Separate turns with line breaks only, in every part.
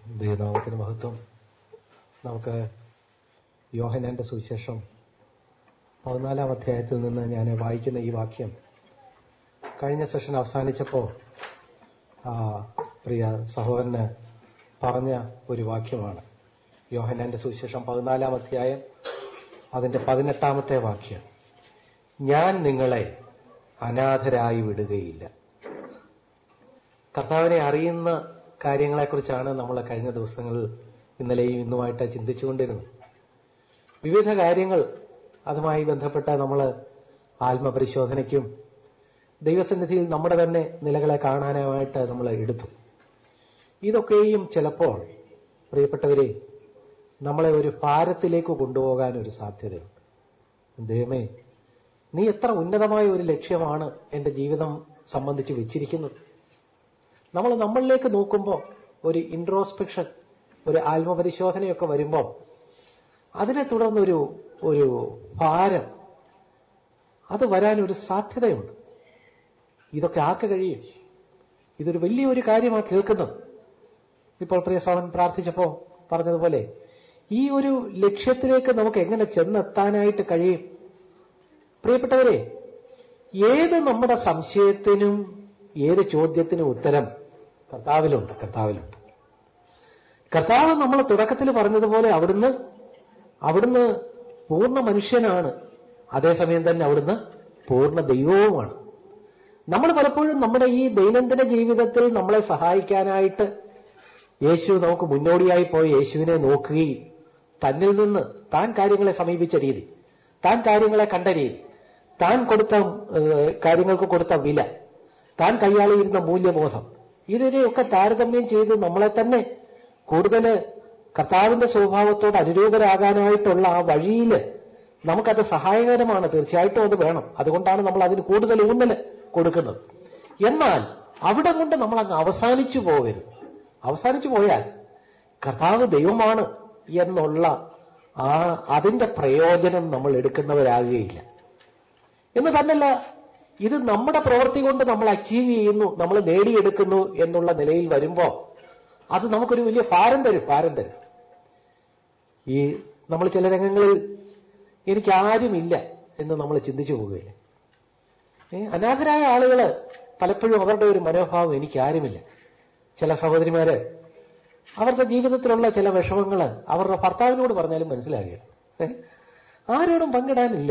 ദൈവനാമത്തിന് മഹത്വം നമുക്ക് യോഹനാന്റെ സുവിശേഷം പതിനാലാം അധ്യായത്തിൽ നിന്ന് ഞാൻ വായിക്കുന്ന ഈ വാക്യം കഴിഞ്ഞ സെഷൻ അവസാനിച്ചപ്പോൾ ആ പ്രിയ സഹോദരന് പറഞ്ഞ ഒരു വാക്യമാണ് യോഹനാന്റെ സുവിശേഷം പതിനാലാം അധ്യായം അതിന്റെ പതിനെട്ടാമത്തെ വാക്യം ഞാൻ നിങ്ങളെ അനാഥരായി വിടുകയില്ല കർത്താവിനെ അറിയുന്ന കാര്യങ്ങളെക്കുറിച്ചാണ് നമ്മൾ കഴിഞ്ഞ ദിവസങ്ങളിൽ ഇന്നലെയും ഇന്നുമായിട്ട് ചിന്തിച്ചുകൊണ്ടിരുന്നത് വിവിധ കാര്യങ്ങൾ അതുമായി ബന്ധപ്പെട്ട നമ്മൾ ആത്മപരിശോധനയ്ക്കും ദൈവസന്നിധിയിൽ നമ്മുടെ തന്നെ നിലകളെ കാണാനായിട്ട് നമ്മൾ എടുത്തു ഇതൊക്കെയും ചിലപ്പോൾ പ്രിയപ്പെട്ടവരെ നമ്മളെ ഒരു ഭാരത്തിലേക്ക് കൊണ്ടുപോകാൻ ഒരു സാധ്യതയുണ്ട് ദൈവമേ നീ എത്ര ഉന്നതമായ ഒരു ലക്ഷ്യമാണ് എന്റെ ജീവിതം സംബന്ധിച്ച് വെച്ചിരിക്കുന്നത് നമ്മൾ നമ്മളിലേക്ക് നോക്കുമ്പോൾ ഒരു ഇൻട്രോസ്പെക്ഷൻ ഒരു ആത്മപരിശോധനയൊക്കെ വരുമ്പോൾ അതിനെ തുടർന്നൊരു ഒരു ഭാരം അത് വരാൻ ഒരു സാധ്യതയുണ്ട് ഇതൊക്കെ ആർക്ക് കഴിയും ഇതൊരു വലിയൊരു കാര്യമാണ് കേൾക്കുന്നത് ഇപ്പോൾ പ്രിയ സോമൻ പ്രാർത്ഥിച്ചപ്പോ പറഞ്ഞതുപോലെ ഈ ഒരു ലക്ഷ്യത്തിലേക്ക് നമുക്ക് എങ്ങനെ ചെന്നെത്താനായിട്ട് കഴിയും പ്രിയപ്പെട്ടവരെ ഏത് നമ്മുടെ സംശയത്തിനും ഏത് ചോദ്യത്തിനും ഉത്തരം കർത്താവിലുണ്ട് കർത്താവിലുണ്ട് കർത്താവ് നമ്മൾ തുടക്കത്തിൽ പറഞ്ഞതുപോലെ അവിടുന്ന് അവിടുന്ന് പൂർണ്ണ മനുഷ്യനാണ് അതേസമയം തന്നെ അവിടുന്ന് പൂർണ്ണ ദൈവവുമാണ് നമ്മൾ പലപ്പോഴും നമ്മുടെ ഈ ദൈനംദിന ജീവിതത്തിൽ നമ്മളെ സഹായിക്കാനായിട്ട് യേശു നമുക്ക് മുന്നോടിയായി പോയ യേശുവിനെ നോക്കുകയും തന്നിൽ നിന്ന് താൻ കാര്യങ്ങളെ സമീപിച്ച രീതി താൻ കാര്യങ്ങളെ കണ്ട രീതി താൻ കൊടുത്ത ഏഹ്, കാര്യങ്ങൾക്ക് കൊടുത്ത വില താൻ കൈയാളിയിരുന്ന മൂല്യബോധം ഇതിനെയൊക്കെ താരതമ്യം ചെയ്ത് നമ്മളെ തന്നെ കൂടുതൽ കർത്താവിന്റെ സ്വഭാവത്തോട് അനുരൂപരാകാനായിട്ടുള്ള ആ വഴിയിൽ നമുക്കത് സഹായകരമാണ് തീർച്ചയായിട്ടും അത് വേണം അതുകൊണ്ടാണ് നമ്മൾ അതിന് കൂടുതൽ ഊന്നൽ കൊടുക്കുന്നത് എന്നാൽ അവിടെ കൊണ്ട് നമ്മൾ അങ്ങ് അവസാനിച്ചു പോകരുത് അവസാനിച്ചു പോയാൽ കർത്താവ് ദൈവമാണ് എന്നുള്ള ആ അതിന്റെ പ്രയോജനം നമ്മൾ എടുക്കുന്നവരാകുകയില്ല എന്ന് തന്നല്ല ഇത് നമ്മുടെ പ്രവൃത്തി കൊണ്ട് നമ്മൾ അച്ചീവ് ചെയ്യുന്നു നമ്മൾ നേടിയെടുക്കുന്നു എന്നുള്ള നിലയിൽ വരുമ്പോ അത് നമുക്കൊരു വലിയ ഭാരം തരും ഭാരം തരും ഈ നമ്മൾ ചില രംഗങ്ങളിൽ എനിക്ക് ആരുമില്ല എന്ന് നമ്മൾ ചിന്തിച്ചു പോവുകയില്ല ഏ, അനാഥരായ ആളുകള് പലപ്പോഴും അവരുടെ ഒരു മനോഭാവം എനിക്ക് ആരുമില്ല ചില സഹോദരിമാര് അവരുടെ ജീവിതത്തിലുള്ള ചില വിഷമങ്ങള് അവരുടെ ഭർത്താവിനോട് പറഞ്ഞാലും മനസ്സിലാകില്ല ഏ, ആരോടും പങ്കിടാനില്ല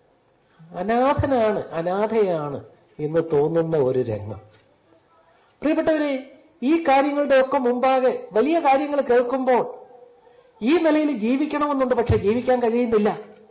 അനാഥനാണ് അനാഥയാണ് എന്ന് തോന്നുന്ന ഒരു രംഗം പ്രിയപ്പെട്ടവരെ ഈ കാര്യങ്ങളുടെ ഒക്കെ മുമ്പാകെ വലിയ കാര്യങ്ങൾ കേൾക്കുമ്പോൾ ഈ നിലയിൽ ജീവിക്കണമെന്നുണ്ട് പക്ഷെ ജീവിക്കാൻ കഴിയുന്നില്ല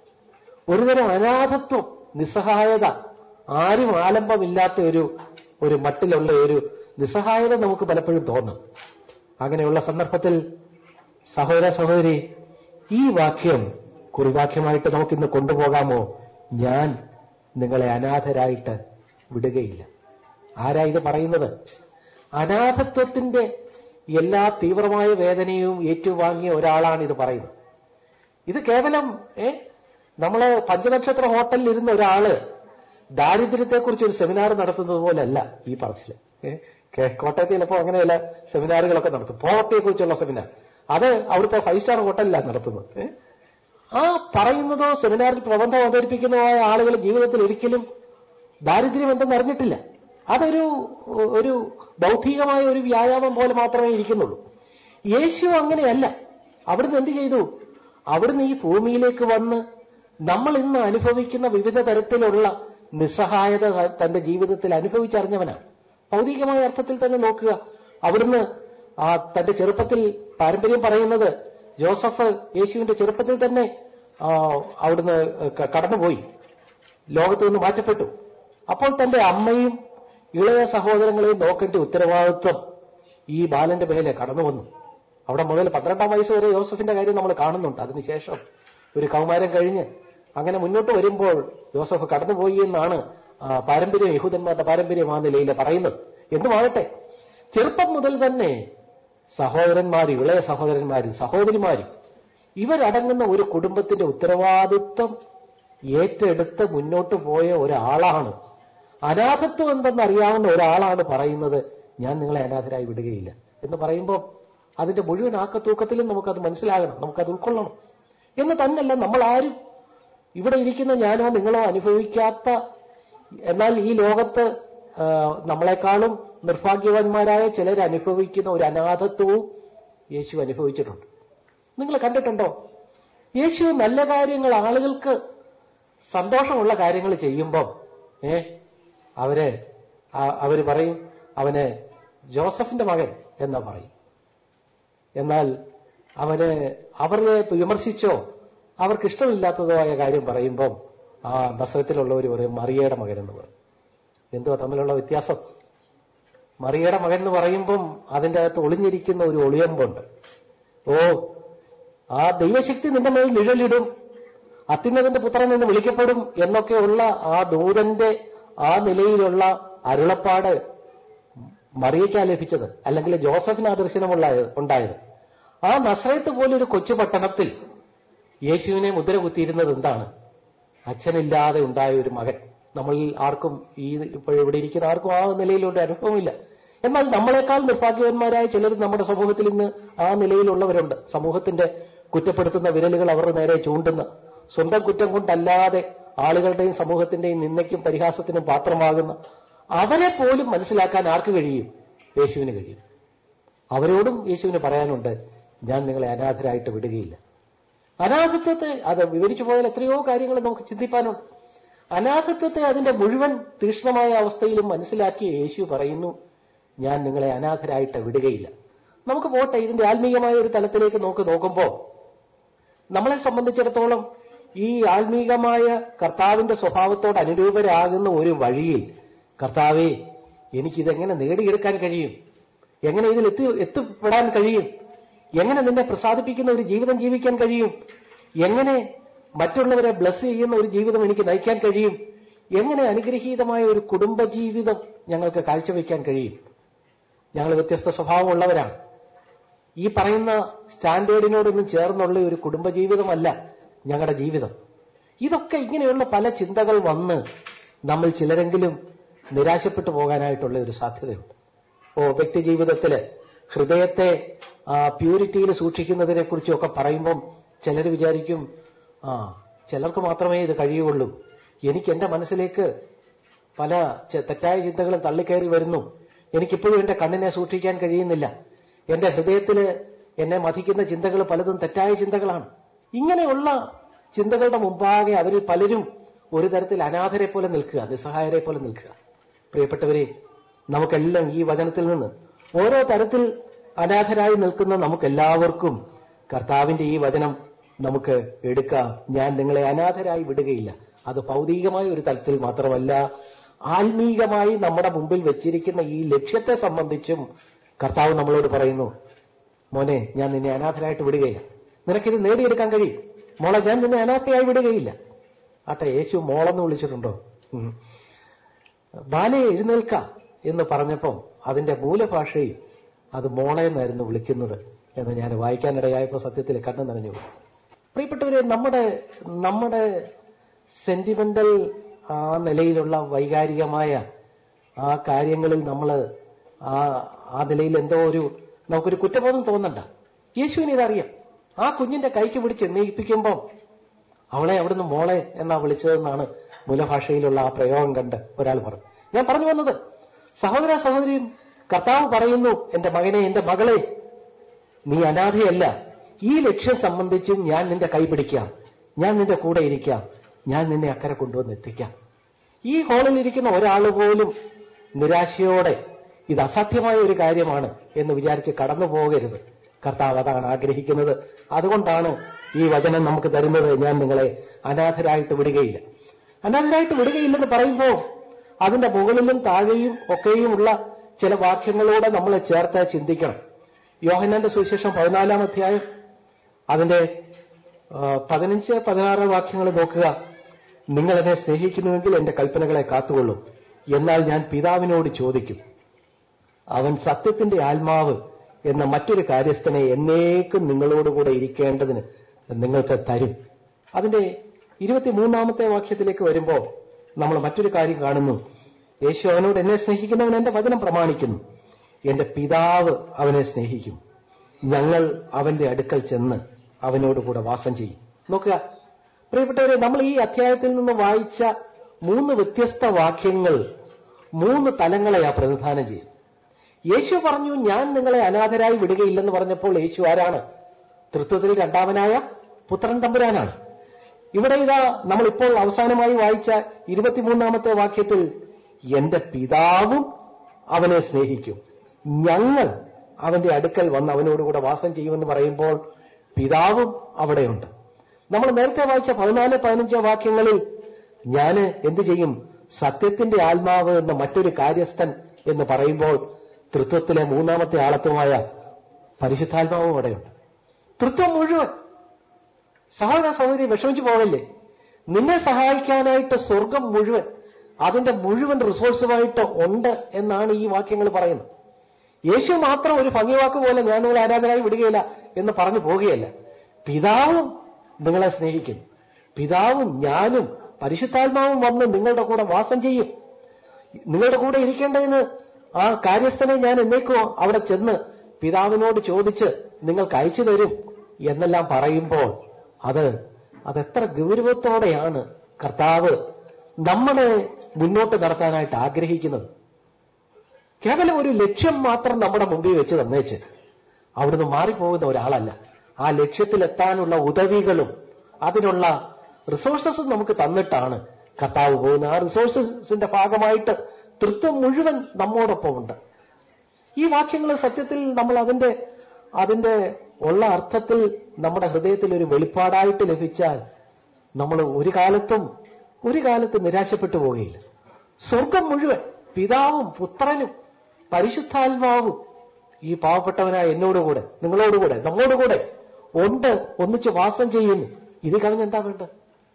ഒരുതരം അനാഥത്വം നിസ്സഹായത ആരും ആലംബമില്ലാത്ത ഒരു ഒരു മട്ടിലുള്ള ഒരു നിസ്സഹായത നമുക്ക് പലപ്പോഴും തോന്നും അങ്ങനെയുള്ള സന്ദർഭത്തിൽ സഹോദര സഹോദരി ഈ വാക്യം കുറിവാക്യമായിട്ട് നമുക്കിന്ന് കൊണ്ടുപോകാമോ ഞാൻ നിങ്ങളെ അനാഥരായിട്ട് വിടുകയില്ല ആരാ ഇത് പറയുന്നത് അനാഥത്വത്തിന്റെ എല്ലാ തീവ്രമായ വേദനയും ഏറ്റുവാങ്ങിയ ഒരാളാണ് ഇത് പറയുന്നത് ഇത് കേവലം ഏ നമ്മള് പഞ്ചനക്ഷത്ര ഹോട്ടലിൽ ഇരുന്ന ഒരാള് ദാരിദ്ര്യത്തെക്കുറിച്ച് ഒരു സെമിനാർ നടത്തുന്നത് പോലല്ല ഈ പറച്ചില് ഏ, കേ- കോട്ടയത്ത് ചിലപ്പോൾ അങ്ങനെയുള്ള സെമിനാറുകളൊക്കെ നടത്തും പോവർട്ടിയെക്കുറിച്ചുള്ള സെമിനാർ അത് അവിടുത്തെ ഫൈവ് സ്റ്റാർ ഹോട്ടലിലാണ് നടത്തുന്നത് ഏ. ആ പറയുന്നതോ സെമിനാറിൽ പ്രബന്ധം അവതരിപ്പിക്കുന്നതോ ആയ ആളുകൾ ജീവിതത്തിൽ ഒരിക്കലും ദാരിദ്ര്യം എന്തെന്ന് അറിഞ്ഞിട്ടില്ല അതൊരു ഒരു ബൗദ്ധികമായ ഒരു വ്യായാമം പോലെ മാത്രമേ ഇരിക്കുന്നുള്ളൂ യേശു അങ്ങനെയല്ല അവിടുന്ന് എന്ത് ചെയ്തു അവിടുന്ന് ഈ ഭൂമിയിലേക്ക് വന്ന് നമ്മൾ ഇന്ന് അനുഭവിക്കുന്ന വിവിധ തരത്തിലുള്ള നിസ്സഹായത തന്റെ ജീവിതത്തിൽ അനുഭവിച്ചറിഞ്ഞവനാണ് ഭൗതികമായ അർത്ഥത്തിൽ തന്നെ നോക്കുക അവിടുന്ന് ആ തന്റെ ചെറുപ്പത്തിൽ പാരമ്പര്യം പറയുന്നത് ജോസഫ് യേശുവിന്റെ ചെറുപ്പത്തിൽ തന്നെ ആ, അവിടുന്ന് ക- കടന്നുപോയി ലോകത്തു നിന്ന് മാറ്റപ്പെട്ടു അപ്പോൾ തന്റെ അമ്മയും ഇളയ സഹോദരങ്ങളെയും നോക്കേണ്ട ഉത്തരവാദിത്വം ഈ ബാലന്റെ മേലെ കടന്നു വന്നു അവിടെ മുതൽ പന്ത്രണ്ടാം വയസ്സ് വരെ യോസഫിന്റെ കാര്യം നമ്മൾ കാണുന്നുണ്ട് അതിനുശേഷം ഒരു കൗമാരം കഴിഞ്ഞ് അങ്ങനെ മുന്നോട്ട് വരുമ്പോൾ യോസഫ് കടന്നുപോയി എന്നാണ് ആ, പാരമ്പര്യം യഹൂദന്മാരുടെ പാരമ്പര്യം ആ നിലയിൽ പറയുന്നത് എന്തുമാകട്ടെ ചെറുപ്പം മുതൽ തന്നെ സഹോദരന്മാരും ഇളയ സഹോദരന്മാരും സഹോദരിമാരും ഇവരടങ്ങുന്ന ഒരു കുടുംബത്തിന്റെ ഉത്തരവാദിത്വം ഏറ്റെടുത്ത് മുന്നോട്ട് പോയ ഒരാളാണ് അനാഥത്വം എന്തെന്ന് അറിയാവുന്ന ഒരാളാണ് പറയുന്നത് ഞാൻ നിങ്ങളെ അനാഥരായി വിടുകയില്ല എന്ന് പറയുമ്പോൾ അതിന്റെ മുഴുവൻ ആക്കത്തൂക്കത്തിലും നമുക്കത് മനസ്സിലാകണം നമുക്കത് ഉൾക്കൊള്ളണം എന്ന് തന്നെയല്ല നമ്മൾ ആരും ഇവിടെ ഇരിക്കുന്ന ഞാനോ നിങ്ങളോ അനുഭവിക്കാത്ത എന്നാൽ ഈ ലോകത്ത് ആ, നമ്മളെക്കാളും നിർഭാഗ്യവാന്മാരായ ചിലർ അനുഭവിക്കുന്ന ഒരു അനാഥത്വവും യേശു അനുഭവിച്ചിട്ടുണ്ട് നിങ്ങൾ കണ്ടിട്ടുണ്ടോ യേശു നല്ല കാര്യങ്ങൾ ആളുകൾക്ക് സന്തോഷമുള്ള കാര്യങ്ങൾ ചെയ്യുമ്പോൾ ഏ അവര് ആ- അവര് പറയും അവന് ജോസഫിന്റെ മകൻ എന്നാ പറയും എന്നാൽ അവന് അവരെ വിമർശിച്ചോ അവർക്ക് ഇഷ്ടമില്ലാത്തതോ ആയ കാര്യം പറയുമ്പം ആ നസ്രത്തിലുള്ളവർ പറയും മറിയയുടെ മകൻ എന്ന് പറയും എന്തുവാ തമ്മിലുള്ള വ്യത്യാസം മറിയയുടെ മകൻ എന്ന് പറയുമ്പം അതിന്റെ അകത്ത് ഒളിഞ്ഞിരിക്കുന്ന ഒരു ഒളിയമ്പുണ്ട് ഓ ആ ദൈവശക്തി നിന്റെ മേൽ നിഴലിടും അത്യുന്നതന്റെ പുത്രൻ എന്ന് വിളിക്കപ്പെടും എന്നൊക്കെയുള്ള ആ ദൂതന്റെ ആ നിലയിലുള്ള അരുളപ്പാട് മറിയയ്ക്കാ ലഭിച്ചത് അല്ലെങ്കിൽ ജോസഫിന് ആ ദർശനമുള്ള ഉണ്ടായത് ആ നസ്രയത്ത് പോലൊരു കൊച്ചു പട്ടണത്തിൽ യേശുവിനെ മുദ്ര കുത്തിയിരുന്നത് എന്താണ് അച്ഛനില്ലാതെ ഉണ്ടായ ഒരു മകൻ നമ്മൾ ആർക്കും ഈ ഇപ്പോഴിവിടെ ഇരിക്കുന്ന ആർക്കും ആ നിലയിലുള്ള അനുഭവമില്ല എന്നാൽ നമ്മളെക്കാൾ നിർഭാഗ്യവന്മാരായ ചിലർ നമ്മുടെ സമൂഹത്തിൽ ഇന്ന് ആ നിലയിലുള്ളവരുണ്ട് സമൂഹത്തിന്റെ കുറ്റപ്പെടുത്തുന്ന വിരലുകൾ അവരുടെ നേരെ ചൂണ്ടുന്ന സ്വന്തം കുറ്റം കൊണ്ടല്ലാതെ ആളുകളുടെയും സമൂഹത്തിന്റെയും നിന്ദയ്ക്കും പരിഹാസത്തിനും പാത്രമാകുന്ന അവരെ പോലും മനസ്സിലാക്കാൻ ആർക്ക് കഴിയും യേശുവിന് കഴിയും അവരോടും യേശുവിന് പറയാനുണ്ട് ഞാൻ നിങ്ങളെ അനാഥരായിട്ട് വിടുകയില്ല അനാഥത്വത്തെ അത് വിവരിച്ചു പോയാൽ എത്രയോ കാര്യങ്ങൾ നമുക്ക് ചിന്തിപ്പാനുണ്ട് അനാഥത്വത്തെ അതിന്റെ മുഴുവൻ തീക്ഷ്ണമായ അവസ്ഥയിലും മനസ്സിലാക്കിയ യേശു പറയുന്നു ഞാൻ നിങ്ങളെ അനാഥരായിട്ട് വിടുകയില്ല നമുക്ക് പോട്ടെ ഇതിന്റെ ആത്മീയമായ ഒരു തലത്തിലേക്ക് നോക്ക് നോക്കുമ്പോൾ നമ്മളെ സംബന്ധിച്ചിടത്തോളം ഈ ആത്മീകമായ കർത്താവിന്റെ സ്വഭാവത്തോട് അനുരൂപരാകുന്ന ഒരു വഴിയിൽ കർത്താവെ എനിക്കിതെങ്ങനെ നേടിയെടുക്കാൻ കഴിയും എങ്ങനെ ഇതിൽ എത്തി എത്തിപ്പെടാൻ കഴിയും എങ്ങനെ നിന്നെ പ്രസാദിപ്പിക്കുന്ന ഒരു ജീവിതം ജീവിക്കാൻ കഴിയും എങ്ങനെ മറ്റുള്ളവരെ ബ്ലസ് ചെയ്യുന്ന ഒരു ജീവിതം എനിക്ക് നയിക്കാൻ കഴിയും എങ്ങനെ അനുഗ്രഹീതമായ ഒരു കുടുംബ ജീവിതം ഞങ്ങൾക്ക് കാഴ്ചവെക്കാൻ കഴിയും ഞങ്ങൾ വ്യത്യസ്ത സ്വഭാവമുള്ളവരാണ് ഈ പറയുന്ന സ്റ്റാൻഡേർഡിനോടൊന്നും ചേർന്നുള്ള ഒരു കുടുംബജീവിതമല്ല ഞങ്ങളുടെ ജീവിതം ഇതൊക്കെ ഇങ്ങനെയുള്ള പല ചിന്തകൾ വന്ന് നമ്മൾ ചിലരെങ്കിലും നിരാശപ്പെട്ടു പോകാനായിട്ടുള്ള ഒരു സാധ്യതയുണ്ട് ഓ വ്യക്തി ജീവിതത്തില് ഹൃദയത്തെ പ്യൂരിറ്റിയിൽ സൂക്ഷിക്കുന്നതിനെ കുറിച്ചൊക്കെ പറയുമ്പം ചിലർ വിചാരിക്കും ആ ചിലർക്ക് മാത്രമേ ഇത് കഴിയുള്ളൂ എനിക്ക് എന്റെ മനസ്സിലേക്ക് പല ചെ- തെറ്റായ ചിന്തകളും തള്ളിക്കയറി വരുന്നു എനിക്കിപ്പോഴും എന്റെ കണ്ണിനെ സൂക്ഷിക്കാൻ കഴിയുന്നില്ല എന്റെ ഹൃദയത്തില് എന്നെ മതിക്കുന്ന ചിന്തകൾ പലതും തെറ്റായ ചിന്തകളാണ് ഇങ്ങനെയുള്ള ചിന്തകളുടെ മുമ്പാകെ അവരിൽ പലരും ഒരു തരത്തിൽ അനാഥരെ പോലെ നിൽക്കുക നിസ്സഹായരെ പോലെ നിൽക്കുക പ്രിയപ്പെട്ടവരെ നമുക്കെല്ലാം ഈ വചനത്തിൽ നിന്ന് ഓരോ തരത്തിൽ അനാഥരായി നിൽക്കുന്ന നമുക്കെല്ലാവർക്കും കർത്താവിന്റെ ഈ വചനം നമുക്ക് എടുക്കാം ഞാൻ നിങ്ങളെ അനാഥരായി വിടുകയില്ല അത് ഭൗതികമായ ഒരു തലത്തിൽ മാത്രമല്ല ആത്മീകമായി നമ്മുടെ മുമ്പിൽ വെച്ചിരിക്കുന്ന ഈ ലക്ഷ്യത്തെ സംബന്ധിച്ചും കർത്താവ് നമ്മളോട് പറയുന്നു മോനെ ഞാൻ നിന്നെ അനാഥരായിട്ട് വിടുകയില്ല നിനക്കിത് നേടിയെടുക്കാൻ കഴിയും മോളെ ഞാൻ നിന്നെ അനാഥയായി വിടുകയില്ല ആട്ടെ യേശു മോളെന്ന് വിളിച്ചിട്ടുണ്ടോ ഉം. ബാലെ എഴുന്നേൽക്ക എന്ന് പറഞ്ഞപ്പം അതിന്റെ മൂലഭാഷയിൽ അത് മോളെ എന്നായിരുന്നു വിളിക്കുന്നത് എന്ന് ഞാൻ വായിക്കാനിടയായപ്പോൾ സത്യത്തിൽ കണ്ണു നനഞ്ഞു പോയി. പ്രിയപ്പെട്ടവരെ നമ്മുടെ നമ്മുടെ സെന്റിമെന്റൽ ആ നിലയിലുള്ള വൈകാരികമായ ആ കാര്യങ്ങളിൽ നമ്മൾ ആ ആ നിലയിൽ എന്തോ ഒരു നമുക്കൊരു കുറ്റബോധം തോന്നണ്ട യേശുവിന് ഇതറിയാം ആ കുഞ്ഞിന്റെ കൈക്ക് പിടിച്ച് എണ്ണയിപ്പിക്കുമ്പോൾ അവളെ അവിടുന്ന് മോളെ എന്നാ വിളിച്ചതെന്നാണ് മൂലഭാഷയിലുള്ള ആ പ്രയോഗം കണ്ട് ഒരാൾ പറഞ്ഞു ഞാൻ പറഞ്ഞു വന്നത് സഹോദര സഹോദരിയും കർത്താവ് പറയുന്നു എന്റെ മകനെ എന്റെ മകളെ നീ അനാഥയല്ല ഈ ലക്ഷ്യം സംബന്ധിച്ചും ഞാൻ നിന്റെ കൈ പിടിക്കാം ഞാൻ നിന്റെ കൂടെ ഇരിക്കാം ഞാൻ നിന്നെ അക്കരെ കൊണ്ടുവന്ന് എത്തിക്കാം ഈ ഹാളിൽ ഇരിക്കുന്ന ഒരാൾ പോലും നിരാശയോടെ ഇത് അസാധ്യമായ ഒരു കാര്യമാണ് എന്ന് വിചാരിച്ച് കടന്നു പോകരുത് കർത്താവ് അതാണ് ആഗ്രഹിക്കുന്നത് അതുകൊണ്ടാണ് ഈ വചനം നമുക്ക് തരുന്നത് ഞാൻ നിങ്ങളെ അനാഥരായിട്ട് വിടുകയില്ല അനാഥരായിട്ട് വിടുകയില്ലെന്ന് പറയുമ്പോൾ അതിന്റെ മുകളിലും താഴെയും ഒക്കെയുമുള്ള ചില വാക്യങ്ങളോടെ നമ്മൾ ചേർത്ത് ചിന്തിക്കണം യോഹന്നാന്റെ സുവിശേഷം പതിനാലാം അധ്യായം അതിന്റെ ആ, പതിനഞ്ച് പതിനാറ് വാക്യങ്ങൾ നോക്കുക നിങ്ങൾ എന്നെ സ്നേഹിക്കുന്നുവെങ്കിൽ എന്റെ കൽപ്പനകളെ കാത്തുകൊള്ളും എന്നാൽ ഞാൻ പിതാവിനോട് ചോദിക്കും അവൻ സത്യത്തിന്റെ ആത്മാവ് എന്ന മറ്റൊരു കാര്യസ്ഥനെ എന്നേക്കും നിങ്ങളോടുകൂടെ ഇരിക്കേണ്ടതിന് നിങ്ങൾക്ക് തരും അതിന്റെ ഇരുപത്തിമൂന്നാമത്തെ വാക്യത്തിലേക്ക് വരുമ്പോൾ നമ്മൾ മറ്റൊരു കാര്യം കാണുന്നു യേശു അവനോട് എന്നെ സ്നേഹിക്കുന്നവൻ എന്റെ വചനം പ്രമാണിക്കുന്നു എന്റെ പിതാവ് അവനെ സ്നേഹിക്കും ഞങ്ങൾ അവന്റെ അടുക്കൽ ചെന്ന് അവനോട് കൂടെ വാസം ചെയ്യും നോക്കുക പ്രിയപ്പെട്ടവരെ നമ്മൾ ഈ അധ്യായത്തിൽ നിന്ന് വായിച്ച മൂന്ന് വ്യത്യസ്ത വാക്യങ്ങൾ മൂന്ന് തലങ്ങളെയാ പ്രതിനിധാനം ചെയ്യും യേശു പറഞ്ഞു ഞാൻ നിങ്ങളെ അനാഥരായി വിടുകയില്ലെന്ന് പറഞ്ഞപ്പോൾ യേശു ആരാണ് തൃത്വത്തിൽ രണ്ടാമനായ പുത്രൻ തമ്പുരാനാണ് ഇവിടെ ഇതാ നമ്മളിപ്പോൾ അവസാനമായി വായിച്ച ഇരുപത്തിമൂന്നാമത്തെ വാക്യത്തിൽ എന്റെ പിതാവും അവനെ സ്നേഹിക്കും ഞങ്ങൾ അവന്റെ അടുക്കൽ വന്ന് അവനോടുകൂടെ വാസം ചെയ്യുമെന്ന് പറയുമ്പോൾ പിതാവും അവിടെയുണ്ട് നമ്മൾ നേരത്തെ വായിച്ച പതിനാല് പതിനഞ്ച് വാക്യങ്ങളിൽ ഞാന് എന്തു ചെയ്യും സത്യത്തിന്റെ ആത്മാവ് എന്ന മറ്റൊരു കാര്യസ്ഥൻ എന്ന് പറയുമ്പോൾ തൃത്വത്തിലെ മൂന്നാമത്തെ ആളത്വമായ പരിശുദ്ധാത്മാവും അവിടെയുണ്ട് തൃത്വം മുഴുവൻ സഹോദര സഹോദരി വിഷമിച്ചു പോകല്ലേ നിന്നെ സഹായിക്കാനായിട്ട് സ്വർഗം മുഴുവൻ അതിന്റെ മുഴുവൻ റിസോഴ്സുമായിട്ട് ഉണ്ട് എന്നാണ് ഈ വാക്യങ്ങൾ പറയുന്നത് യേശു മാത്രം ഒരു ഭംഗിവാക്ക് പോലെ ഞാൻ നിങ്ങളെ ആരാധനായി വിടുകയില്ല എന്ന് പറഞ്ഞു പോകുകയല്ല പിതാവും നിങ്ങളെ സ്നേഹിക്കും പിതാവും ഞാനും പരിശുദ്ധാത്മാവും വന്ന് നിങ്ങളുടെ കൂടെ വാസം ചെയ്യും നിങ്ങളുടെ കൂടെ ഇരിക്കേണ്ടതിന് ആ കാര്യസ്ഥനെ ഞാൻ എന്നേക്കോ അവിടെ ചെന്ന് പിതാവിനോട് ചോദിച്ച് നിങ്ങൾക്ക് അയച്ചു തരും എന്നെല്ലാം പറയുമ്പോൾ അത് അതെത്ര ഗൗരവത്തോടെയാണ് കർത്താവ് നമ്മളെ മുന്നോട്ട് നടത്താനായിട്ട് ആഗ്രഹിക്കുന്നത് കേവലം ഒരു ലക്ഷ്യം മാത്രം നമ്മുടെ മുമ്പിൽ വെച്ച് തന്നേച്ച് അവിടുന്ന് മാറിപ്പോകുന്ന ഒരാളല്ല ആ ലക്ഷ്യത്തിലെത്താനുള്ള ഉദവികളും അതിനുള്ള റിസോഴ്സസും നമുക്ക് തന്നിട്ടാണ് കർത്താവ് പോകുന്നത് ആ റിസോഴ്സസിന്റെ ഭാഗമായിട്ട് തൃത്വം മുഴുവൻ നമ്മോടൊപ്പം ഉണ്ട് ഈ വാക്യങ്ങൾ സത്യത്തിൽ നമ്മൾ അതിന്റെ അതിന്റെ ഉള്ള അർത്ഥത്തിൽ നമ്മുടെ ഹൃദയത്തിൽ ഒരു വെളിപ്പാടായിട്ട് ലഭിച്ചാൽ നമ്മൾ ഒരു കാലത്തും ഒരു കാലത്ത് നിരാശപ്പെട്ടു പോവുകയില്ല സ്വർഗം മുഴുവൻ പിതാവും പുത്രനും പരിശുദ്ധാത്മാവും ഈ പാവപ്പെട്ടവനായ എന്നോടുകൂടെ നിങ്ങളോടുകൂടെ നമ്മോടുകൂടെ ഉണ്ട് ഒന്നിച്ച് വാസം ചെയ്യുന്നു ഇത് കവിഞ്ഞ് എന്താ വേണ്ടത്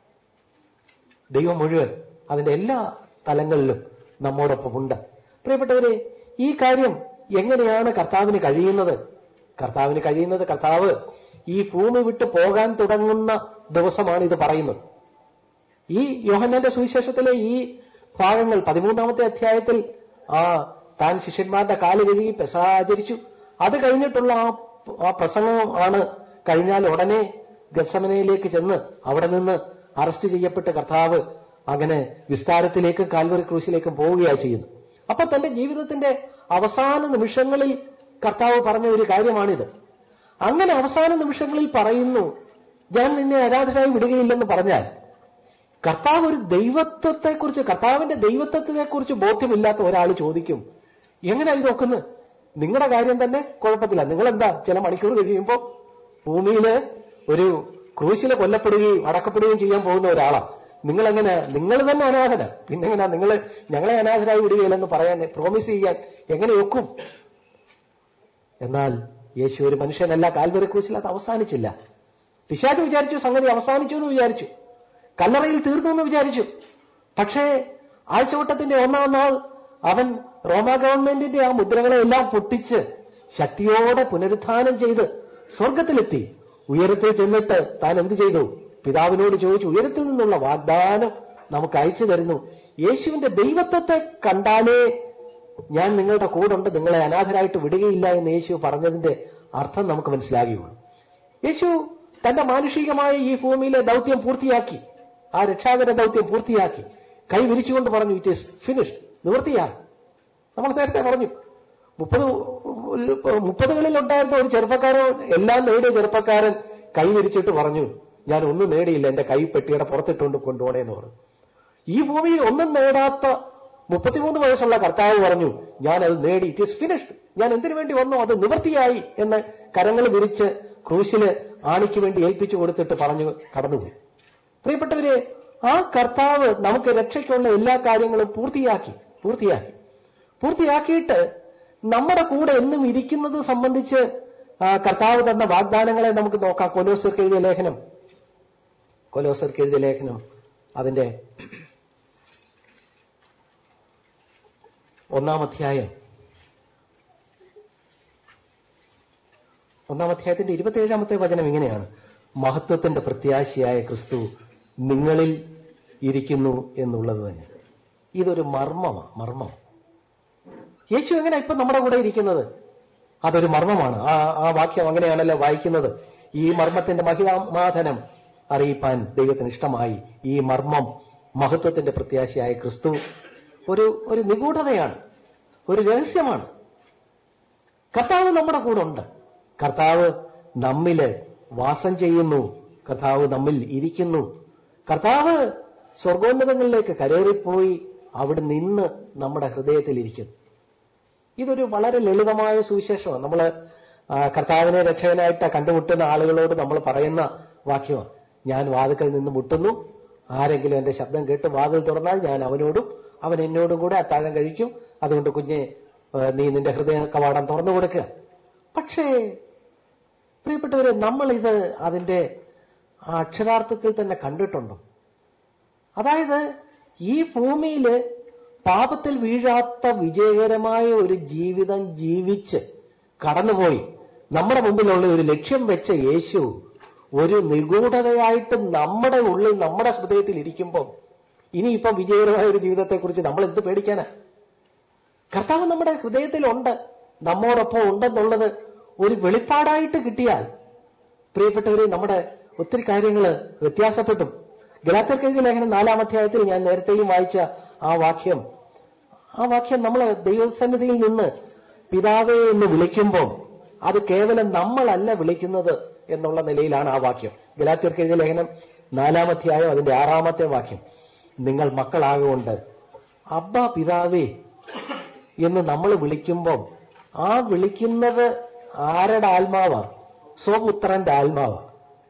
ദൈവം മുഴുവൻ അതിന്റെ എല്ലാ തലങ്ങളിലും നമ്മോടൊപ്പം ഉണ്ട് പ്രിയപ്പെട്ടവരെ ഈ കാര്യം എങ്ങനെയാണ് കർത്താവിന് കഴിയുന്നത് കർത്താവിന് കഴിയുന്നത് കർത്താവ് ഈ ഭൂമി വിട്ട് പോകാൻ തുടങ്ങുന്ന ദിവസമാണ് ഇത് പറയുന്നത് ഈ യോഹന്നാന്റെ സുവിശേഷത്തിലെ ഈ ഭാഗങ്ങൾ പതിമൂന്നാമത്തെ അധ്യായത്തിൽ ആ താൻ ശിഷ്യന്മാരുടെ കാല് കഴുകി പെസ ആചരിച്ചു അത് കഴിഞ്ഞിട്ടുള്ള ആ ആ പ്രസംഗം ആണ് കഴിഞ്ഞാൽ ഉടനെ ഗസമനയിലേക്ക് ചെന്ന് അവിടെ നിന്ന് അറസ്റ്റ് ചെയ്യപ്പെട്ട കർത്താവ് അങ്ങനെ വിസ്താരത്തിലേക്കും കാൽവറി ക്രൂശിലേക്കും പോവുകയാണ് ചെയ്യുന്നത് അപ്പൊ തന്റെ ജീവിതത്തിന്റെ അവസാന നിമിഷങ്ങളിൽ കർത്താവ് പറഞ്ഞ ഒരു കാര്യമാണിത് അങ്ങനെ അവസാന നിമിഷങ്ങളിൽ പറയുന്നു ഞാൻ നിന്നെ ആരാധനായി വിടുകയില്ലെന്ന് പറഞ്ഞാൽ കർത്താവ് ഒരു ദൈവത്വത്തെക്കുറിച്ച് കർത്താവിന്റെ ദൈവത്വത്തെക്കുറിച്ച് ബോധ്യമില്ലാത്ത ഒരാൾ ചോദിക്കും എങ്ങനെയാ ഇത് നോക്കുന്നത് നിങ്ങളുടെ കാര്യം തന്നെ കുഴപ്പത്തില്ല നിങ്ങളെന്താ ചില മണിക്കൂർ കഴിയുമ്പോൾ ഭൂമിയില് ഒരു ക്രൂശില് കൊല്ലപ്പെടുകയും അടക്കപ്പെടുകയും ചെയ്യാൻ പോകുന്ന ഒരാളാണ് നിങ്ങൾ എങ്ങനെ നിങ്ങൾ തന്നെ അനാഥന പിന്നെ എങ്ങനെയാ നിങ്ങൾ ഞങ്ങളെ അനാഥരായി വിടുകയില്ലെന്ന് പറയാൻ പ്രോമിസ് ചെയ്യാൻ എങ്ങനെ ഒക്കും എന്നാൽ യേശു ഒരു മനുഷ്യനല്ല കാൽവരി ക്രൂശിൽ അത് അവസാനിച്ചില്ല പിശാച് വിചാരിച്ചു സംഗതി അവസാനിച്ചു എന്ന് വിചാരിച്ചു കല്ലറയിൽ തീർന്നു എന്ന് വിചാരിച്ചു പക്ഷേ ആഴ്ചവട്ടത്തിന്റെ ഒന്നാം നാൾ അവൻ റോമ ഗവൺമെന്റിന്റെ ആ മുദ്രകളെ എല്ലാം പൊട്ടിച്ച് ശക്തിയോടെ പുനരുത്ഥാനം ചെയ്ത് സ്വർഗത്തിലെത്തി ഉയരത്തിൽ ചെന്നിട്ട് താൻ എന്ത് ചെയ്തു പിതാവിനോട് ചോദിച്ചു ഉയരത്തിൽ നിന്നുള്ള വാഗ്ദാനം നമുക്ക് അയച്ചു തരുന്നു യേശുവിന്റെ ദൈവത്വത്തെ കണ്ടാലേ ഞാൻ നിങ്ങളുടെ കൂടുണ്ട് നിങ്ങളെ അനാഥരായിട്ട് വിടുകയില്ല എന്ന് യേശു പറഞ്ഞതിന്റെ അർത്ഥം നമുക്ക് മനസ്സിലാകുകയുള്ളൂ യേശു തന്റെ മാനുഷികമായ ഈ ഭൂമിയിലെ ദൗത്യം പൂർത്തിയാക്കി ആ രക്ഷാകര ദൗത്യം പൂർത്തിയാക്കി കൈ വിരിച്ചുകൊണ്ട് പറഞ്ഞു ഇറ്റ് ഈസ് ഫിനിഷ് നിവൃത്തിയാ നമ്മൾ നേരത്തെ പറഞ്ഞു മുപ്പത് മുപ്പതുകളിൽ ഉണ്ടായിരുന്ന ഒരു ചെറുപ്പക്കാരൻ എല്ലാം നേടിയ ചെറുപ്പക്കാരൻ കൈ വിരിച്ചിട്ട് പറഞ്ഞു ഞാൻ ഒന്നും നേടിയില്ല എന്റെ കൈ പെട്ടിയുടെ പുറത്തിട്ടുകൊണ്ട് കൊണ്ടുപോണേന്ന് പറഞ്ഞു ഈ ഭൂമിയിൽ ഒന്നും നേടാത്ത മുപ്പത്തിമൂന്ന് വയസ്സുള്ള കർത്താവ് പറഞ്ഞു ഞാൻ അത് നേടി ഇറ്റ് ഈസ് ഫിനിഷ്ഡ് ഞാൻ എന്തിനു വേണ്ടി വന്നു അത് നിവൃത്തിയായി എന്ന് കരങ്ങൾ വിരിച്ച് ക്രൂശില് ആണിക്ക് വേണ്ടി ഏൽപ്പിച്ചു കൊടുത്തിട്ട് പറഞ്ഞു കടന്നുപോയി പ്രിയപ്പെട്ടവരെ ആ കർത്താവ് നമുക്ക് രക്ഷയ്ക്കുള്ള എല്ലാ കാര്യങ്ങളും പൂർത്തിയാക്കി പൂർത്തിയാക്കി പൂർത്തിയാക്കിയിട്ട് നമ്മുടെ കൂടെ എന്നും ഇരിക്കുന്നത് സംബന്ധിച്ച് ആ കർത്താവ് തന്ന വാഗ്ദാനങ്ങളെ നമുക്ക് നോക്കാം കൊലോസർക്ക് എഴുതിയ ലേഖനം കൊലോസർക്ക് എഴുതിയ ലേഖനം അതിന്റെ ഒന്നാം അധ്യായം ഒന്നാം അധ്യായത്തിന്റെ ഇരുപത്തിയേഴാമത്തെ വചനം ഇങ്ങനെയാണ് മഹത്വത്തിന്റെ പ്രത്യാശയായ ക്രിസ്തു നിങ്ങളിൽ ഇരിക്കുന്നു എന്നുള്ളത് തന്നെ ഇതൊരു മർമ്മമാണ് മർമ്മം യേശു എങ്ങനെ ഇപ്പൊ നമ്മുടെ കൂടെ ഇരിക്കുന്നത് അതൊരു മർമ്മമാണ് ആ ആ വാക്യം അങ്ങനെയാണല്ലോ വായിക്കുന്നത് ഈ മർമ്മത്തിന്റെ മഹിമാധനം അറിയിപ്പാൻ ദൈവത്തിന് ഇഷ്ടമായി ഈ മർമ്മം മഹത്വത്തിന്റെ പ്രത്യാശയായ ക്രിസ്തു ഒരു ഒരു നിഗൂഢതയാണ് ഒരു രഹസ്യമാണ് കർത്താവ് നമ്മുടെ കൂടെ ഉണ്ട് കർത്താവ് നമ്മില് വാസം ചെയ്യുന്നു കർത്താവ് നമ്മിൽ ഇരിക്കുന്നു കർത്താവ് സ്വർഗോന്നതങ്ങളിലേക്ക് കരേറിപ്പോയി അവിടെ നിന്ന് നമ്മുടെ ഹൃദയത്തിൽ ഇരിക്കുന്നു ഇതൊരു വളരെ ലളിതമായ സുവിശേഷമാണ് നമ്മൾ കർത്താവിനെ രക്ഷകനായിട്ട് കണ്ടുമുട്ടുന്ന ആളുകളോട് നമ്മൾ പറയുന്ന വാക്യമാണ് ഞാൻ വാതിക്കൽ നിന്ന് മുട്ടുന്നു ആരെങ്കിലും എന്റെ ശബ്ദം കേട്ട് വാതിൽ തുറന്നാൽ ഞാൻ അവനോടും അവൻ എന്നോടും കൂടെ അത്താഴം കഴിക്കും അതുകൊണ്ട് കുഞ്ഞെ ഏഹ്, നീ നിന്റെ ഹൃദയ കവാടം തുറന്നു കൊടുക്കുക പക്ഷേ പ്രിയപ്പെട്ടവരെ നമ്മൾ ഇത് അതിന്റെ ആ അക്ഷരാർത്ഥത്തിൽ തന്നെ കണ്ടിട്ടുണ്ടോ അതായത് ഈ ഭൂമിയില് പാപത്തിൽ വീഴാത്ത വിജയകരമായ ഒരു ജീവിതം ജീവിച്ച് കടന്നുപോയി നമ്മുടെ മുമ്പിലുള്ള ഒരു ലക്ഷ്യം വെച്ച യേശു ഒരു നിഗൂഢതയായിട്ട് നമ്മുടെ ഉള്ളിൽ നമ്മുടെ ഹൃദയത്തിൽ ഇരിക്കുമ്പോൾ ഇനിയിപ്പം വിജയകരമായ ഒരു ജീവിതത്തെക്കുറിച്ച് നമ്മൾ എന്ത് പേടിക്കാനാ കർത്താവ് നമ്മുടെ ഹൃദയത്തിലുണ്ട് നമ്മോടൊപ്പം ഉണ്ടെന്നുള്ളത് ഒരു വെളിപ്പാടായിട്ട് കിട്ടിയാൽ പ്രിയപ്പെട്ടവരെ നമ്മുടെ ഒത്തിരി കാര്യങ്ങൾ വ്യത്യാസപ്പെട്ടും ഗലാത്തർക്കെഴുതിയ ലേഖനം നാലാം അധ്യായത്തിൽ ഞാൻ നേരത്തെയും വായിച്ച ആ വാക്യം ആ വാക്യം നമ്മൾ ദൈവസന്നിധിയിൽ നിന്ന് പിതാവേ എന്ന് വിളിക്കുമ്പോൾ അത് കേവലം നമ്മളല്ല വിളിക്കുന്നത് എന്നുള്ള നിലയിലാണ് ആ വാക്യം ഗലാത്യർക്കെഴുതിയ ലേഖനം നാലാം അധ്യായം അതിന്റെ ആറാമത്തെ വാക്യം നിങ്ങൾ മക്കളാകൊണ്ട് അബ്ബ പിതാവേ എന്ന് നമ്മൾ വിളിക്കുമ്പോൾ ആ വിളിക്കുന്നത് ആരുടെ ആത്മാവാ സ്വപുത്രന്റെ ആത്മാവാ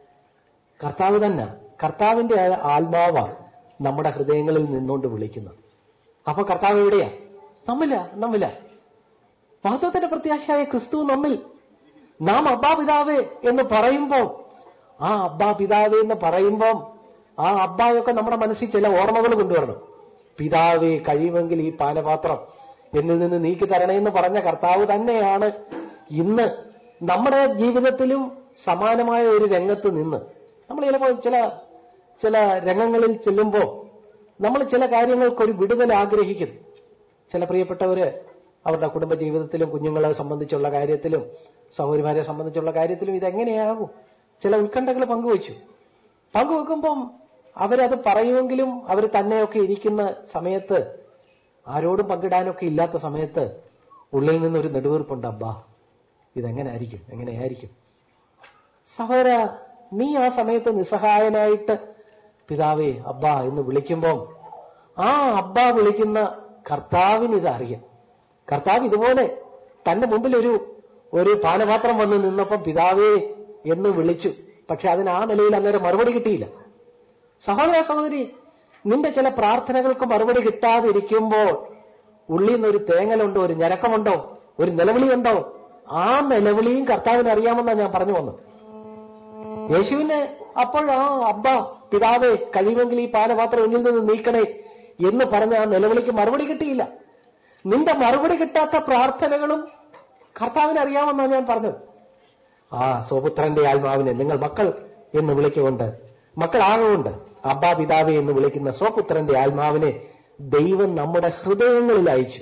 കർത്താവ് തന്നെ കർത്താവിന്റെ ആ- ആത്മാവാ നമ്മുടെ ഹൃദയങ്ങളിൽ നിന്നുകൊണ്ട് വിളിക്കുന്നത് അപ്പൊ കർത്താവ് എവിടെയാ നമ്മില നമ്മില മഹത്വത്തിന്റെ പ്രത്യാശയായ ക്രിസ്തു നമ്മിൽ നാം അബ്ബാ പിതാവേ എന്ന് പറയുമ്പോൾ ആ അബ്ബാ പിതാവേ എന്ന് പറയുമ്പോൾ ആ അബ്ബായൊക്കെ നമ്മുടെ മനസ്സിൽ ചില ഓർമ്മകൾ കൊണ്ടുവരണം പിതാവേ കഴിയുമെങ്കിൽ ഈ പാനപാത്രം എന്നിൽ നിന്ന് നീക്കി തരണേന്ന് പറഞ്ഞ കർത്താവ് തന്നെയാണ് ഇന്ന് നമ്മുടെ ജീവിതത്തിലും സമാനമായ ഒരു രംഗത്ത് നിന്ന് നമ്മൾ ചിലപ്പോൾ ചില ചില രംഗങ്ങളിൽ ചെല്ലുമ്പോൾ നമ്മൾ ചില കാര്യങ്ങൾക്ക് ഒരു വിടുതൽ ആഗ്രഹിക്കുന്നു ചില പ്രിയപ്പെട്ടവര് അവരുടെ കുടുംബ ജീവിതത്തിലും കുഞ്ഞുങ്ങളെ സംബന്ധിച്ചുള്ള കാര്യത്തിലും സഹോദരിമാരെ സംബന്ധിച്ചുള്ള കാര്യത്തിലും ഇതെങ്ങനെയാകും ചില ഉത്കണ്ഠകൾ പങ്കുവച്ചു പങ്കുവെക്കുമ്പം അവരത് പറയുമെങ്കിലും അവർ തന്നെയൊക്കെ ഇരിക്കുന്ന സമയത്ത് ആരോടും പങ്കിടാനൊക്കെ ഇല്ലാത്ത സമയത്ത് ഉള്ളിൽ നിന്നൊരു നെടുവീർപ്പുണ്ട് അബ്ബാ ഇതെങ്ങനെയായിരിക്കും എങ്ങനെയായിരിക്കും സഹോദര നീ ആ സമയത്ത് നിസ്സഹായനായിട്ട് പിതാവേ അബ്ബ എന്ന് വിളിക്കുമ്പം ആ അബ്ബ വിളിക്കുന്ന കർത്താവിന് ഇത് അറിയാം കർത്താവ് ഇതുപോലെ തന്റെ മുമ്പിൽ ഒരു ഒരു പാനപാത്രം വന്ന് നിന്നപ്പം പിതാവേ എന്ന് വിളിച്ചു പക്ഷെ അതിന് ആ നിലയിൽ അന്നേരം മറുപടി കിട്ടിയില്ല സഹോദര സഹോദരി നിന്റെ ചില പ്രാർത്ഥനകൾക്ക് മറുപടി കിട്ടാതിരിക്കുമ്പോൾ ഉള്ളിൽ നിന്നൊരു തേങ്ങലുണ്ടോ ഒരു ഞരക്കമുണ്ടോ ഒരു നിലവിളിയുണ്ടോ ആ നിലവിളിയും കർത്താവിന് അറിയാമെന്നാണ് ഞാൻ പറഞ്ഞു വന്നത് യേശുവിന് അപ്പോൾ ആ അബ്ബ പിതാവേ കഴിയുമെങ്കിൽ ഈ പാനപാത്രം എന്നിൽ നിന്ന് നീക്കണേ എന്ന് പറഞ്ഞ ആ നിലവിളിക്ക് മറുപടി കിട്ടിയില്ല നിന്റെ മറുപടി കിട്ടാത്ത പ്രാർത്ഥനകളും കർത്താവിന് അറിയാമെന്നാണ് ഞാൻ പറഞ്ഞത് ആ സ്വപുത്രന്റെ ആത്മാവിനെ നിങ്ങൾ മക്കൾ എന്ന് വിളിക്കുകൊണ്ട് മക്കളാകുകൊണ്ട് അബ്ബാ പിതാവേ എന്ന് വിളിക്കുന്ന സ്വപുത്രന്റെ ആത്മാവിനെ ദൈവം നമ്മുടെ ഹൃദയങ്ങളിൽ അയച്ചു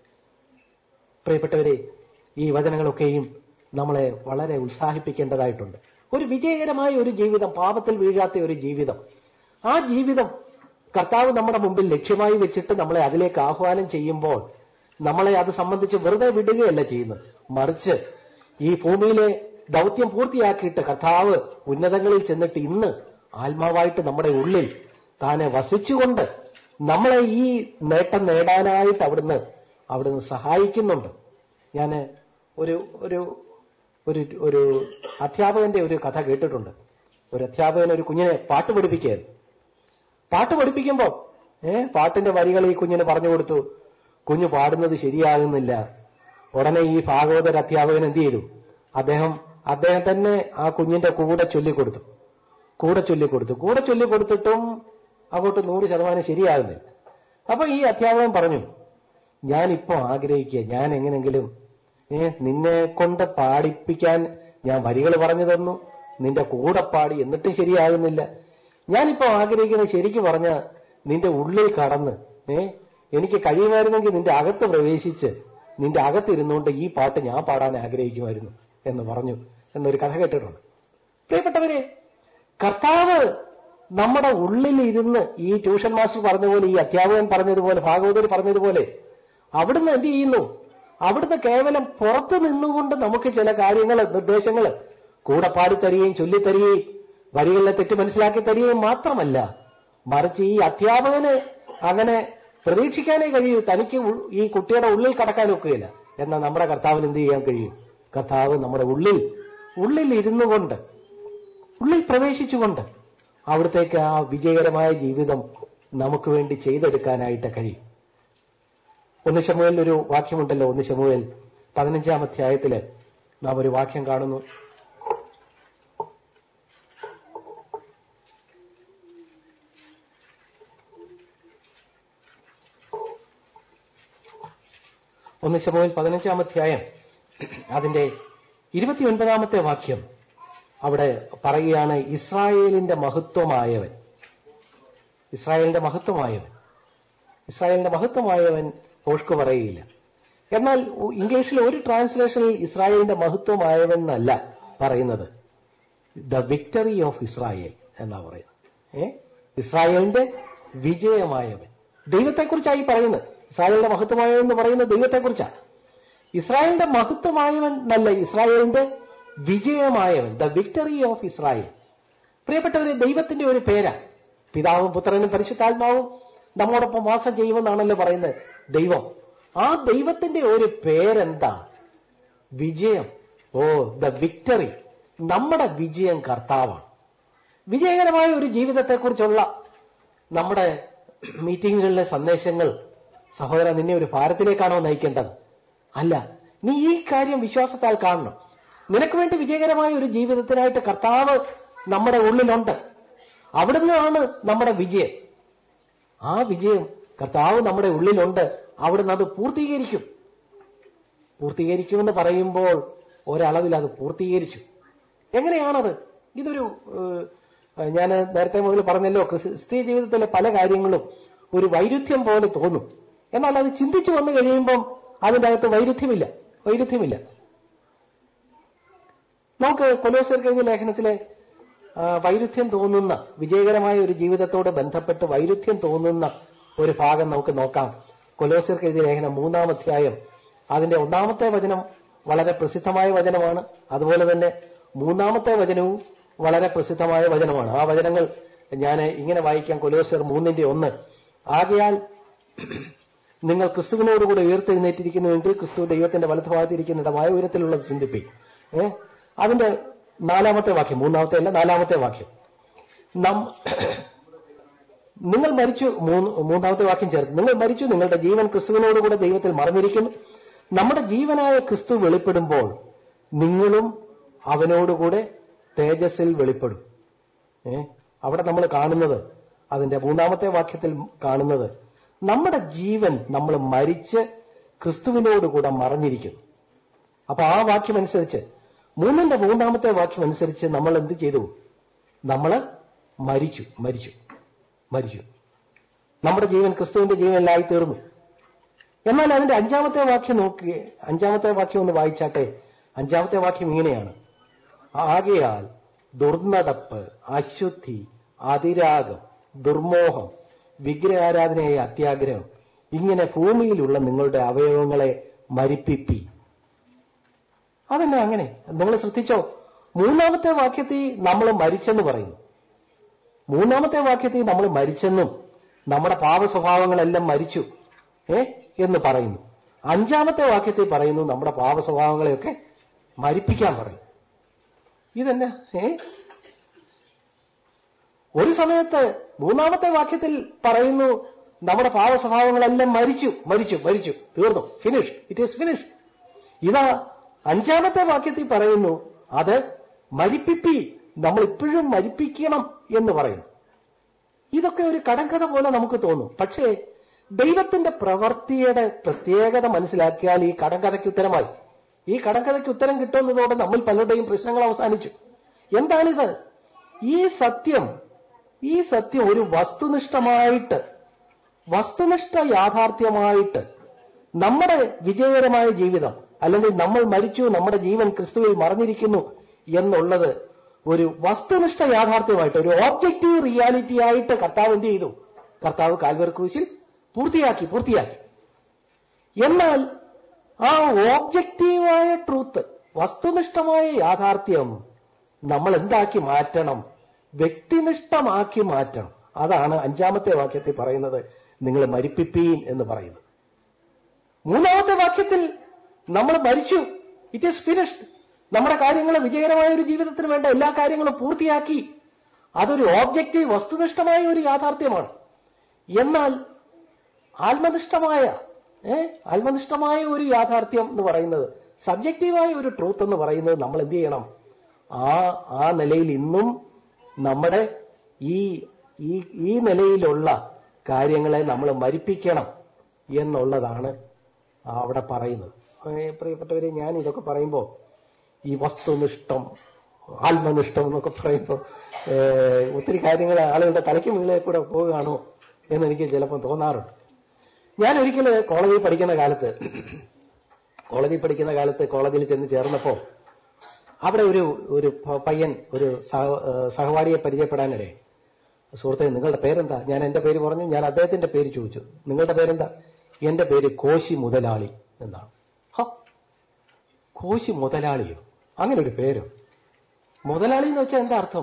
പ്രിയപ്പെട്ടവരെ ഈ വചനങ്ങളൊക്കെയും നമ്മളെ വളരെ ഉത്സാഹിപ്പിക്കേണ്ടതായിട്ടുണ്ട് ഒരു വിജയകരമായ ഒരു ജീവിതം പാപത്തിൽ വീഴാത്ത ഒരു ജീവിതം ആ ജീവിതം കർത്താവ് നമ്മുടെ മുമ്പിൽ ലക്ഷ്യമായി വെച്ചിട്ട് നമ്മളെ അതിലേക്ക് ആഹ്വാനം ചെയ്യുമ്പോൾ നമ്മളെ അത് സംബന്ധിച്ച് വെറുതെ വിടുകയല്ല ചെയ്യുന്നത് മറിച്ച് ഈ ഭൂമിയിലെ ദൗത്യം പൂർത്തിയാക്കിയിട്ട് കർത്താവ് ഉന്നതങ്ങളിൽ ചെന്നിട്ട് ഇന്ന് ആത്മാവായിട്ട് നമ്മുടെ ഉള്ളിൽ താനെ വസിച്ചുകൊണ്ട് നമ്മളെ ഈ നേട്ടം നേടാനായിട്ട് അവിടുന്ന് അവിടുന്ന് സഹായിക്കുന്നുണ്ട് ഞാൻ ഒരു ഒരു ഒരു ഒരു അധ്യാപകന്റെ ഒരു കഥ കേട്ടിട്ടുണ്ട് ഒരു അധ്യാപകൻ ഒരു കുഞ്ഞിനെ പാട്ട് പഠിപ്പിക്കുകയായിരുന്നു പാട്ട് പഠിപ്പിക്കുമ്പോൾ ഏ പാട്ടിന്റെ വരികൾ ഈ കുഞ്ഞിന് പറഞ്ഞു കൊടുത്തു കുഞ്ഞു പാടുന്നത് ശരിയാകുന്നില്ല ഉടനെ ഈ ഭാഗവതർ അധ്യാപകൻ എന്ത് ചെയ്തു അദ്ദേഹം അദ്ദേഹം തന്നെ ആ കുഞ്ഞിന്റെ കൂടെ ചൊല്ലിക്കൊടുത്തു കൂടെ ചൊല്ലിക്കൊടുത്തു കൂടെ ചൊല്ലിക്കൊടുത്തിട്ടും അങ്ങോട്ട് നൂറ് ശതമാനം ശരിയാകുന്നില്ല അപ്പൊ ഈ അധ്യാപകൻ പറഞ്ഞു ഞാനിപ്പോ ആഗ്രഹിക്കുക ഞാൻ എങ്ങനെങ്കിലും ഏ നിന്നെ കൊണ്ട് പാടിപ്പിക്കാൻ ഞാൻ വരികൾ പറഞ്ഞു തന്നു നിന്റെ കൂടെ പാടി എന്നിട്ടും ശരിയാകുന്നില്ല ഞാനിപ്പോ ആഗ്രഹിക്കുന്നത് ശരിക്കും പറഞ്ഞ നിന്റെ ഉള്ളിൽ കടന്ന് ഏ എനിക്ക് കഴിയുമായിരുന്നെങ്കിൽ നിന്റെ അകത്ത് പ്രവേശിച്ച് നിന്റെ അകത്തിരുന്നുകൊണ്ട് ഈ പാട്ട് ഞാൻ പാടാൻ ആഗ്രഹിക്കുമായിരുന്നു എന്ന് പറഞ്ഞു എന്നൊരു കഥ കേട്ടിട്ടുണ്ട് പ്രിയപ്പെട്ടവരെ കർത്താവ് നമ്മുടെ ഉള്ളിൽ ഇരുന്ന് ഈ ട്യൂഷൻ മാസ്റ്റർ പറഞ്ഞതുപോലെ ഈ അധ്യാപകൻ പറഞ്ഞതുപോലെ ഭാഗവതർ പറഞ്ഞതുപോലെ അവിടുന്ന് എന്ത് ചെയ്യുന്നു അവിടുന്ന് കേവലം പുറത്തു നിന്നുകൊണ്ട് നമുക്ക് ചില കാര്യങ്ങൾ നിർദ്ദേശങ്ങൾ കൂടെ പാടിത്തരികയും ചൊല്ലിത്തരികയും വരികളിലെ തെറ്റ് മനസ്സിലാക്കി തരികയും മാത്രമല്ല മറിച്ച് ഈ അധ്യാപകന് അങ്ങനെ പ്രതീക്ഷിക്കാനേ കഴിയൂ തനിക്ക് ഉൾ- ഈ കുട്ടിയുടെ ഉള്ളിൽ കടക്കാൻ ഒക്കുകയില്ല എന്നാൽ നമ്മുടെ കർത്താവിന് എന്ത് ചെയ്യാൻ കഴിയും കർത്താവ് നമ്മുടെ ഉള്ളിൽ ഉള്ളിൽ ഇരുന്നു കൊണ്ട് ഉള്ളിൽ പ്രവേശിച്ചുകൊണ്ട് അവിടത്തേക്ക് ആ വിജയകരമായ ജീവിതം നമുക്ക് വേണ്ടി ചെയ്തെടുക്കാനായിട്ട് കഴിയും ഒന്ന് ശമുവേൽ ഒരു വാക്യമുണ്ടല്ലോ ഒന്ന് ശമുവേൽ പതിനഞ്ചാം അധ്യായത്തില് നാം ഒരു വാക്യം കാണുന്നു ഒന്ന് ശമുവേൽ പതിനഞ്ചാം അധ്യായം അതിന്റെ ഇരുപത്തിയൊൻപതാമത്തെ വാക്യം അവിടെ പറയുകയാണ് ഇസ്രായേലിന്റെ മഹത്വമായവൻ ഇസ്രായേലിന്റെ മഹത്വമായവൻ ഇസ്രായേലിന്റെ മഹത്വമായവൻ ഓഷ്കു പറയുകയില്ല എന്നാൽ ഉ- ഇംഗ്ലീഷിൽ ഒരു ട്രാൻസ്ലേഷനിൽ ഇസ്രായേലിന്റെ മഹത്വമായവൻ എന്നല്ല പറയുന്നത് ദ വിക്ടറി ഓഫ് ഇസ്രായേൽ എന്നാ പറയുന്നത് ഏ ഇസ്രായേലിന്റെ വിജയമായവൻ ദൈവത്തെക്കുറിച്ചായി പറയുന്നത് ഇസ്രായേലിന്റെ മഹത്വമായവൻ എന്ന് പറയുന്നത് ദൈവത്തെക്കുറിച്ചാണ് ഇസ്രായേലിന്റെ മഹത്വമായവൻ എന്നല്ല ഇസ്രായേലിന്റെ വിജയമായവൻ ദ വിക്ടറി ഓഫ് ഇസ്രായേൽ പ്രിയപ്പെട്ടവരെ ദൈവത്തിന്റെ ഒരു പേരാ പിതാവും പുത്രനും പരിശുദ്ധാത്മാവും നമ്മോടൊപ്പം വാസം ചെയ്യുമെന്നാണല്ലോ പറയുന്നത് ദൈവം ആ ദൈവത്തിന്റെ ഒരു പേരെന്താ വിജയം ഓ ദ വിക്ടറി നമ്മുടെ വിജയം കർത്താവാണ് വിജയകരമായ ഒരു ജീവിതത്തെക്കുറിച്ചുള്ള നമ്മുടെ മീറ്റിങ്ങുകളിലെ സന്ദേശങ്ങൾ സഹോദര നിന്നെ ഒരു ഭാരത്തിലേക്കാണോ നയിക്കേണ്ടത് അല്ല നീ ഈ കാര്യം വിശ്വാസത്താൽ കാണണം നിനക്ക് വേണ്ടി വിജയകരമായ ഒരു ജീവിതത്തിനായിട്ട് കർത്താവ് നമ്മുടെ ഉള്ളിലുണ്ട് അവിടുന്നാണ് നമ്മുടെ വിജയം ആ വിജയം കർത്താവ് നമ്മുടെ ഉള്ളിലുണ്ട് അവിടുന്ന് അത് പൂർത്തീകരിക്കും പൂർത്തീകരിക്കുമെന്ന് പറയുമ്പോൾ ഒരളവിൽ അത് പൂർത്തീകരിച്ചു എങ്ങനെയാണത് ഇതൊരു ഞാൻ നേരത്തെ മുതൽ പറഞ്ഞല്ലോ ക്രിസ്തീയ ജീവിതത്തിലെ പല കാര്യങ്ങളും ഒരു വൈരുദ്ധ്യം പോലെ തോന്നും എന്നാൽ അത് ചിന്തിച്ചു വന്നു കഴിയുമ്പം അതിൻ്റെ അകത്ത് വൈരുദ്ധ്യമില്ല വൈരുദ്ധ്യമില്ല നമുക്ക് കൊലോസർ കഴിഞ്ഞ ലേഖനത്തിലെ ആ, വൈരുദ്ധ്യം തോന്നുന്ന വിജയകരമായ ഒരു ജീവിതത്തോട് ബന്ധപ്പെട്ട് വൈരുദ്ധ്യം തോന്നുന്ന ഒരു ഭാഗം നമുക്ക് നോക്കാം കൊലോസർ എഴുതിയ ലേഖനം മൂന്നാം അധ്യായം അതിന്റെ ഒന്നാമത്തെ വചനം വളരെ പ്രസിദ്ധമായ വചനമാണ് അതുപോലെ തന്നെ മൂന്നാമത്തെ വചനവും വളരെ പ്രസിദ്ധമായ വചനമാണ് ആ വചനങ്ങൾ ഞാൻ ഇങ്ങനെ വായിക്കാം കൊലോസർ മൂന്നിന്റെ ഒന്ന് ആകയാൽ നിങ്ങൾ ക്രിസ്തുവിനോടുകൂടെ ഉയർത്തെഴുന്നേറ്റിരിക്കുന്നുവെങ്കിൽ ക്രിസ്തു ദൈവത്തിന്റെ വലതുഭാഗത്തിരിക്കുന്നിടമായ ഉയരത്തിലുള്ളത് ചിന്തിപ്പി ഏ അതിന്റെ നാലാമത്തെ വാക്യം മൂന്നാമത്തെ അല്ല നാലാമത്തെ വാക്യം നം നിങ്ങൾ മരിച്ചു മൂന്ന് മൂന്നാമത്തെ വാക്യം ചേർത്ത് നിങ്ങൾ മരിച്ചു നിങ്ങളുടെ ജീവൻ ക്രിസ്തുവിനോടുകൂടെ ദൈവത്തിൽ മറഞ്ഞിരിക്കുന്നു നമ്മുടെ ജീവനായ ക്രിസ്തു വെളിപ്പെടുമ്പോൾ നിങ്ങളും അവനോടുകൂടെ തേജസ്സിൽ വെളിപ്പെടും ഏ അവിടെ നമ്മൾ കാണുന്നത് അതിന്റെ മൂന്നാമത്തെ വാക്യത്തിൽ കാണുന്നത് നമ്മുടെ ജീവൻ നമ്മൾ മരിച്ച് ക്രിസ്തുവിനോടുകൂടെ മറഞ്ഞിരിക്കുന്നു അപ്പൊ ആ വാക്യം അനുസരിച്ച് മൂന്നിന്റെ മൂന്നാമത്തെ വാക്യം അനുസരിച്ച് നമ്മൾ എന്ത് ചെയ്തു നമ്മൾ മരിച്ചു മരിച്ചു മരിച്ചു നമ്മുടെ ജീവൻ ക്രിസ്തുവിന്റെ ജീവനിലായി തീർന്നു എന്നാൽ അതിന്റെ അഞ്ചാമത്തെ വാക്യം നോക്കുക അഞ്ചാമത്തെ വാക്യം ഒന്ന് വായിച്ചാട്ടെ അഞ്ചാമത്തെ വാക്യം ഇങ്ങനെയാണ് ആകയാൽ ദുർനടപ്പ് അശുദ്ധി അതിരാഗം ദുർമോഹം വിഗ്രഹാരാധനയായ അത്യാഗ്രഹം ഇങ്ങനെ ഭൂമിയിലുള്ള നിങ്ങളുടെ അവയവങ്ങളെ മരിപ്പിപ്പി അതെന്നാ അങ്ങനെ നിങ്ങൾ ശ്രദ്ധിച്ചോ മൂന്നാമത്തെ വാക്യത്തിൽ നമ്മൾ മരിച്ചെന്ന് പറയുന്നു മൂന്നാമത്തെ വാക്യത്തിൽ നമ്മൾ മരിച്ചെന്നും നമ്മുടെ പാപ സ്വഭാവങ്ങളെല്ലാം മരിച്ചു ഏ എന്ന് പറയുന്നു അഞ്ചാമത്തെ വാക്യത്തിൽ പറയുന്നു നമ്മുടെ പാപ സ്വഭാവങ്ങളെയൊക്കെ മരിപ്പിക്കാൻ പറയും ഇതെന്നാ ഏ ഒരു സമയത്ത് മൂന്നാമത്തെ വാക്യത്തിൽ പറയുന്നു നമ്മുടെ പാവ സ്വഭാവങ്ങളെല്ലാം മരിച്ചു മരിച്ചു മരിച്ചു തീർന്നു ഫിനിഷ് ഇറ്റ് ഈസ് ഫിനിഷ് ഇതാ അഞ്ചാമത്തെ വാക്യത്തിൽ പറയുന്നു അത് മരിപ്പിപ്പി നമ്മൾ ഇപ്പോഴും മരിപ്പിക്കണം എന്ന് പറയുന്നു ഇതൊക്കെ ഒരു കടങ്കഥ പോലെ നമുക്ക് തോന്നും പക്ഷേ ദൈവത്തിന്റെ പ്രവൃത്തിയുടെ പ്രത്യേകത മനസ്സിലാക്കിയാൽ ഈ കടങ്കഥയ്ക്ക് ഉത്തരമായി ഈ കടങ്കഥയ്ക്ക് ഉത്തരം കിട്ടുന്നതോടെ നമ്മൾ പലരുടെയും പ്രശ്നങ്ങൾ അവസാനിച്ചു എന്താണിത് ഈ സത്യം ഈ സത്യം ഒരു വസ്തുനിഷ്ഠമായിട്ട് വസ്തുനിഷ്ഠ യാഥാർത്ഥ്യമായിട്ട് നമ്മുടെ വിജയകരമായ ജീവിതം അല്ലെങ്കിൽ നമ്മൾ മരിച്ചു നമ്മുടെ ജീവൻ ക്രിസ്തുവിൽ മറഞ്ഞിരിക്കുന്നു എന്നുള്ളത് ഒരു വസ്തുനിഷ്ഠ യാഥാർത്ഥ്യമായിട്ട് ഒരു ഓബ്ജക്റ്റീവ് റിയാലിറ്റി ആയിട്ട് കർത്താവ് എന്ത് ചെയ്തു കർത്താവ് കാൽവർ ക്രൂശിൽ പൂർത്തിയാക്കി പൂർത്തിയാക്കി എന്നാൽ ആ ഓബ്ജക്റ്റീവായ ട്രൂത്ത് വസ്തുനിഷ്ഠമായ യാഥാർത്ഥ്യം നമ്മൾ എന്താക്കി മാറ്റണം വ്യക്തിനിഷ്ഠമാക്കി മാറ്റണം അതാണ് അഞ്ചാമത്തെ വാക്യത്തിൽ പറയുന്നത് നിങ്ങൾ മരിപ്പിപ്പീൻ എന്ന് പറയുന്നത് മൂന്നാമത്തെ വാക്യത്തിൽ നമ്മൾ മരിച്ചു ഇറ്റ് ഈസ് ഫിനിഷ്ഡ് നമ്മുടെ കാര്യങ്ങൾ വിജയകരമായ ഒരു ജീവിതത്തിന് വേണ്ട എല്ലാ കാര്യങ്ങളും പൂർത്തിയാക്കി അതൊരു ഓബ്ജക്റ്റീവ് വസ്തുനിഷ്ഠമായ ഒരു യാഥാർത്ഥ്യമാണ് എന്നാൽ ആത്മനിഷ്ഠമായ ഏ ആത്മനിഷ്ഠമായ ഒരു യാഥാർത്ഥ്യം എന്ന് പറയുന്നത് സബ്ജക്റ്റീവായ ഒരു ട്രൂത്ത് എന്ന് പറയുന്നത് നമ്മൾ എന്ത് ചെയ്യണം ആ ആ നിലയിൽ ഇന്നും നമ്മുടെ ഈ ഈ ഈ നിലയിലുള്ള കാര്യങ്ങളെ നമ്മൾ മരിപ്പിക്കണം എന്നുള്ളതാണ് അവിടെ പറയുന്നത് ഏ, പ്രിയപ്പെട്ടവരെ ഞാൻ ഇതൊക്കെ പറയുമ്പോൾ ഈ വസ്തുനിഷ്ഠം ആത്മനിഷ്ഠം എന്നൊക്കെ പറയുമ്പോൾ ഏ, ഒത്തിരി കാര്യങ്ങൾ ആളുകളുടെ തലയ്ക്ക് മുകളിൽ കൂടെ പോവുകയാണോ എന്ന് എനിക്ക് ചിലപ്പോൾ തോന്നാറുണ്ട് ഞാൻ ഒരിക്കൽ കോളേജിൽ പഠിക്കുന്ന കാലത്ത് കോളേജിൽ പഠിക്കുന്ന കാലത്ത് കോളേജിൽ ചെന്ന് ചേർന്നപ്പോൾ അവിടെ ഒരു ഒരു പ- പയ്യൻ ഒരു സഹ- ഏ, സഹപാഠിയെ പരിചയപ്പെടാനിടെ സുഹൃത്തെ നിങ്ങളുടെ പേരെന്താ ഞാൻ എന്റെ പേര് പറഞ്ഞു ഞാൻ അദ്ദേഹത്തിന്റെ പേര് ചോദിച്ചു നിങ്ങളുടെ പേരെന്താ എന്റെ പേര് കോശി മുതലാളി എന്നാണ് ഹ, കോശി മുതലാളിയോ അങ്ങനെ ഒരു പേരോ മുതലാളി എന്ന് വെച്ചാൽ എന്താ അർത്ഥം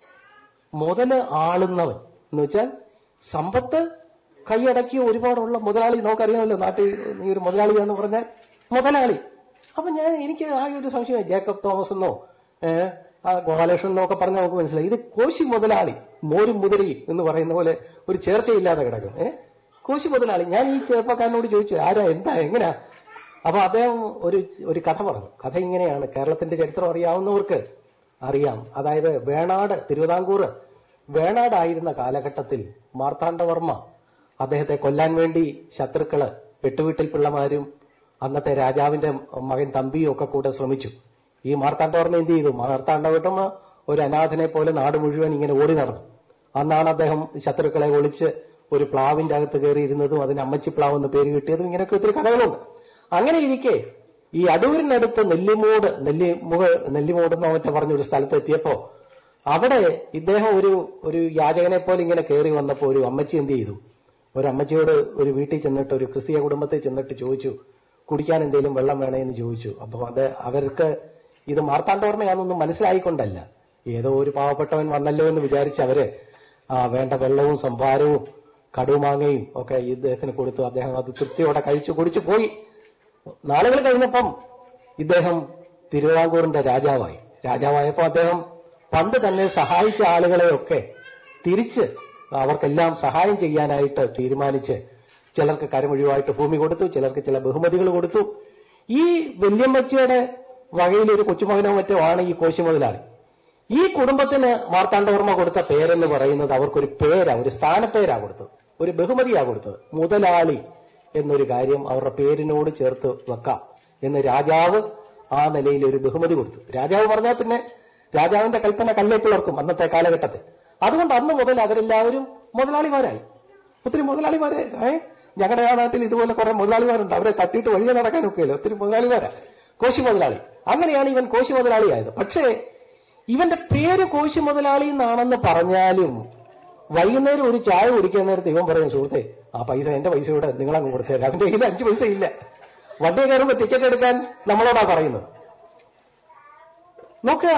മുതല് ആളുന്നവൻ എന്ന് വെച്ചാൽ സമ്പത്ത് കൈയടക്കിയ ഒരുപാടുള്ള മുതലാളി നമുക്കറിയാമല്ലോ നാട്ടിൽ നീ ഒരു മുതലാളിയാന്ന് പറഞ്ഞാൽ മുതലാളി അപ്പൊ ഞാൻ എനിക്ക് ആകെ ഒരു സംശയം ജേക്കബ് തോമസ് എന്നോ ഏഹ് ആ ഗോപാലകൃഷ്ണൻ എന്നോ ഒക്കെ പറഞ്ഞാൽ നമുക്ക് മനസ്സിലായി ഇത് കോശി മുതലാളി മോരും മുതിരി എന്ന് പറയുന്ന പോലെ ഒരു ചേർച്ചയില്ലാതെ കിടക്കും ഏഹ് കോശി മുതലാളി ഞാൻ ഈ ചെറുപ്പക്കാരനോട് ചോദിച്ചു ആരാ എന്താ എങ്ങനെയാ അപ്പൊ അദ്ദേഹം ഒരു ഒരു കഥ പറഞ്ഞു കഥ ഇങ്ങനെയാണ് കേരളത്തിന്റെ ചരിത്രം അറിയാവുന്നവർക്ക് അറിയാം അതായത് വേണാട് തിരുവിതാംകൂർ വേണാടായിരുന്ന കാലഘട്ടത്തിൽ മാർത്താണ്ഡവർമ്മ അദ്ദേഹത്തെ കൊല്ലാൻ വേണ്ടി ശത്രുക്കള് വെട്ടുവീട്ടിൽ പിള്ളമാരും അന്നത്തെ രാജാവിന്റെ മകൻ തമ്പിയും ഒക്കെ കൂടെ ശ്രമിച്ചു ഈ മാർത്താണ്ഡവർമ്മ എന്ത് ചെയ്തു മാർത്താണ്ഡവർമ്മ ഒരു അനാഥനെ പോലെ നാട് മുഴുവൻ ഇങ്ങനെ ഓടി നടന്നു അന്നാണ് അദ്ദേഹം ശത്രുക്കളെ ഒളിച്ച് ഒരു പ്ലാവിന്റെ അകത്ത് കയറിയിരുന്നതും അതിന് അമ്മച്ചി പ്ലാവ് എന്ന് പേര് കിട്ടിയതും ഇങ്ങനെയൊക്കെ ഒത്തിരി കഥകളുണ്ട് അങ്ങനെ ഇരിക്കെ ഈ അടൂരിനടുത്ത് നെല്ലിമൂട് നെല്ലിമുഖ നെല്ലിമൂട് എന്നോ മറ്റോ പറഞ്ഞൊരു സ്ഥലത്ത് എത്തിയപ്പോ അവിടെ ഇദ്ദേഹം ഒരു ഒരു യാചകനെ പോലെ ഇങ്ങനെ കയറി വന്നപ്പോ ഒരു അമ്മച്ചി എന്ത് ചെയ്തു ഒരു അമ്മച്ചിയോട് ഒരു വീട്ടിൽ ചെന്നിട്ട് ഒരു ക്രിസ്തീയ കുടുംബത്തിൽ ചെന്നിട്ട് ചോദിച്ചു കുടിക്കാൻ എന്തെങ്കിലും വെള്ളം വേണേ എന്ന് ചോദിച്ചു അപ്പൊ അത് അവർക്ക് ഇത് മാർത്താണ്ഡോർമ്മയാണെന്നൊന്നും മനസ്സിലായിക്കൊണ്ടല്ല ഏതോ ഒരു പാവപ്പെട്ടവൻ വന്നല്ലോ എന്ന് വിചാരിച്ച് അവര് ആ വേണ്ട വെള്ളവും സംഭാരവും കടുമാങ്ങയും ഒക്കെ ഇദ്ദേഹത്തിന് കൊടുത്തു അദ്ദേഹം അത് തൃപ്തിയോടെ കഴിച്ചു കുടിച്ചു പോയി നാളുകൾ കഴിഞ്ഞപ്പം ഇദ്ദേഹം തിരുവിതാംകൂറിന്റെ രാജാവായി രാജാവായപ്പോൾ അദ്ദേഹം പണ്ട് തന്നെ സഹായിച്ച ആളുകളെയൊക്കെ തിരിച്ച് അവർക്കെല്ലാം സഹായം ചെയ്യാനായിട്ട് തീരുമാനിച്ച് ചിലർക്ക് കരമൊഴിവായിട്ട് ഭൂമി കൊടുത്തു ചിലർക്ക് ചില ബഹുമതികൾ കൊടുത്തു ഈ വല്യമ്മച്ചിയുടെ വകയിൽ ഒരു കൊച്ചുമകനോ മറ്റോ ആണ് ഈ കോശി മുതലാളി ഈ കുടുംബത്തിന് മാർത്താണ്ഡവർമ്മ കൊടുത്ത പേരെന്ന് പറയുന്നത് അവർക്കൊരു പേരാ ഒരു സ്ഥാനപ്പേരാ കൊടുത്തത് ഒരു ബഹുമതിയാ കൊടുത്തത് മുതലാളി എന്നൊരു കാര്യം അവരുടെ പേരിനോട് ചേർത്ത് വെക്കാം എന്ന് രാജാവ് ആ നിലയിൽ ഒരു ബഹുമതി കൊടുത്തു രാജാവ് പറഞ്ഞാൽ പിന്നെ രാജാവിന്റെ കൽപ്പന കല്ലേപ്പിളർക്കും അന്നത്തെ കാലഘട്ടത്തിൽ അതുകൊണ്ട് അന്ന് മുതൽ അവരെല്ലാവരും മുതലാളിമാരായി ഒത്തിരി മുതലാളിമാരെ ഏ ഞങ്ങളുടെ ആ നാട്ടിൽ ഇതുപോലെ കുറെ മുതലാളിമാരുണ്ട് അവരെ തട്ടിയിട്ട് വഴിയെ നടക്കാനൊക്കെയല്ലോ ഒത്തിരി മുതലാളിമാരാ കോശി മുതലാളി അങ്ങനെയാണ് ഇവൻ കോശി മുതലാളിയായത് പക്ഷേ ഇവന്റെ പേര് കോശി മുതലാളി എന്നാണെന്ന് പറഞ്ഞാലും വൈകുന്നേരം ഒരു ചായ കുടിക്കാൻ നേരത്ത് ഇവൻ പറയും സുഹൃത്തെ ആ പൈസ എന്റെ പൈസ കൂടെ നിങ്ങളങ്ങ് കൊടുത്തേരാ അവന്റെ കയ്യിൽ അഞ്ച് പൈസ ഇല്ല വണ്ടി കയറുമ്പോ ടിക്കറ്റ് എടുക്കാൻ നമ്മളോടാ പറയുന്നത് നോക്കുക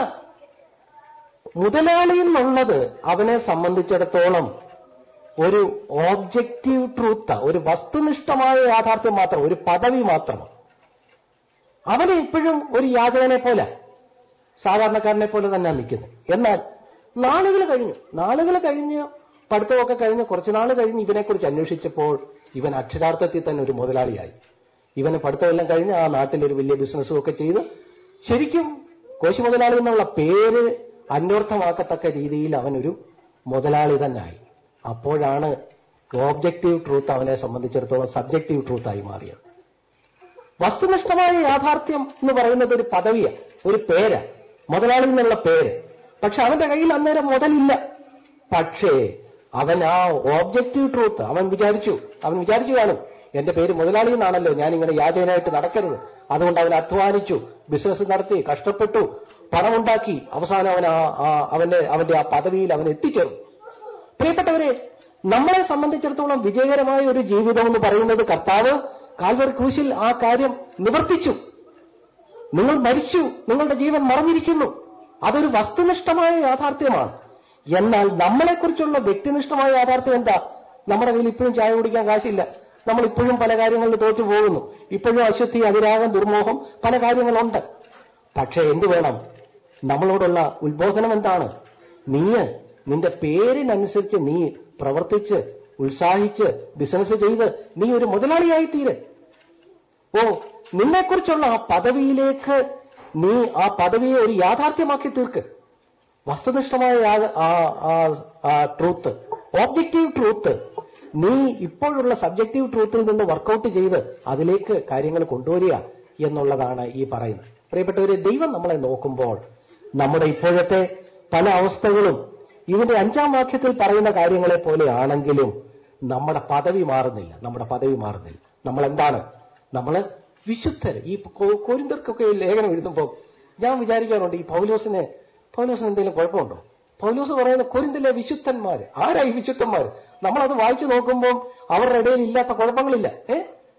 മുതലാളി എന്നുള്ളത് അവനെ സംബന്ധിച്ചിടത്തോളം ഒരു ഓബ്ജക്റ്റീവ് ട്രൂത്ത് ഒരു വസ്തുനിഷ്ഠമായ യാഥാർത്ഥ്യം മാത്രം ഒരു പദവി മാത്രമാണ് അവന് ഇപ്പോഴും ഒരു യാചകനെ പോലെ സാധാരണക്കാരനെ പോലെ തന്നെ നിൽക്കുന്നത് എന്നാൽ നാളുകൾ കഴിഞ്ഞു നാളുകൾ കഴിഞ്ഞ് പഠിത്തമൊക്കെ കഴിഞ്ഞ് കുറച്ചു നാൾ കഴിഞ്ഞ് ഇവനെക്കുറിച്ച് അന്വേഷിച്ചപ്പോൾ ഇവൻ അക്ഷരാർത്ഥത്തിൽ തന്നെ ഒരു മുതലാളിയായി ഇവന് പഠിത്തമെല്ലാം കഴിഞ്ഞ് ആ നാട്ടിൽ ഒരു വലിയ ബിസിനസ്സും ഒക്കെ ചെയ്ത് ശരിക്കും കോശി മുതലാളി എന്നുള്ള പേര് അന്വർത്ഥമാക്കത്തക്ക രീതിയിൽ അവനൊരു മുതലാളി തന്നെ ആയി അപ്പോഴാണ് ഓബ്ജക്റ്റീവ് ട്രൂത്ത് അവനെ സംബന്ധിച്ചിടത്തോളം സബ്ജക്റ്റീവ് ട്രൂത്തായി മാറിയത് വസ്തുനിഷ്ഠമായ യാഥാർത്ഥ്യം എന്ന് പറയുന്നത് ഒരു പദവിയാണ് ഒരു പേര് മുതലാളി എന്നുള്ള പേര് പക്ഷെ അവന്റെ കയ്യിൽ അന്നേരം മുതലില്ല പക്ഷേ അവൻ ആ ഓബ്ജക്റ്റീവ് ട്രൂത്ത് അവൻ വിചാരിച്ചു അവൻ വിചാരിച്ചു കാണും എന്റെ പേര് മുതലാളി എന്നാണല്ലോ ഞാൻ ഇങ്ങനെ യാചകനായിട്ട് നടക്കരുത് അതുകൊണ്ട് അവൻ അധ്വാനിച്ചു ബിസിനസ് നടത്തി കഷ്ടപ്പെട്ടു പണമുണ്ടാക്കി അവസാനം അവൻ ആ- ആ- അവന്റെ അവന്റെ ആ പദവിയിൽ അവൻ എത്തിച്ചേർന്നു പ്രിയപ്പെട്ടവരെ നമ്മളെ സംബന്ധിച്ചിടത്തോളം വിജയകരമായ ഒരു ജീവിതം എന്ന് പറയുന്നത് കർത്താവ് കാൽവർ ക്രൂശിൽ ആ കാര്യം നിവർത്തിച്ചു നിങ്ങൾ മരിച്ചു നിങ്ങളുടെ ജീവൻ മറഞ്ഞിരിക്കുന്നു അതൊരു വസ്തുനിഷ്ഠമായ യാഥാർത്ഥ്യമാണ് എന്നാൽ നമ്മളെക്കുറിച്ചുള്ള വ്യക്തിനിഷ്ഠമായ യാഥാർത്ഥ്യം എന്താ നമ്മുടെ കയ്യിൽ ഇപ്പോഴും ചായ കുടിക്കാൻ കാശില്ല നമ്മൾ ഇപ്പോഴും പല കാര്യങ്ങളിൽ തോറ്റു പോകുന്നു ഇപ്പോഴും അശുദ്ധി അതിരാഗം ദുർമോഹം പല കാര്യങ്ങളുണ്ട് പക്ഷെ എന്തു വേണം നമ്മളോടുള്ള ഉത്ബോധനം എന്താണ് നീ നിന്റെ പേരിനനുസരിച്ച് നീ പ്രവർത്തിച്ച് ഉത്സാഹിച്ച് ബിസിനസ് ചെയ്ത് നീ ഒരു മുതലാളിയായി തീരെ ഓ നിന്നെക്കുറിച്ചുള്ള ആ പദവിയിലേക്ക് നീ ആ പദവിയെ ഒരു യാഥാർത്ഥ്യമാക്കി തീർക്ക് വസ്തുനിഷ്ഠമായ യാ- ആ- ആ- ആ ട്രൂത്ത് ഓബ്ജക്റ്റീവ് ട്രൂത്ത് നീ ഇപ്പോഴുള്ള സബ്ജക്റ്റീവ് ട്രൂത്തിൽ നിന്ന് വർക്കൗട്ട് ചെയ്ത് അതിലേക്ക് കാര്യങ്ങൾ കൊണ്ടുവരിക എന്നുള്ളതാണ് ഈ പറയുന്നത് പ്രിയപ്പെട്ടവരെ ദൈവം നമ്മളെ നോക്കുമ്പോൾ നമ്മുടെ ഇപ്പോഴത്തെ പല അവസ്ഥകളും ഇതിന്റെ അഞ്ചാം വാക്യത്തിൽ പറയുന്ന കാര്യങ്ങളെ പോലെ ആണെങ്കിലും നമ്മുടെ പദവി മാറുന്നില്ല നമ്മുടെ പദവി മാറുന്നില്ല നമ്മൾ എന്താണ് നമ്മള് വിശുദ്ധര് ഈ കൊ- കൊരിന്തർക്കൊക്കെ ഈ ലേഖനം എഴുതുമ്പോൾ ഞാൻ വിചാരിക്കാറുണ്ട് ഈ പൗലോസിന് പൗലോസിന് എന്തെങ്കിലും കുഴപ്പമുണ്ടോ പൗലോസ് പറയുന്ന കൊരിന്തിലെ വിശുദ്ധന്മാര് ആരായി വിശുദ്ധന്മാര് നമ്മളത് വായിച്ചു നോക്കുമ്പോൾ അവരുടെ ഇടയിൽ ഇല്ലാത്ത കുഴപ്പങ്ങളില്ല ഏ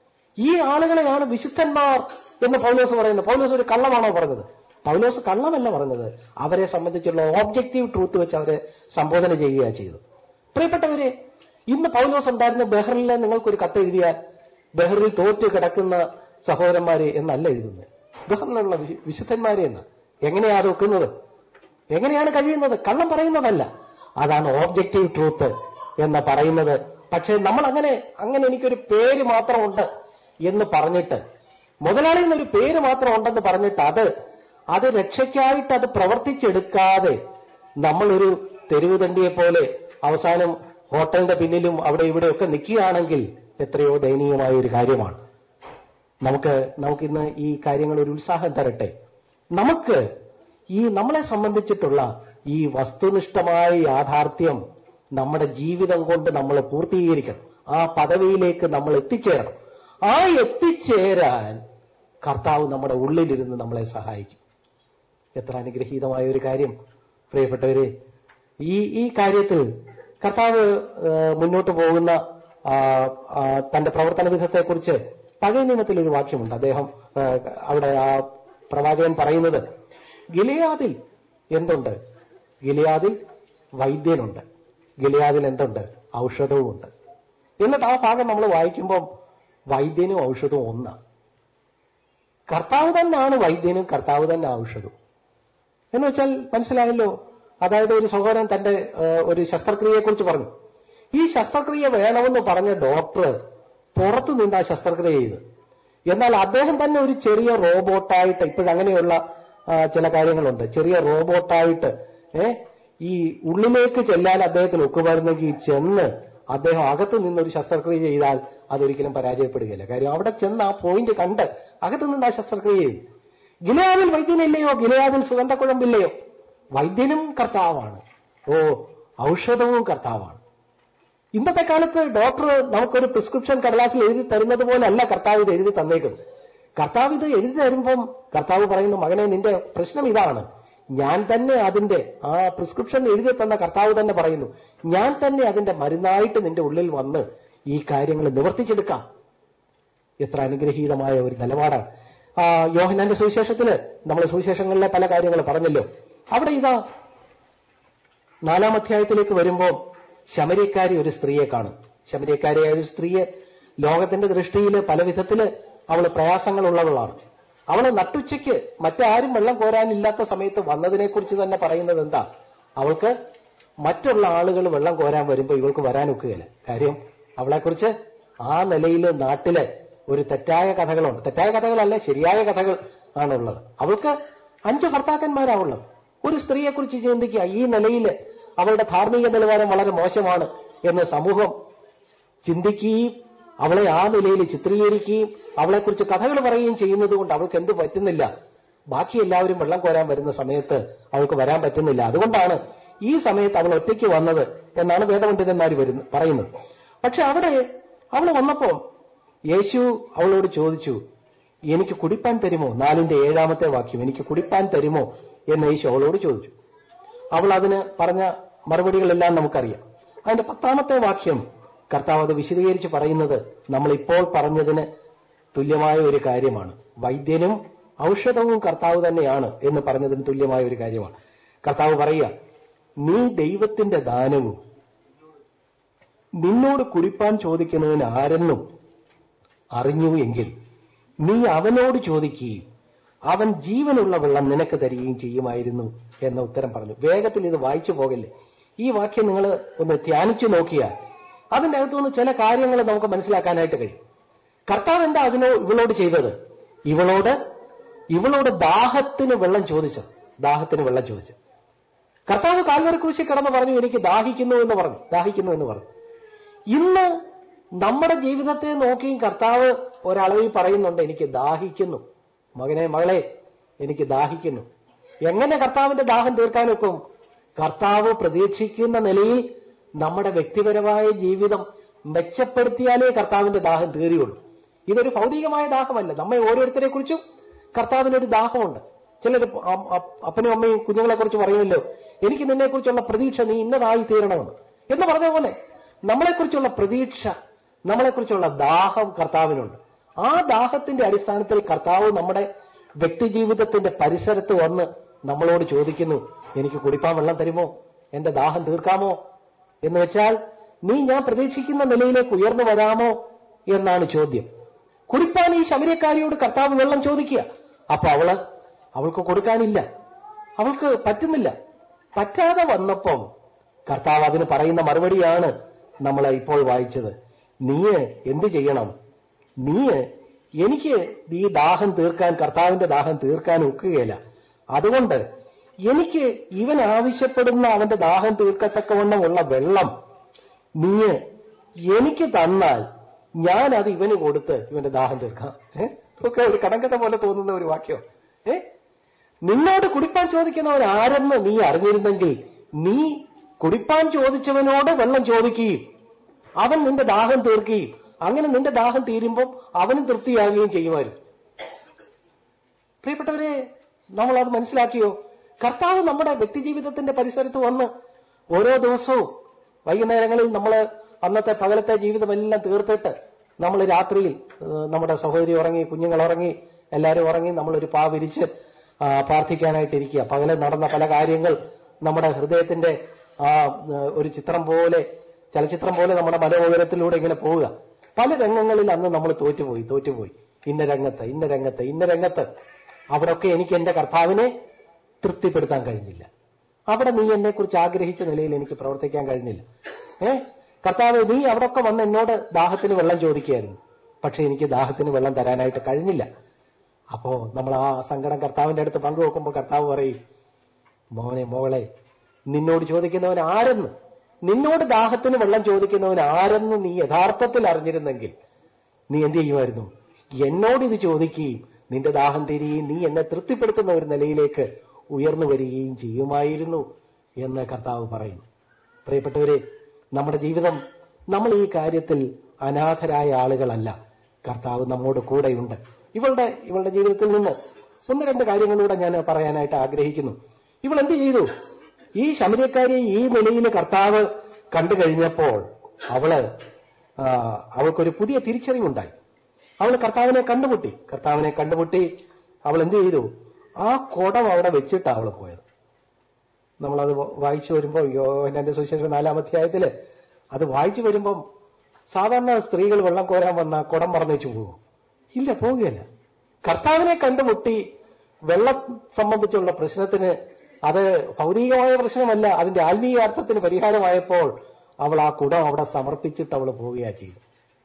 ഈ ആളുകളെയാണ് വിശുദ്ധന്മാർ എന്ന് പൗലോസ് പറയുന്നത് പൗലോസ് ഒരു കള്ളമാണോ പറഞ്ഞത് പൗലോസ് കള്ളമല്ല പറഞ്ഞത് അവരെ സംബന്ധിച്ചുള്ള ഓബ്ജക്റ്റീവ് ട്രൂത്ത് വെച്ച് അവരെ സംബോധന ചെയ്യുകയാണ് ചെയ്തത് പ്രിയപ്പെട്ടവരെ ഇന്ന് പൗലോസ് ഉണ്ടായിരുന്ന ബഹ്റിലെ നിങ്ങൾക്കൊരു കത്ത് എഴുതിയാൽ ബഹ്റിൽ തോറ്റ് കിടക്കുന്ന സഹോദരന്മാരെ എന്നല്ല എഴുതുന്നത് ബഹ്റിലുള്ള വി- വിശുദ്ധന്മാരെ എന്ന് എങ്ങനെയാ അത് വെക്കുന്നത് എങ്ങനെയാണ് കഴിയുന്നത് കള്ളം പറയുന്നതല്ല അതാണ് ഓബ്ജക്റ്റീവ് ട്രൂത്ത് എന്ന് പറയുന്നത് പക്ഷേ നമ്മൾ അങ്ങനെ അങ്ങനെ എനിക്കൊരു പേര് മാത്രമുണ്ട് എന്ന് പറഞ്ഞിട്ട് മുതലാളി എന്നൊരു പേര് മാത്രം ഉണ്ടെന്ന് പറഞ്ഞിട്ട് അത് അത് രക്ഷയ്ക്കായിട്ട് അത് പ്രവർത്തിച്ചെടുക്കാതെ നമ്മളൊരു തെരുവ് തണ്ടിയെ പോലെ അവസാനം ഹോട്ടലിന്റെ പിന്നിലും അവിടെ ഇവിടെയൊക്കെ നിൽക്കുകയാണെങ്കിൽ എത്രയോ ദയനീയമായ ഒരു കാര്യമാണ് നമുക്ക് നമുക്കിന്ന് ഈ കാര്യങ്ങൾ ഒരു ഉത്സാഹം തരട്ടെ നമുക്ക് ഈ നമ്മളെ സംബന്ധിച്ചിട്ടുള്ള ഈ വസ്തുനിഷ്ഠമായ യാഥാർത്ഥ്യം നമ്മുടെ ജീവിതം കൊണ്ട് നമ്മൾ പൂർത്തീകരിക്കണം ആ പദവിയിലേക്ക് നമ്മൾ എത്തിച്ചേരണം ആ എത്തിച്ചേരാൻ കർത്താവ് നമ്മുടെ ഉള്ളിലിരുന്ന് നമ്മളെ സഹായിക്കും എത്ര അനുഗ്രഹീതമായ ഒരു കാര്യം പ്രിയപ്പെട്ടവരെ ഈ ഈ കാര്യത്തിൽ കർത്താവ് ആ, മുന്നോട്ട് പോകുന്ന ആ, ആ, തന്റെ പ്രവർത്തന വിധത്തെക്കുറിച്ച് പഴയ നിയമത്തിൽ ഒരു വാക്യമുണ്ട് അദ്ദേഹം ആ, അവിടെ ആ പ്രവാചകൻ പറയുന്നത് ഗിലിയാദിൽ എന്തുണ്ട് ഗിലിയാദിൽ വൈദ്യനുണ്ട് ഗിലിയാദിൽ എന്തുണ്ട് ഔഷധവുമുണ്ട് എന്നിട്ട് ആ ഭാഗം നമ്മൾ വായിക്കുമ്പോൾ വൈദ്യനും ഔഷധവും ഒന്നാണ് കർത്താവ് തന്നെയാണ് വൈദ്യനും കർത്താവ് തന്നെ ഔഷധവും എന്ന് വെച്ചാൽ മനസ്സിലായല്ലോ അതായത് ഒരു സഹോദരൻ തന്റെ ആ, ഒരു ശസ്ത്രക്രിയയെക്കുറിച്ച് പറഞ്ഞു ഈ ശസ്ത്രക്രിയ വേണമെന്ന് പറഞ്ഞ ഡോക്ടർ പുറത്തു നിന്ന് ആ ശസ്ത്രക്രിയ ചെയ്ത് എന്നാൽ അദ്ദേഹം തന്നെ ഒരു ചെറിയ റോബോട്ടായിട്ട് ഇപ്പോഴങ്ങനെയുള്ള ആ, ചില കാര്യങ്ങളുണ്ട് ചെറിയ റോബോട്ടായിട്ട് ഏ ഈ ഉള്ളിലേക്ക് ചെല്ലാൻ അദ്ദേഹത്തിന് ഒക്കുമായിരുന്നെങ്കിൽ ചെന്ന് അദ്ദേഹം അകത്തു നിന്നൊരു ശസ്ത്രക്രിയ ചെയ്താൽ അതൊരിക്കലും പരാജയപ്പെടുകയില്ല കാര്യം അവിടെ ചെന്ന് ആ പോയിന്റ് കണ്ട് അകത്തു നിന്ന് ആ ശസ്ത്രക്രിയ ചെയ്തു ഗിലയാദിൽ വൈദ്യനില്ലയോ ഗിലയാദിൽ സുഗന്ധക്കുഴമ്പില്ലയോ വൈദ്യനും കർത്താവാണ് ഓ ഔഷധവും കർത്താവാണ് ഇന്നത്തെ കാലത്ത് ഡോക്ടർ നമുക്കൊരു പ്രിസ്ക്രിപ്ഷൻ കടലാസിൽ എഴുതി തരുന്നത് പോലെ അല്ല കർത്താവ് ഇത് എഴുതി തന്നേക്കുന്നത് കർത്താവ് ഇത് എഴുതി തരുമ്പം കർത്താവ് പറയുന്നു മകനെ നിന്റെ പ്രശ്നം ഇതാണ് ഞാൻ തന്നെ അതിന്റെ ആ പ്രിസ്ക്രിപ്ഷൻ എഴുതി തന്ന കർത്താവ് തന്നെ പറയുന്നു ഞാൻ തന്നെ അതിന്റെ മരുന്നായിട്ട് നിന്റെ ഉള്ളിൽ വന്ന് ഈ കാര്യങ്ങൾ നിവർത്തിച്ചെടുക്കാം എത്ര അനുഗ്രഹീതമായ ഒരു നിലപാടാണ് ആ യോഹനാന്റെ സുവിശേഷത്തില് നമ്മൾ സുവിശേഷങ്ങളിലെ പല കാര്യങ്ങൾ പറഞ്ഞല്ലോ അവിടെ ഇതാ നാലാം അധ്യായത്തിലേക്ക് വരുമ്പോൾ ശമരിക്കാരി ഒരു സ്ത്രീയെ കാണും ശമരിക്കാരിയായ ഒരു സ്ത്രീയെ ലോകത്തിന്റെ ദൃഷ്ടിയിൽ പല വിധത്തില് അവള് പ്രയാസങ്ങളുള്ളവളാണ് അവള് നട്ടുച്ചയ്ക്ക് മറ്റാരും വെള്ളം കോരാനില്ലാത്ത സമയത്ത് വന്നതിനെക്കുറിച്ച് തന്നെ പറയുന്നത് എന്താ അവൾക്ക് മറ്റുള്ള ആളുകൾ വെള്ളം കോരാൻ വരുമ്പോൾ ഇവൾക്ക് വരാനൊക്കുകയില്ല കാര്യം അവളെക്കുറിച്ച് ആ നിലയിൽ നാട്ടിലെ ഒരു തെറ്റായ കഥകളുണ്ട് തെറ്റായ കഥകളല്ല ശരിയായ കഥകൾ ആണുള്ളത് അവൾക്ക് അഞ്ച് ഭർത്താക്കന്മാരാണുള്ളത് ഒരു സ്ത്രീയെക്കുറിച്ച് ചിന്തിക്കുക ഈ നിലയിൽ അവളുടെ ധാർമ്മിക നിലവാരം വളരെ മോശമാണ് എന്ന് സമൂഹം ചിന്തിക്കുകയും അവളെ ആ നിലയിൽ ചിത്രീകരിക്കുകയും അവളെക്കുറിച്ച് കഥകൾ പറയുകയും ചെയ്യുന്നത് കൊണ്ട് അവൾക്ക് എന്ത് പറ്റുന്നില്ല ബാക്കി എല്ലാവരും വെള്ളം കോരാൻ വരുന്ന സമയത്ത് അവൾക്ക് വരാൻ പറ്റുന്നില്ല അതുകൊണ്ടാണ് ഈ സമയത്ത് അവൾ ഒറ്റയ്ക്ക് വന്നത് എന്നാണ് വേദപണ്ഡിതന്മാർ വരുന്ന പറയുന്നത് പക്ഷെ അവിടെ അവൾ വന്നപ്പോ യേശു അവളോട് ചോദിച്ചു എനിക്ക് കുടിപ്പാൻ തരുമോ നാലിന്റെ ഏഴാമത്തെ വാക്യം എനിക്ക് കുടിപ്പാൻ തരുമോ എന്ന് യേശു അവളോട് ചോദിച്ചു അവൾ അതിന് പറഞ്ഞ മറുപടികളെല്ലാം നമുക്കറിയാം അതിന്റെ പത്താമത്തെ വാക്യം കർത്താവ് അത് വിശദീകരിച്ച് പറയുന്നത് നമ്മൾ ഇപ്പോൾ പറഞ്ഞതിന് തുല്യമായ ഒരു കാര്യമാണ് വൈദ്യനും ഔഷധവും കർത്താവ് തന്നെയാണ് എന്ന് പറഞ്ഞതിന് തുല്യമായ ഒരു കാര്യമാണ് കർത്താവ് പറയുക നീ ദൈവത്തിന്റെ ദാനവും നിന്നോട് കുടിപ്പാൻ ചോദിക്കുന്നതിന് ആരെന്നും അറിഞ്ഞു എങ്കിൽ നീ അവനോട് ചോദിക്കുകയും അവൻ ജീവനുള്ള വെള്ളം നിനക്ക് തരികയും ചെയ്യുമായിരുന്നു എന്ന ഉത്തരം പറഞ്ഞു വേഗത്തിൽ ഇത് വായിച്ചു പോകല്ലേ ഈ വാക്യം നിങ്ങൾ ഒന്ന് ധ്യാനിച്ചു നോക്കിയാൽ അതിന്റെ അകത്തുനിന്ന് ചില കാര്യങ്ങൾ നമുക്ക് മനസ്സിലാക്കാനായിട്ട് കഴിയും കർത്താവ് എന്താ അതിനോ ഇവളോട് ചെയ്തത് ഇവളോട് ഇവളോട് ദാഹത്തിന് വെള്ളം ചോദിച്ചത് ദാഹത്തിന് വെള്ളം ചോദിച്ചു കർത്താവ് കാൽവറി കുറിച്ച് കിടന്ന് പറഞ്ഞു എനിക്ക് ദാഹിക്കുന്നു എന്ന് പറഞ്ഞു ദാഹിക്കുന്നു എന്ന് പറഞ്ഞു ഇന്ന് നമ്മുടെ ജീവിതത്തെ നോക്കിയും കർത്താവ് ഒരളവിൽ പറയുന്നുണ്ട് എനിക്ക് ദാഹിക്കുന്നു മകനെ മകളെ എനിക്ക് ദാഹിക്കുന്നു എങ്ങനെ കർത്താവിന്റെ ദാഹം തീർക്കാനൊക്കും കർത്താവ് പ്രതീക്ഷിക്കുന്ന നിലയിൽ നമ്മുടെ വ്യക്തിപരമായ ജീവിതം മെച്ചപ്പെടുത്തിയാലേ കർത്താവിന്റെ ദാഹം തീരുകയുള്ളൂ ഇതൊരു ഭൗതികമായ ദാഹമല്ല നമ്മെ ഓരോരുത്തരെ കുറിച്ചും കർത്താവിനൊരു ദാഹമുണ്ട് ചിലർ അപ്പനും അമ്മയും കുഞ്ഞുങ്ങളെ കുറിച്ച് പറയുമല്ലോ എനിക്ക് നിന്നെക്കുറിച്ചുള്ള പ്രതീക്ഷ നീ ഇന്നതായി തീരണമെന്ന് എന്ന് പറഞ്ഞ പോലെ നമ്മളെക്കുറിച്ചുള്ള പ്രതീക്ഷ നമ്മളെക്കുറിച്ചുള്ള ദാഹം കർത്താവിനുണ്ട് ആ ദാഹത്തിന്റെ അടിസ്ഥാനത്തിൽ കർത്താവ് നമ്മുടെ വ്യക്തിജീവിതത്തിന്റെ പരിസരത്ത് വന്ന് നമ്മളോട് ചോദിക്കുന്നു എനിക്ക് കുടിപ്പാൻ വെള്ളം തരുമോ എന്റെ ദാഹം തീർക്കാമോ എന്ന് വെച്ചാൽ നീ ഞാൻ പ്രതീക്ഷിക്കുന്ന നിലയിലേക്ക് ഉയർന്നു വരാമോ എന്നാണ് ചോദ്യം കുടിപ്പാൻ ഈ ശമരക്കാരിയോട് കർത്താവ് വെള്ളം ചോദിക്കുക അപ്പൊ അവള് അവൾക്ക് കൊടുക്കാനില്ല അവൾക്ക് പറ്റുന്നില്ല പറ്റാതെ വന്നപ്പം കർത്താവ് അതിന് പറയുന്ന മറുപടിയാണ് നമ്മൾ ഇപ്പോൾ വായിച്ചത് നീ എന്ത് ചെയ്യണം നീ എനിക്ക് ഈ ദാഹം തീർക്കാൻ കർത്താവിന്റെ ദാഹം തീർക്കാൻ ഒക്കുകയില്ല അതുകൊണ്ട് എനിക്ക് ഇവൻ ആവശ്യപ്പെടുന്ന അവന്റെ ദാഹം തീർക്കത്തക്കവണ്ണമുള്ള വെള്ളം നീ എനിക്ക് തന്നാൽ ഞാൻ അത് ഇവന് കൊടുത്ത് ഇവന്റെ ദാഹം തീർക്കാം ഏഹ് ഒക്കെ ഒരു കടങ്കഥ പോലെ തോന്നുന്ന ഒരു വാക്യം ഏ നിന്നോട് കുടിപ്പാൻ ചോദിക്കുന്നവൻ ആരെന്ന് നീ അറിഞ്ഞിരുന്നെങ്കിൽ നീ കുടിപ്പാൻ ചോദിച്ചവനോട് വെള്ളം ചോദിക്കുകയും അവൻ നിന്റെ ദാഹം തീർക്കുകയും അങ്ങനെ നിന്റെ ദാഹം തീരുമ്പോൾ അവനും തൃപ്തിയാകുകയും ചെയ്യുമായിരുന്നു പ്രിയപ്പെട്ടവരെ നമ്മൾ അത് മനസ്സിലാക്കിയോ കർത്താവ് നമ്മുടെ വ്യക്തിജീവിതത്തിന്റെ പരിസരത്ത് വന്ന് ഓരോ ദിവസവും വൈകുന്നേരങ്ങളിൽ നമ്മൾ അന്നത്തെ പകലത്തെ ജീവിതമെല്ലാം തീർത്തിട്ട് നമ്മൾ രാത്രിയിൽ ഏഹ്, നമ്മുടെ സഹോദരി ഉറങ്ങി കുഞ്ഞുങ്ങൾ ഉറങ്ങി എല്ലാവരും ഉറങ്ങി നമ്മളൊരു പാ വിരിച്ച് ആ, പ്രാർത്ഥിക്കാനായിട്ടിരിക്കുക പകല് നടന്ന പല കാര്യങ്ങൾ നമ്മുടെ ഹൃദയത്തിന്റെ ആ ഏഹ്, ഒരു ചിത്രം പോലെ ചലച്ചിത്രം പോലെ നമ്മുടെ മനോഹരത്തിലൂടെ ഇങ്ങനെ പോവുക പല രംഗങ്ങളിൽ അന്ന് നമ്മൾ തോറ്റുപോയി തോറ്റുപോയി ഇന്ന രംഗത്ത് ഇന്ന രംഗത്ത് ഇന്ന രംഗത്ത് അവിടൊക്കെ എനിക്ക് എന്റെ കർത്താവിനെ തൃപ്തിപ്പെടുത്താൻ കഴിഞ്ഞില്ല അവിടെ നീ എന്നെ കുറിച്ച് ആഗ്രഹിച്ച നിലയിൽ എനിക്ക് പ്രവർത്തിക്കാൻ കഴിഞ്ഞില്ല ഏ കർത്താവ് നീ അവിടൊക്കെ വന്ന് എന്നോട് ദാഹത്തിന് വെള്ളം ചോദിക്കുകയായിരുന്നു പക്ഷെ എനിക്ക് ദാഹത്തിന് വെള്ളം തരാനായിട്ട് കഴിഞ്ഞില്ല അപ്പോ നമ്മൾ ആ സങ്കടം കർത്താവിന്റെ അടുത്ത് പങ്കുവെക്കുമ്പോൾ കർത്താവ് പറയും മോനെ മോളെ നിന്നോട് ചോദിക്കുന്നവൻ ആരെന്ന് നിന്നോട് ദാഹത്തിന് വെള്ളം ചോദിക്കുന്നവൻ ആരെന്ന് നീ യഥാർത്ഥത്തിൽ അറിഞ്ഞിരുന്നെങ്കിൽ നീ എന്ത് ചെയ്യുമായിരുന്നു എന്നോട് ഇത് ചോദിക്കുകയും നിന്റെ ദാഹം തീരുകയും നീ എന്നെ തൃപ്തിപ്പെടുത്തുന്ന ഒരു നിലയിലേക്ക് ഉയർന്നു വരികയും ചെയ്യുമായിരുന്നു എന്ന് കർത്താവ് പറയുന്നു പ്രിയപ്പെട്ടവരെ നമ്മുടെ ജീവിതം നമ്മൾ ഈ കാര്യത്തിൽ അനാഥരായ ആളുകളല്ല കർത്താവ് നമ്മോട് കൂടെയുണ്ട് ഇവളുടെ ഇവളുടെ ജീവിതത്തിൽ നിന്ന് ഒന്ന് രണ്ട് കാര്യങ്ങളൂടെ ഞാൻ പറയാനായിട്ട് ആഗ്രഹിക്കുന്നു ഇവൾ എന്ത് ചെയ്തു ഈ ശമര്യക്കാരിയെ ഈ നിലയിൽ കർത്താവ് കണ്ടു കഴിഞ്ഞപ്പോൾ അവള് ആ, അവൾക്കൊരു പുതിയ തിരിച്ചറിവുണ്ടായി അവൾ കർത്താവിനെ കണ്ടുമുട്ടി കർത്താവിനെ കണ്ടുമുട്ടി അവൾ എന്ത് ചെയ്തു ആ കുടം അവിടെ വെച്ചിട്ടാണ് അവൾ പോയത് നമ്മളത് വായിച്ചു വരുമ്പോൾ യോഹന്റെ സുവിശേഷം നാലാം അധ്യായത്തില് അത് വായിച്ചു വരുമ്പം സാധാരണ സ്ത്രീകൾ വെള്ളം കോരാൻ വന്ന കുടം മറന്നേച്ചു പോകും ഇല്ല പോവുകയല്ല കർത്താവിനെ കണ്ടുമുട്ടി വെള്ളം സംബന്ധിച്ചുള്ള പ്രശ്നത്തിന് അത് ഭൗതികമായ പ്രശ്നമല്ല അതിന്റെ ആത്മീയാർത്ഥത്തിന് പരിഹാരമായപ്പോൾ അവൾ ആ കുടം അവിടെ സമർപ്പിച്ചിട്ട് അവൾ പോവുകയാ ചെയ്തു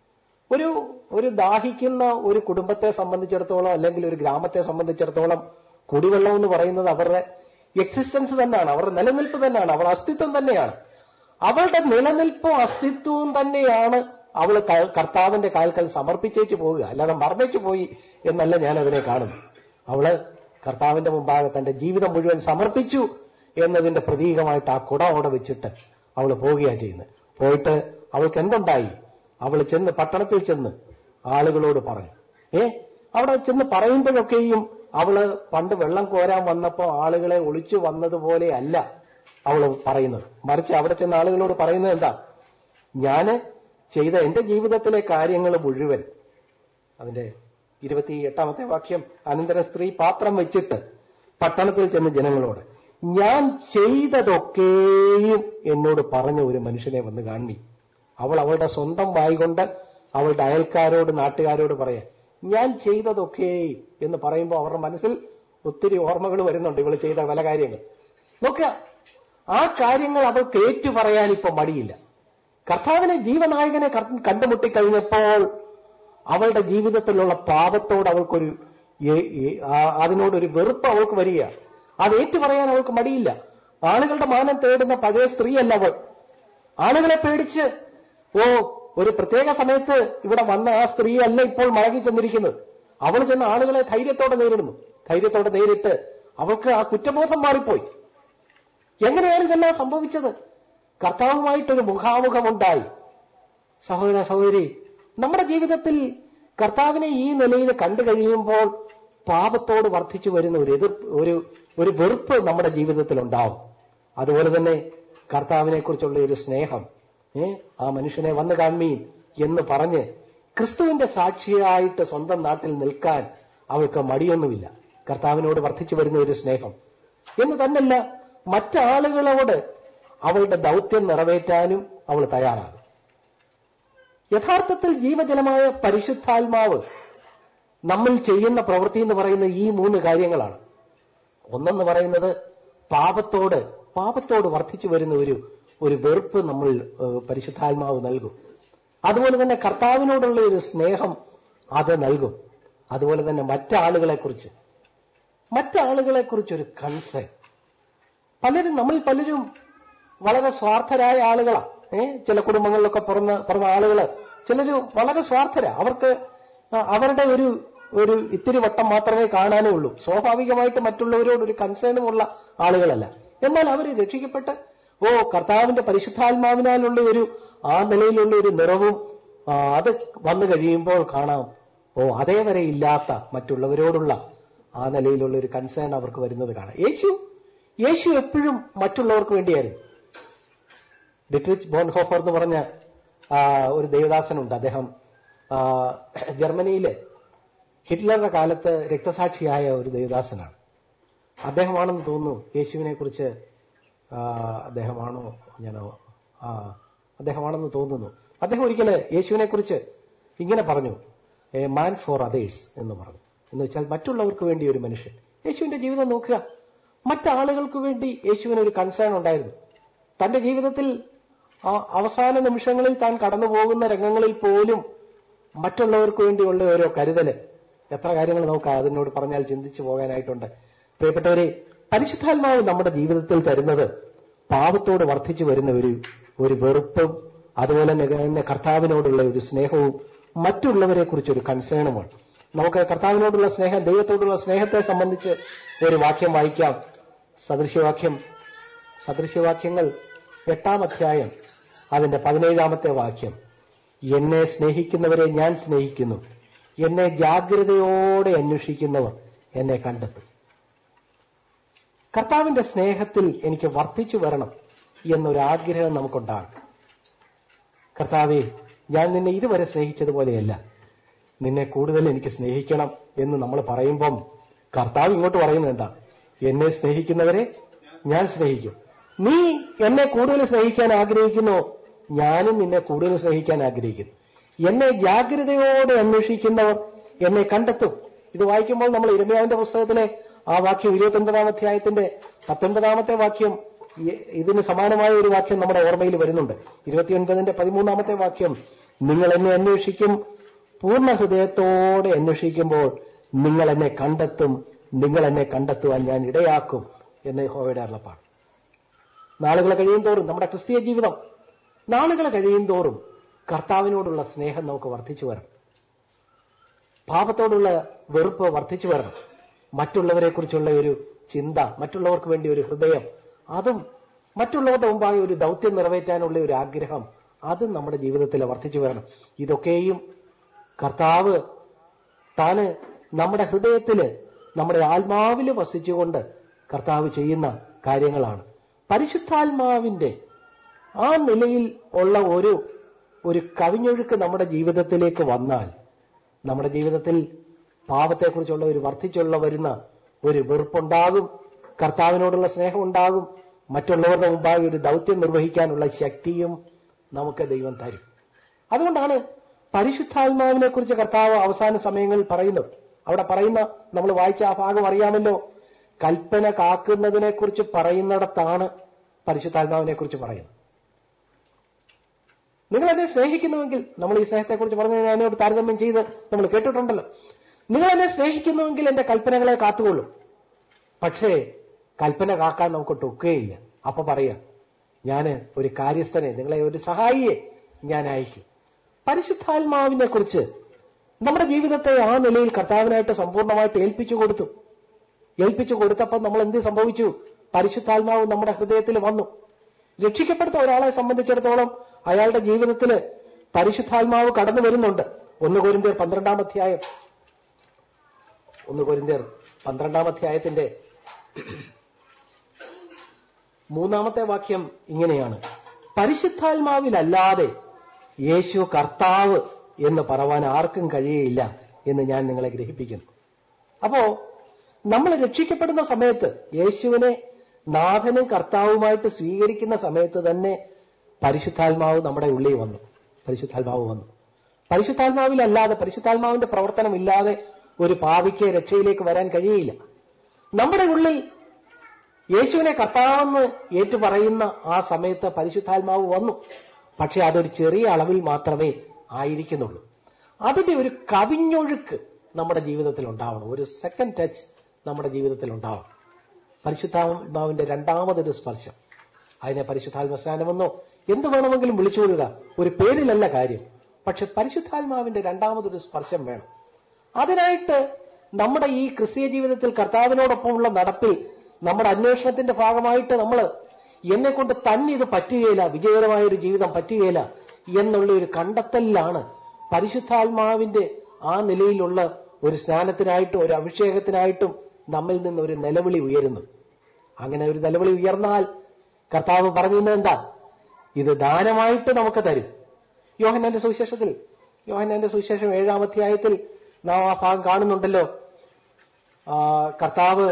ഒരു ഒരു ദാഹിക്കുന്ന ഒരു കുടുംബത്തെ സംബന്ധിച്ചിടത്തോളം അല്ലെങ്കിൽ ഒരു ഗ്രാമത്തെ സംബന്ധിച്ചിടത്തോളം കുടിവെള്ളം എന്ന് പറയുന്നത് അവരുടെ എക്സിസ്റ്റൻസ് തന്നെയാണ് അവരുടെ നിലനിൽപ്പ് തന്നെയാണ് അവരുടെ അസ്തിത്വം തന്നെയാണ് അവളുടെ നിലനിൽപ്പും അസ്തിത്വവും തന്നെയാണ് അവൾ ക- കർത്താവിന്റെ കാൽക്കൽ സമർപ്പിച്ചേച്ച് പോവുക അല്ലാതെ മറന്നേച്ചു പോയി എന്നല്ല ഞാൻ അതിനെ കാണുന്നു അവള് കർത്താവിന്റെ മുമ്പാകെ തന്റെ ജീവിതം മുഴുവൻ സമർപ്പിച്ചു എന്നതിന്റെ പ്രതീകമായിട്ട് ആ കുടം അവിടെ വെച്ചിട്ട് അവൾ പോവുകയാണ് ചെയ്യുന്നത് പോയിട്ട് അവൾക്ക് എന്തുണ്ടായി അവൾ ചെന്ന് പട്ടണത്തിൽ ചെന്ന് ആളുകളോട് പറഞ്ഞു ഏ അവിടെ ചെന്ന് പറയുമ്പോഴൊക്കെയും അവള് പണ്ട് വെള്ളം കോരാൻ വന്നപ്പോ ആളുകളെ ഒളിച്ചു വന്നതുപോലെ അല്ല അവള് പറയുന്നത് മറിച്ച് അവിടെ ചെന്ന ആളുകളോട് പറയുന്നത് എന്താ ഞാന് ചെയ്ത എന്റെ ജീവിതത്തിലെ കാര്യങ്ങൾ മുഴുവൻ അതിന്റെ ഇരുപത്തി എട്ടാമത്തെ വാക്യം അനന്തര സ്ത്രീ പാത്രം വെച്ചിട്ട് പട്ടണത്തിൽ ചെന്ന ജനങ്ങളോട് ഞാൻ ചെയ്തതൊക്കെയും എന്നോട് പറഞ്ഞ ഒരു മനുഷ്യനെ വന്ന് കാണി അവൾ അവളുടെ സ്വന്തം വായികൊണ്ട് അവളുടെ അയൽക്കാരോട് നാട്ടുകാരോട് പറയാം ഞാൻ ചെയ്തതൊക്കെ എന്ന് പറയുമ്പോൾ അവരുടെ മനസ്സിൽ ഒത്തിരി ഓർമ്മകൾ വരുന്നുണ്ട് ഇവൾ ചെയ്ത പല കാര്യങ്ങൾ നോക്കുക ആ കാര്യങ്ങൾ അവൾക്ക് ഏറ്റു പറയാൻ ഇപ്പൊ മടിയില്ല കർത്താവിനെ ജീവനായകനെ കർ- കണ്ടുമുട്ടിക്കഴിഞ്ഞപ്പോൾ അവളുടെ ജീവിതത്തിലുള്ള പാപത്തോട് അവൾക്കൊരു ഏ- ഏ- ആ- അതിനോടൊരു വെറുപ്പ് അവൾക്ക് വരിക അത് ഏറ്റു പറയാൻ അവൾക്ക് മടിയില്ല ആളുകളുടെ മാനം തേടുന്ന പഴയ സ്ത്രീയല്ല അവൾ ആളുകളെ പേടിച്ച് ഓ ഒരു പ്രത്യേക സമയത്ത് ഇവിടെ വന്ന ആ സ്ത്രീയല്ല ഇപ്പോൾ മടങ്ങി ചെന്നിരിക്കുന്നത് അവൾ ചെന്ന ആളുകളെ ധൈര്യത്തോടെ നേരിടുന്നു ധൈര്യത്തോടെ നേരിട്ട് അവൾക്ക് ആ കുറ്റബോധം മാറിപ്പോയി എങ്ങനെയാണ് ഇതെല്ലാം സംഭവിച്ചത് കർത്താവുമായിട്ടൊരു മുഖാമുഖമുണ്ടായി സഹോദര സഹോദരി നമ്മുടെ ജീവിതത്തിൽ കർത്താവിനെ ഈ നിലയിൽ കണ്ടു കഴിയുമ്പോൾ പാപത്തോട് വർദ്ധിച്ചു വരുന്ന ഒരു എതിർ ഒരു ഒരു വെറുപ്പ് നമ്മുടെ ജീവിതത്തിൽ ഉണ്ടാവും അതുപോലെ തന്നെ കർത്താവിനെ കുറിച്ചുള്ള ഒരു സ്നേഹം ഏ ആ മനുഷ്യനെ വന്നു കാൺമീൻ എന്ന് പറഞ്ഞ് ക്രിസ്തുവിന്റെ സാക്ഷിയായിട്ട് സ്വന്തം നാട്ടിൽ നിൽക്കാൻ അവൾക്ക് മടിയൊന്നുമില്ല കർത്താവിനോട് വർദ്ധിച്ചു വരുന്ന ഒരു സ്നേഹം എന്ന് തന്നല്ല മറ്റാളുകളോട് അവളുടെ ദൗത്യം നിറവേറ്റാനും അവൾ തയ്യാറാകും യഥാർത്ഥത്തിൽ ജീവജലമായ പരിശുദ്ധാത്മാവ് നമ്മൾ ചെയ്യുന്ന പ്രവൃത്തി എന്ന് പറയുന്ന ഈ മൂന്ന് കാര്യങ്ങളാണ് ഒന്നെന്ന് പറയുന്നത് പാപത്തോട് പാപത്തോട് വർദ്ധിച്ചു വരുന്ന ഒരു ഒരു വെറുപ്പ് നമ്മൾ ഏഹ്, പരിശുദ്ധാത്മാവ് നൽകും അതുപോലെ തന്നെ കർത്താവിനോടുള്ള ഒരു സ്നേഹം അത് നൽകും അതുപോലെ തന്നെ മറ്റാളുകളെ കുറിച്ച് മറ്റാളുകളെ കുറിച്ചൊരു കൺസേൺ പലരും നമ്മൾ പലരും വളരെ സ്വാർത്ഥരായ ആളുകളാണ് ഏ ചില കുടുംബങ്ങളിലൊക്കെ പിറന്ന പിറന്ന ആളുകള് ചിലര് വളരെ സ്വാർത്ഥരാ അവർക്ക് ആ, അവരുടെ ഒരു ഒരു ഇത്തിരി വട്ടം മാത്രമേ കാണാനേ ഉള്ളൂ സ്വാഭാവികമായിട്ട് മറ്റുള്ളവരോട് ഒരു കൺസേണും ഉള്ള ആളുകളല്ല എന്നാൽ അവർ രക്ഷിക്കപ്പെട്ട് ഓ കർത്താവിന്റെ പരിശുദ്ധാത്മാവിനാലുള്ള ഒരു ആ നിലയിലുള്ള ഒരു നിറവും ആ, അത് വന്നു കഴിയുമ്പോൾ കാണാം ഓ അതേവരെ ഇല്ലാത്ത മറ്റുള്ളവരോടുള്ള ആ നിലയിലുള്ള ഒരു കൺസേൺ അവർക്ക് വരുന്നത് കാണാം യേശു യേശു എപ്പോഴും മറ്റുള്ളവർക്ക് വേണ്ടിയായിരുന്നു ഡിട്രിച്ച് ബോൺഹോഫർ എന്ന് പറഞ്ഞ ആ, ഒരു ദേവദാസനുണ്ട് അദ്ദേഹം ആ, ജർമ്മനിയിലെ ഹിറ്റ്ലറുടെ കാലത്ത് രക്തസാക്ഷിയായ ഒരു ദേവദാസനാണ് അദ്ദേഹമാണെന്ന് തോന്നുന്നു യേശുവിനെ കുറിച്ച് അദ്ദേഹമാണോ ഞാൻ ആ അദ്ദേഹമാണെന്ന് തോന്നുന്നു അദ്ദേഹം ഒരിക്കല് യേശുവിനെ കുറിച്ച് ഇങ്ങനെ പറഞ്ഞു എ മാൻ ഫോർ അതേഴ്സ് എന്ന് പറഞ്ഞു എന്ന് വെച്ചാൽ മറ്റുള്ളവർക്ക് വേണ്ടി ഒരു മനുഷ്യൻ യേശുവിന്റെ ജീവിതം നോക്കുക മറ്റാളുകൾക്ക് വേണ്ടി യേശുവിന് ഒരു കൺസേൺ ഉണ്ടായിരുന്നു തന്റെ ജീവിതത്തിൽ ആ അവസാന നിമിഷങ്ങളിൽ താൻ കടന്നു പോകുന്ന രംഗങ്ങളിൽ പോലും മറ്റുള്ളവർക്ക് വേണ്ടിയുള്ള ഓരോ കരുതല് എത്ര കാര്യങ്ങൾ നമുക്ക് അതിനോട് പറഞ്ഞാൽ ചിന്തിച്ചു പോകാനായിട്ടുണ്ട് പ്രിയപ്പെട്ടവരെ പരിശുദ്ധാത്മാവ് നമ്മുടെ ജീവിതത്തിൽ തരുന്നത് പാപത്തോട് വർദ്ധിച്ചു വരുന്ന ഒരു ഒരു വെറുപ്പും അതുപോലെ തന്നെ കർത്താവിനോടുള്ള ഒരു സ്നേഹവും മറ്റുള്ളവരെ കുറിച്ചൊരു കൺസേണുമാണ് നമുക്ക് കർത്താവിനോടുള്ള സ്നേഹം ദൈവത്തോടുള്ള സ്നേഹത്തെ സംബന്ധിച്ച് ഒരു വാക്യം വായിക്കാം സദൃശ്യവാക്യം സദൃശ്യവാക്യങ്ങൾ എട്ടാം അധ്യായം അതിന്റെ പതിനേഴാമത്തെ വാക്യം എന്നെ സ്നേഹിക്കുന്നവരെ ഞാൻ സ്നേഹിക്കുന്നു എന്നെ ജാഗ്രതയോടെ അന്വേഷിക്കുന്നവർ എന്നെ കണ്ടെത്തും കർത്താവിന്റെ സ്നേഹത്തിൽ എനിക്ക് വർദ്ധിച്ചു വരണം എന്നൊരാഗ്രഹം നമുക്കുണ്ടാകും കർത്താവെ ഞാൻ നിന്നെ ഇതുവരെ സ്നേഹിച്ചതുപോലെയല്ല നിന്നെ കൂടുതൽ എനിക്ക് സ്നേഹിക്കണം എന്ന് നമ്മൾ പറയുമ്പം കർത്താവ് ഇങ്ങോട്ട് പറയുന്നത് എന്താ എന്നെ സ്നേഹിക്കുന്നവരെ ഞാൻ സ്നേഹിക്കും നീ എന്നെ കൂടുതൽ സ്നേഹിക്കാൻ ആഗ്രഹിക്കുന്നു ഞാനും നിന്നെ കൂടുതൽ സ്നേഹിക്കാൻ ആഗ്രഹിക്കുന്നു എന്നെ ജാഗ്രതയോടെ അന്വേഷിക്കുന്നവർ എന്നെ കണ്ടെത്തും ഇത് വായിക്കുമ്പോൾ നമ്മൾ ഇരമയാവിന്റെ പുസ്തകത്തിലെ ആ വാക്യം ഇരുപത്തൊൻപതാം അധ്യായത്തിന്റെ പത്തൊൻപതാമത്തെ വാക്യം ഈ- ഇതിന് സമാനമായ ഒരു വാക്യം നമ്മുടെ ഓർമ്മയിൽ വരുന്നുണ്ട് ഇരുപത്തിയൊൻപതിന്റെ പതിമൂന്നാമത്തെ വാക്യം നിങ്ങൾ എന്നെ അന്വേഷിക്കും പൂർണ്ണ ഹൃദയത്തോടെ അന്വേഷിക്കുമ്പോൾ നിങ്ങൾ എന്നെ കണ്ടെത്തും നിങ്ങൾ എന്നെ കണ്ടെത്തുവാൻ ഞാൻ ഇടയാക്കും എന്ന് യഹോവയുടെ അരുളപ്പാട് നാളുകൾ കഴിയും തോറും നമ്മുടെ ക്രിസ്തീയ ജീവിതം നാളുകൾ കഴിയും തോറും കർത്താവിനോടുള്ള സ്നേഹം നമുക്ക് വർദ്ധിച്ചു വരണം പാപത്തോടുള്ള വെറുപ്പ് വർദ്ധിച്ചു വരണം മറ്റുള്ളവരെ കുറിച്ചുള്ള ഒരു ചിന്ത മറ്റുള്ളവർക്ക് വേണ്ടി ഒരു ഹൃദയം അതും മറ്റുള്ളവരുടെ മുമ്പാകെ ഒരു ദൗത്യം നിറവേറ്റാനുള്ള ഒരു ആഗ്രഹം അതും നമ്മുടെ ജീവിതത്തിൽ വർദ്ധിച്ചു വരണം ഇതൊക്കെയും കർത്താവ് താന് നമ്മുടെ ഹൃദയത്തില് നമ്മുടെ ആത്മാവില് വസിച്ചുകൊണ്ട് കർത്താവ് ചെയ്യുന്ന കാര്യങ്ങളാണ് പരിശുദ്ധാത്മാവിന്റെ ആ നിലയിൽ ഉള്ള ഒരു ഒരു കവിഞ്ഞൊഴുക്ക് നമ്മുടെ ജീവിതത്തിലേക്ക് വന്നാൽ നമ്മുടെ ജീവിതത്തിൽ പാപത്തെക്കുറിച്ചുള്ള ഒരു വർദ്ധിച്ചുള്ള വരുന്ന ഒരു വെറുപ്പുണ്ടാകും കർത്താവിനോടുള്ള സ്നേഹം ഉണ്ടാകും മറ്റുള്ളവരുടെ മുമ്പായി ഒരു ദൗത്യം നിർവഹിക്കാനുള്ള ശക്തിയും നമുക്ക് ദൈവം തരും അതുകൊണ്ടാണ് പരിശുദ്ധാത്മാവിനെ കുറിച്ച് കർത്താവ് അവസാന സമയങ്ങളിൽ പറയുന്നത് അവിടെ പറയുന്ന നമ്മൾ വായിച്ച ആ ഭാഗം അറിയാമല്ലോ കൽപ്പന കാക്കുന്നതിനെ കുറിച്ച് പറയുന്നിടത്താണ് പരിശുദ്ധാത്മാവിനെ കുറിച്ച് പറയുന്നത് നിങ്ങൾ എന്നെ സ്നേഹിക്കുന്നുവെങ്കിൽ നമ്മൾ ഈ സ്നേഹത്തെക്കുറിച്ച് പറഞ്ഞു ഞാനോട് താരതമ്യം ചെയ്ത് നമ്മൾ കേട്ടിട്ടുണ്ടല്ലോ നിങ്ങൾ എന്നെ സ്നേഹിക്കുന്നുവെങ്കിൽ എന്റെ കൽപ്പനകളെ കാത്തുകൊള്ളും പക്ഷേ കൽപ്പന കാക്കാൻ നമുക്ക് ടൊക്കുകയില്ല അപ്പൊ പറയാ ഞാൻ ഒരു കാര്യസ്ഥനെ നിങ്ങളെ ഒരു സഹായിയെ ഞാൻ അയക്കും പരിശുദ്ധാത്മാവിനെ കുറിച്ച് നമ്മുടെ ജീവിതത്തെ ആ നിലയിൽ കർത്താവിനായിട്ട് സമ്പൂർണ്ണമായിട്ട് ഏൽപ്പിച്ചു കൊടുത്തു ഏൽപ്പിച്ചു കൊടുത്തപ്പോൾ നമ്മൾ എന്ത് സംഭവിച്ചു പരിശുദ്ധാത്മാവ് നമ്മുടെ ഹൃദയത്തിൽ വന്നു രക്ഷിക്കപ്പെടുത്ത ഒരാളെ സംബന്ധിച്ചിടത്തോളം അയാളുടെ ജീവിതത്തിൽ പരിശുദ്ധാത്മാവ് കടന്നു വരുന്നുണ്ട് ഒന്ന് കോരിന്തിയർ പന്ത്രണ്ടാം അധ്യായം ഒന്ന് കോരിന്തിയർ പന്ത്രണ്ടാം അധ്യായത്തിന്റെ മൂന്നാമത്തെ വാക്യം ഇങ്ങനെയാണ് പരിശുദ്ധാത്മാവിലല്ലാതെ യേശു കർത്താവ് എന്ന് പറവാൻ ആർക്കും കഴിയയില്ല എന്ന് ഞാൻ നിങ്ങളെ ഗ്രഹിപ്പിക്കുന്നു അപ്പോ നമ്മൾ രക്ഷിക്കപ്പെടുന്ന സമയത്ത് യേശുവിനെ നാഥനും കർത്താവുമായിട്ട് സ്വീകരിക്കുന്ന സമയത്ത് തന്നെ പരിശുദ്ധാത്മാവ് നമ്മുടെ ഉള്ളിൽ വന്നു പരിശുദ്ധാത്മാവ് വന്നു പരിശുദ്ധാത്മാവിലല്ലാതെ പരിശുദ്ധാത്മാവിന്റെ പ്രവർത്തനമില്ലാതെ ഒരു പാവിക്ക് രക്ഷയിലേക്ക് വരാൻ കഴിയില്ല നമ്മുടെ ഉള്ളിൽ യേശുവിനെ കർത്താവെന്ന് ഏറ്റുപറയുന്ന ആ സമയത്ത് പരിശുദ്ധാത്മാവ് വന്നു പക്ഷെ അതൊരു ചെറിയ അളവിൽ മാത്രമേ ആയിരിക്കുന്നുള്ളൂ അതിന്റെ ഒരു കവിഞ്ഞൊഴുക്ക് നമ്മുടെ ജീവിതത്തിൽ ഉണ്ടാവണം ഒരു സെക്കൻഡ് ടച്ച് നമ്മുടെ ജീവിതത്തിൽ ഉണ്ടാവണം പരിശുദ്ധാത്മാവിന്റെ രണ്ടാമതൊരു സ്പർശം അതിനെ പരിശുദ്ധാത്മ സ്നാനമെന്നോ എന്ത് വേണമെങ്കിലും വിളിച്ചുകൊള്ളുക ഒരു പേരിലല്ല കാര്യം പക്ഷെ പരിശുദ്ധാത്മാവിന്റെ രണ്ടാമതൊരു സ്പർശം വേണം അതിനായിട്ട് നമ്മുടെ ഈ ക്രിസ്തീയ ജീവിതത്തിൽ കർത്താവിനോടൊപ്പമുള്ള നടപ്പിൽ നമ്മുടെ അന്വേഷണത്തിന്റെ ഭാഗമായിട്ട് നമ്മൾ എന്നെ കൊണ്ട് തന്നെ ഇത് പറ്റുകയില്ല വിജയകരമായ ഒരു ജീവിതം പറ്റുകയില്ല എന്നുള്ള ഒരു കണ്ടെത്തലിലാണ് പരിശുദ്ധാത്മാവിന്റെ ആ നിലയിലുള്ള ഒരു സ്നാനത്തിനായിട്ടും ഒരു അഭിഷേകത്തിനായിട്ടും നമ്മിൽ നിന്ന് ഒരു നിലവിളി ഉയരുന്നു അങ്ങനെ ഒരു നിലവിളി ഉയർന്നാൽ കർത്താവ് പറഞ്ഞിരുന്നത് എന്താ ഇത് ദാനമായിട്ട് നമുക്ക് തരും യോഹന്നാന്റെ സുവിശേഷത്തിൽ യോഹന്നാന്റെ സുവിശേഷം ഏഴാം അധ്യായത്തിൽ നാം ആ ഭാഗം കാണുന്നുണ്ടല്ലോ ആ, കർത്താവ്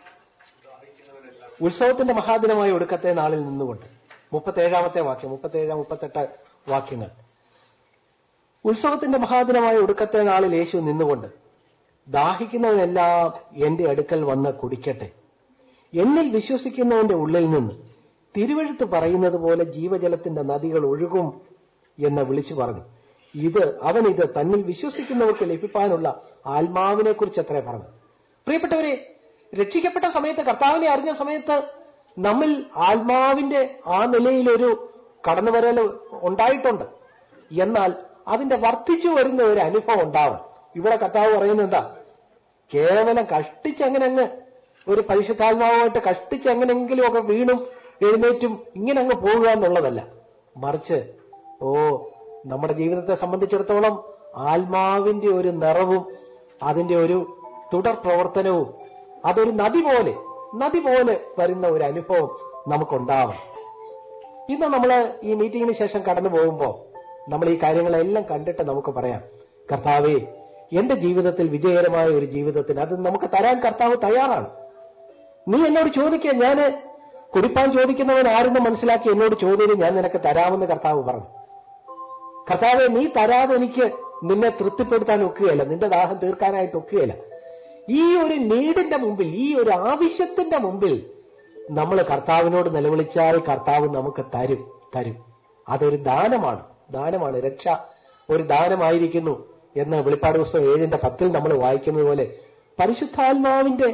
ഉത്സവത്തിന്റെ മഹാദിനമായ ഒടുക്കത്തെ നാളിൽ നിന്നുകൊണ്ട് മുപ്പത്തേഴാമത്തെ വാക്യം മുപ്പത്തേഴാം മുപ്പത്തെട്ട് വാക്യങ്ങൾ ഉത്സവത്തിന്റെ മഹാദിനമായ ഒടുക്കത്തെ നാളിൽ യേശു നിന്നുകൊണ്ട് ദാഹിക്കുന്നവനെല്ലാം എന്റെ അടുക്കൽ വന്ന് കുടിക്കട്ടെ എന്നിൽ വിശ്വസിക്കുന്നവന്റെ ഉള്ളിൽ നിന്ന് തിരുവഴുത്ത് പറയുന്നത് പോലെ ജീവജലത്തിന്റെ നദികൾ ഒഴുകും എന്ന് വിളിച്ചു പറഞ്ഞു ഇത് അവൻ ഇത് തന്നിൽ വിശ്വസിക്കുന്നവർക്ക് ലഭിക്കാനുള്ള ആത്മാവിനെ കുറിച്ച് എത്ര പറഞ്ഞു പ്രിയപ്പെട്ടവരെ രക്ഷിക്കപ്പെട്ട സമയത്ത് കർത്താവിനെ അറിഞ്ഞ സമയത്ത് നമ്മിൽ ആത്മാവിന്റെ ആ നിലയിലൊരു കടന്നുവരൽ ഉണ്ടായിട്ടുണ്ട് എന്നാൽ അതിന്റെ വർദ്ധിച്ചു വരുന്ന ഒരു അനുഭവം ഉണ്ടാവും ഇവിടെ കർത്താവ് പറയുന്നത് എന്താ കേവലം കഷ്ടിച്ചങ്ങനെ അങ്ങ് ഒരു പരിശുദ്ധാത്മാവുമായിട്ട് കഷ്ടിച്ച് എങ്ങനെങ്കിലും ഒക്കെ വീണും എഴുന്നേറ്റും ഇങ്ങനെ അങ്ങ് പോകുക എന്നുള്ളതല്ല മറിച്ച് ഓ നമ്മുടെ ജീവിതത്തെ സംബന്ധിച്ചിടത്തോളം ആത്മാവിന്റെ ഒരു നിറവും അതിന്റെ ഒരു തുടർ പ്രവർത്തനവും അതൊരു നദി പോലെ നദി പോലെ വരുന്ന ഒരു അനുഭവം നമുക്കുണ്ടാവണം ഇന്ന് നമ്മൾ ഈ മീറ്റിംഗിന് ശേഷം കടന്നു പോകുമ്പോൾ നമ്മൾ ഈ കാര്യങ്ങളെല്ലാം കണ്ടിട്ട് നമുക്ക് പറയാം കർത്താവേ എന്റെ ജീവിതത്തിൽ വിജയകരമായ ഒരു ജീവിതത്തിന് അത് നമുക്ക് തരാൻ കർത്താവ് തയ്യാറാണ് നീ എന്നോട് ചോദിക്കുക ഞാന് കുടിപ്പാൻ ചോദിക്കുന്നവൻ ആരെന്ന് മനസ്സിലാക്കി എന്നോട് ചോദ്യം ഞാൻ നിനക്ക് തരാമെന്ന് കർത്താവ് പറഞ്ഞു കർത്താവെ നീ തരാതെ എനിക്ക് നിന്നെ തൃപ്തിപ്പെടുത്താൻ ഒക്കുകയില്ല നിന്റെ ദാഹം തീർക്കാനായിട്ട് ഒക്കുകയില്ല ഈ ഒരു നീടിന്റെ മുമ്പിൽ ഈ ഒരു ആവശ്യത്തിന്റെ മുമ്പിൽ നമ്മൾ കർത്താവിനോട് നിലവിളിച്ചാൽ കർത്താവ് നമുക്ക് തരും തരും അതൊരു ദാനമാണ് ദാനമാണ് രക്ഷ ഒരു ദാനമായിരിക്കുന്നു എന്ന് വെളിപ്പാട് പുസ്തകം ഏഴിന്റെ പത്തിൽ നമ്മൾ വായിക്കുന്നത് പോലെ പരിശുദ്ധാത്മാവിന്റെ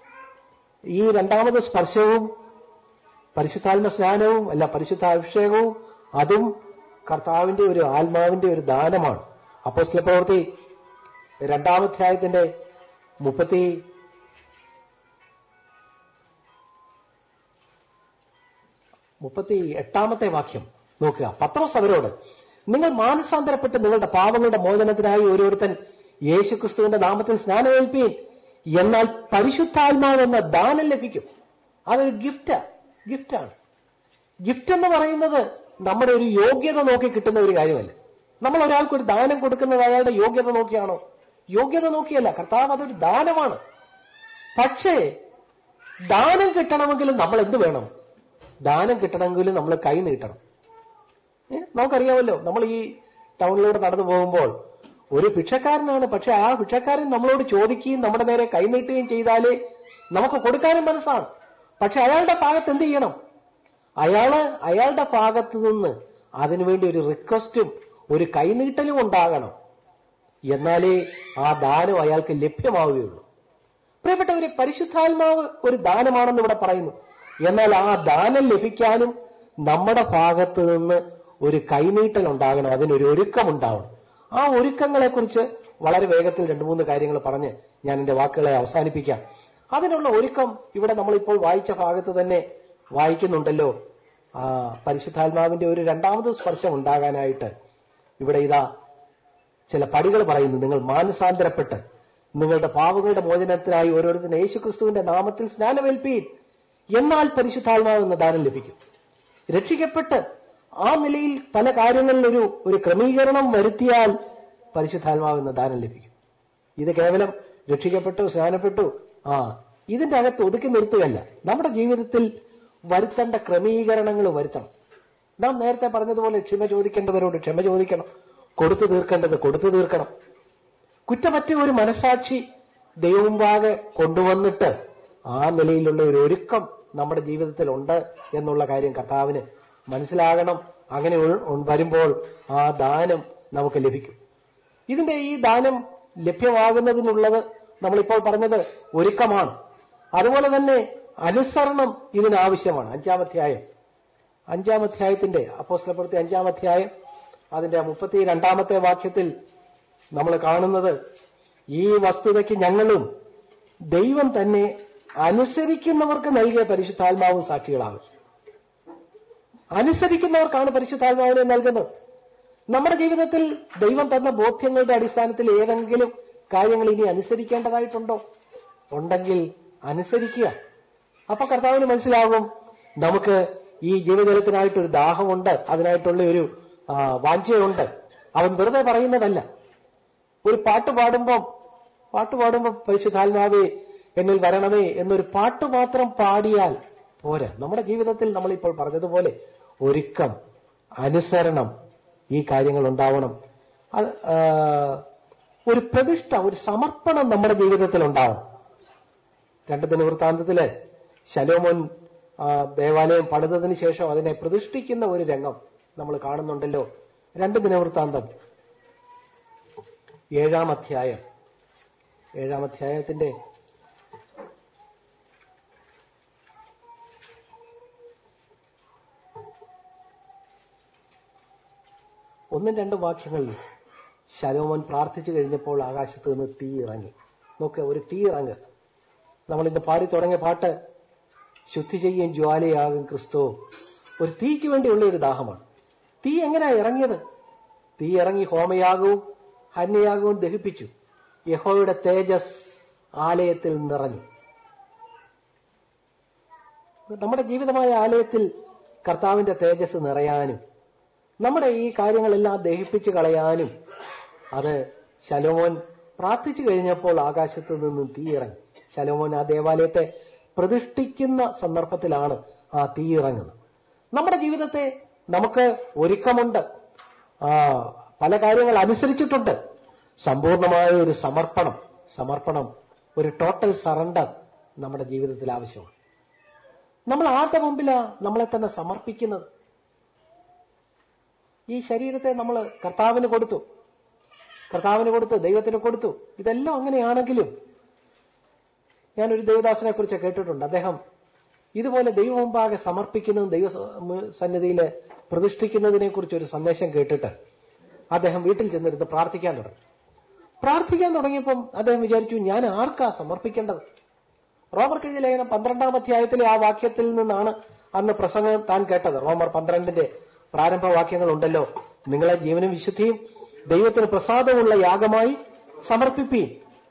ഈ രണ്ടാമത് സ്പർശവും പരിശുദ്ധാത്മ സ്നാനവും അല്ല പരിശുദ്ധാഭിഷേകവും അതും കർത്താവിന്റെ ഒരു ആത്മാവിന്റെ ഒരു ദാനമാണ് അപ്പോസ്തല പ്രവൃത്തി രണ്ടാമധ്യായത്തിന്റെ മുപ്പത്തി മുപ്പത്തി എട്ടാമത്തെ വാക്യം നോക്കുക പത്രോസ് അവരോട് നിങ്ങൾ മാനസാന്തരപ്പെട്ട് നിങ്ങളുടെ പാപങ്ങളുടെ മോചനത്തിനായി ഓരോരുത്തൻ യേശുക്രിസ്തുവിന്റെ നാമത്തിൽ സ്നാനമേൽപ്പീൻ എന്നാൽ പരിശുദ്ധാത്മാവ് എന്ന ദാനം ലഭിക്കും അതൊരു ഗിഫ്റ്റാ ഗിഫ്റ്റാണ് ഗിഫ്റ്റ് എന്ന് പറയുന്നത് നമ്മുടെ ഒരു യോഗ്യത നോക്കി കിട്ടുന്ന ഒരു കാര്യമല്ല നമ്മൾ ഒരാൾക്ക് ഒരു ദാനം കൊടുക്കുന്നത് അയാളുടെ യോഗ്യത നോക്കിയാണോ യോഗ്യത നോക്കിയല്ല കർത്താവ് അതൊരു ദാനമാണ് പക്ഷേ ദാനം കിട്ടണമെങ്കിലും നമ്മൾ എന്ത് വേണം ദാനം കിട്ടണമെങ്കിലും നമ്മൾ കൈ നീട്ടണം ഏ? നമുക്കറിയാമല്ലോ നമ്മൾ ഈ ടൗണിലൂടെ നടന്നു പോകുമ്പോൾ ഒരു ഭിക്ഷക്കാരനാണ് പക്ഷെ ആ ഭിക്ഷക്കാരൻ നമ്മളോട് ചോദിക്കുകയും നമ്മുടെ നേരെ കൈനീട്ടുകയും ചെയ്താലേ നമുക്ക് കൊടുക്കാനും മനസ്സാണ് പക്ഷെ അയാളുടെ ഭാഗത്ത് എന്ത് ചെയ്യണം അയാള് അയാളുടെ ഭാഗത്ത് നിന്ന് അതിനുവേണ്ടി ഒരു റിക്വസ്റ്റും ഒരു കൈനീട്ടലും ഉണ്ടാകണം എന്നാലേ ആ ദാനം അയാൾക്ക് ലഭ്യമാവുകയുള്ളൂ പ്രിയപ്പെട്ടവരെ പരിശുദ്ധാത്മാവ് ഒരു ദാനമാണെന്ന് ഇവിടെ പറയുന്നു എന്നാൽ ആ ദാനം ലഭിക്കാനും നമ്മുടെ ഭാഗത്ത് നിന്ന് ഒരു കൈനീട്ടൽ ഉണ്ടാകണം അതിനൊരു ഒരുക്കം ഉണ്ടാവണം ആ ഒരുക്കങ്ങളെ കുറിച്ച് വളരെ വേഗത്തിൽ രണ്ടു മൂന്ന് കാര്യങ്ങൾ പറഞ്ഞ് ഞാൻ എന്റെ വാക്കുകളെ അവസാനിപ്പിക്കാം അതിനുള്ള ഒരുക്കം ഇവിടെ നമ്മളിപ്പോൾ വായിച്ച ഭാഗത്ത് തന്നെ വായിക്കുന്നുണ്ടല്ലോ ആ പരിശുദ്ധാത്മാവിന്റെ ഒരു രണ്ടാമത് സ്പർശം ഉണ്ടാകാനായിട്ട് ഇവിടെ ഇതാ ചില പടികൾ പറയുന്നു നിങ്ങൾ മാനസാന്തരപ്പെട്ട് നിങ്ങളുടെ പാവങ്ങളുടെ മോചനത്തിനായി ഓരോരുത്തരും യേശുക്രിസ്തുവിന്റെ നാമത്തിൽ സ്നാനമേൽപ്പീൻ എന്നാൽ പരിശുദ്ധാത്മാവ് എന്ന ദാനം ലഭിക്കും രക്ഷിക്കപ്പെട്ട് ആ നിലയിൽ പല കാര്യങ്ങളിൽ ഒരു ഒരു ക്രമീകരണം വരുത്തിയാൽ പരിശുദ്ധാത്മാവ് എന്ന ദാനം ലഭിക്കും ഇത് കേവലം രക്ഷിക്കപ്പെട്ടു സ്നാനപ്പെട്ടു ആ ഇതിന്റെ അകത്ത് ഒതുക്കി നിർത്തുകയല്ല നമ്മുടെ ജീവിതത്തിൽ വരുത്തേണ്ട ക്രമീകരണങ്ങൾ വരുത്തണം നാം നേരത്തെ പറഞ്ഞതുപോലെ ക്ഷമ ചോദിക്കേണ്ടവരോട് ക്ഷമ ചോദിക്കണം കൊടുത്തു തീർക്കേണ്ടത് കൊടുത്തു തീർക്കണം കുറ്റമറ്റ ഒരു മനസാക്ഷി ദൈവമുമ്പാകെ കൊണ്ടുവന്നിട്ട് ആ നിലയിലുള്ള ഒരു ഒരുക്കം നമ്മുടെ ജീവിതത്തിൽ ഉണ്ട് എന്നുള്ള കാര്യം കർത്താവിന് മനസ്സിലാകണം അങ്ങനെ ഉൾ- ഉൾ- വരുമ്പോൾ ആ ദാനം നമുക്ക് ലഭിക്കും ഇതിന്റെ ഈ ദാനം ലഭ്യമാകുന്നതിനുള്ളത് നമ്മളിപ്പോൾ പറഞ്ഞത് ഒരുക്കമാണ് അതുപോലെ തന്നെ അനുസരണം ഇതിനാവശ്യമാണ് അഞ്ചാമധ്യായം അഞ്ചാമധ്യായത്തിന്റെ അപ്പോസ്ലപ്പെടുത്തി അഞ്ചാമധ്യായം അതിന്റെ മുപ്പത്തി രണ്ടാമത്തെ വാക്യത്തിൽ നമ്മൾ കാണുന്നത് ഈ വസ്തുതയ്ക്ക് ഞങ്ങളും ദൈവം തന്നെ അനുസരിക്കുന്നവർക്ക് നൽകിയ പരിശുദ്ധാത്മാവും സാക്ഷികളാകും അനുസരിക്കുന്നവർക്കാണ് പരിശുദ്ധാത്മാവിനെ നൽകുന്നത് നമ്മുടെ ജീവിതത്തിൽ ദൈവം തന്ന ബോധ്യങ്ങളുടെ അടിസ്ഥാനത്തിൽ ഏതെങ്കിലും കാര്യങ്ങൾ ഇനി അനുസരിക്കേണ്ടതായിട്ടുണ്ടോ ഉണ്ടെങ്കിൽ അനുസരിക്കുക അപ്പൊ കർത്താവിന് മനസ്സിലാകും നമുക്ക് ഈ ജീവജലത്തിനായിട്ടൊരു ദാഹമുണ്ട് അതിനായിട്ടുള്ള ഒരു ആ, വാഞ്ചയുണ്ട് അവൻ വെറുതെ പറയുന്നതല്ല ഒരു പാട്ട് പാടുമ്പം പാട്ട് പാടുമ്പോൾ പരിശുദ്ധാത്മാവേ എന്നിൽ വരണമേ എന്നൊരു പാട്ട് മാത്രം പാടിയാൽ പോരാ നമ്മുടെ ജീവിതത്തിൽ നമ്മളിപ്പോൾ പറഞ്ഞതുപോലെ ഒരുക്കം അനുസരണം ഈ കാര്യങ്ങൾ ഉണ്ടാവണം അത് ആ, ഒരു പ്രതിഷ്ഠ ഒരു സമർപ്പണം നമ്മുടെ ജീവിതത്തിൽ ഉണ്ടാവണം രണ്ട് ദിനവൃത്താന്തത്തില് ശലോമോൻ ആ, ദേവാലയം പണിതതിന് ശേഷം അതിനെ പ്രതിഷ്ഠിക്കുന്ന ഒരു രംഗം നമ്മൾ കാണുന്നുണ്ടല്ലോ രണ്ട് ദിനവൃത്താന്തം ഏഴാം അധ്യായം ഏഴാം അധ്യായത്തിന്റെ ഒന്നും രണ്ടും വാക്യങ്ങളിൽ ശലോമോൻ പ്രാർത്ഥിച്ചു കഴിഞ്ഞപ്പോൾ ആകാശത്ത് നിന്ന് തീ ഇറങ്ങി നോക്ക് ഒരു തീ ഇറങ്ങുക നമ്മൾ ഇന്ന് പാടി തുടങ്ങിയ പാട്ട് ശുദ്ധി ചെയ്യുകയും ജ്വാലയാകും ക്രിസ്തു ഒരു തീക്ക് വേണ്ടിയുള്ള ഒരു ദാഹമാണ് തീ എങ്ങനെയാ ഇറങ്ങിയത് തീ ഇറങ്ങി ഹോമയാകവും ഹന്യയാകവും ദഹിപ്പിച്ചു യഹോയുടെ തേജസ് ആലയത്തിൽ നിറഞ്ഞു നമ്മുടെ ജീവിതമായ ആലയത്തിൽ കർത്താവിന്റെ തേജസ് നിറയാനും നമ്മുടെ ഈ കാര്യങ്ങളെല്ലാം ദഹിപ്പിച്ച് കളയാനും അത് ശലോമോൻ പ്രാർത്ഥിച്ചു കഴിഞ്ഞപ്പോൾ ആകാശത്ത് നിന്നും തീ ഇറങ്ങി ശലോമോൻ ആ ദേവാലയത്തെ പ്രതിഷ്ഠിക്കുന്ന സന്ദർഭത്തിലാണ് ആ തീ ഇറങ്ങുന്നത് നമ്മുടെ ജീവിതത്തെ നമുക്ക് ഒരുക്കമുണ്ട് ആ പല കാര്യങ്ങൾ അനുസരിച്ചിട്ടുണ്ട് സമ്പൂർണമായ ഒരു സമർപ്പണം സമർപ്പണം ഒരു ടോട്ടൽ സറണ്ടർ നമ്മുടെ ജീവിതത്തിൽ ആവശ്യമാണ് നമ്മൾ ആരുടെ മുമ്പിലാ നമ്മളെ തന്നെ സമർപ്പിക്കുന്നത് ഈ ശരീരത്തെ നമ്മൾ കർത്താവിന് കൊടുത്തു കർത്താവിന് കൊടുത്തു ദൈവത്തിന് കൊടുത്തു ഇതെല്ലാം അങ്ങനെയാണെങ്കിലും ഞാനൊരു ദേവദാസനെ കുറിച്ച് കേട്ടിട്ടുണ്ട് അദ്ദേഹം ഇതുപോലെ ദൈവം മുമ്പാകെ സമർപ്പിക്കുന്നതും ദൈവ സന്നിധിയിൽ പ്രതിഷ്ഠിക്കുന്നതിനെ കുറിച്ച് ഒരു സന്ദേശം കേട്ടിട്ട് അദ്ദേഹം വീട്ടിൽ ചെന്നിരുന്ന് പ്രാർത്ഥിക്കാൻ തുടങ്ങി പ്രാർത്ഥിക്കാൻ തുടങ്ങിയപ്പം അദ്ദേഹം വിചാരിച്ചു ഞാൻ ആർക്കാ സമർപ്പിക്കേണ്ടത് റോമർ എഴുതിയ ലേഖനം പന്ത്രണ്ടാം അധ്യായത്തിലെ ആ വാക്യത്തിൽ നിന്നാണ് അന്ന് പ്രസംഗം താൻ കേട്ടത് റോമർ പന്ത്രണ്ടിന്റെ പ്രാരംഭ വാക്യങ്ങൾ ഉണ്ടല്ലോ നിങ്ങളെ ജീവനും വിശുദ്ധിയും ദൈവത്തിന് പ്രസാദമുള്ള യാഗമായി സമർപ്പിപ്പീൻ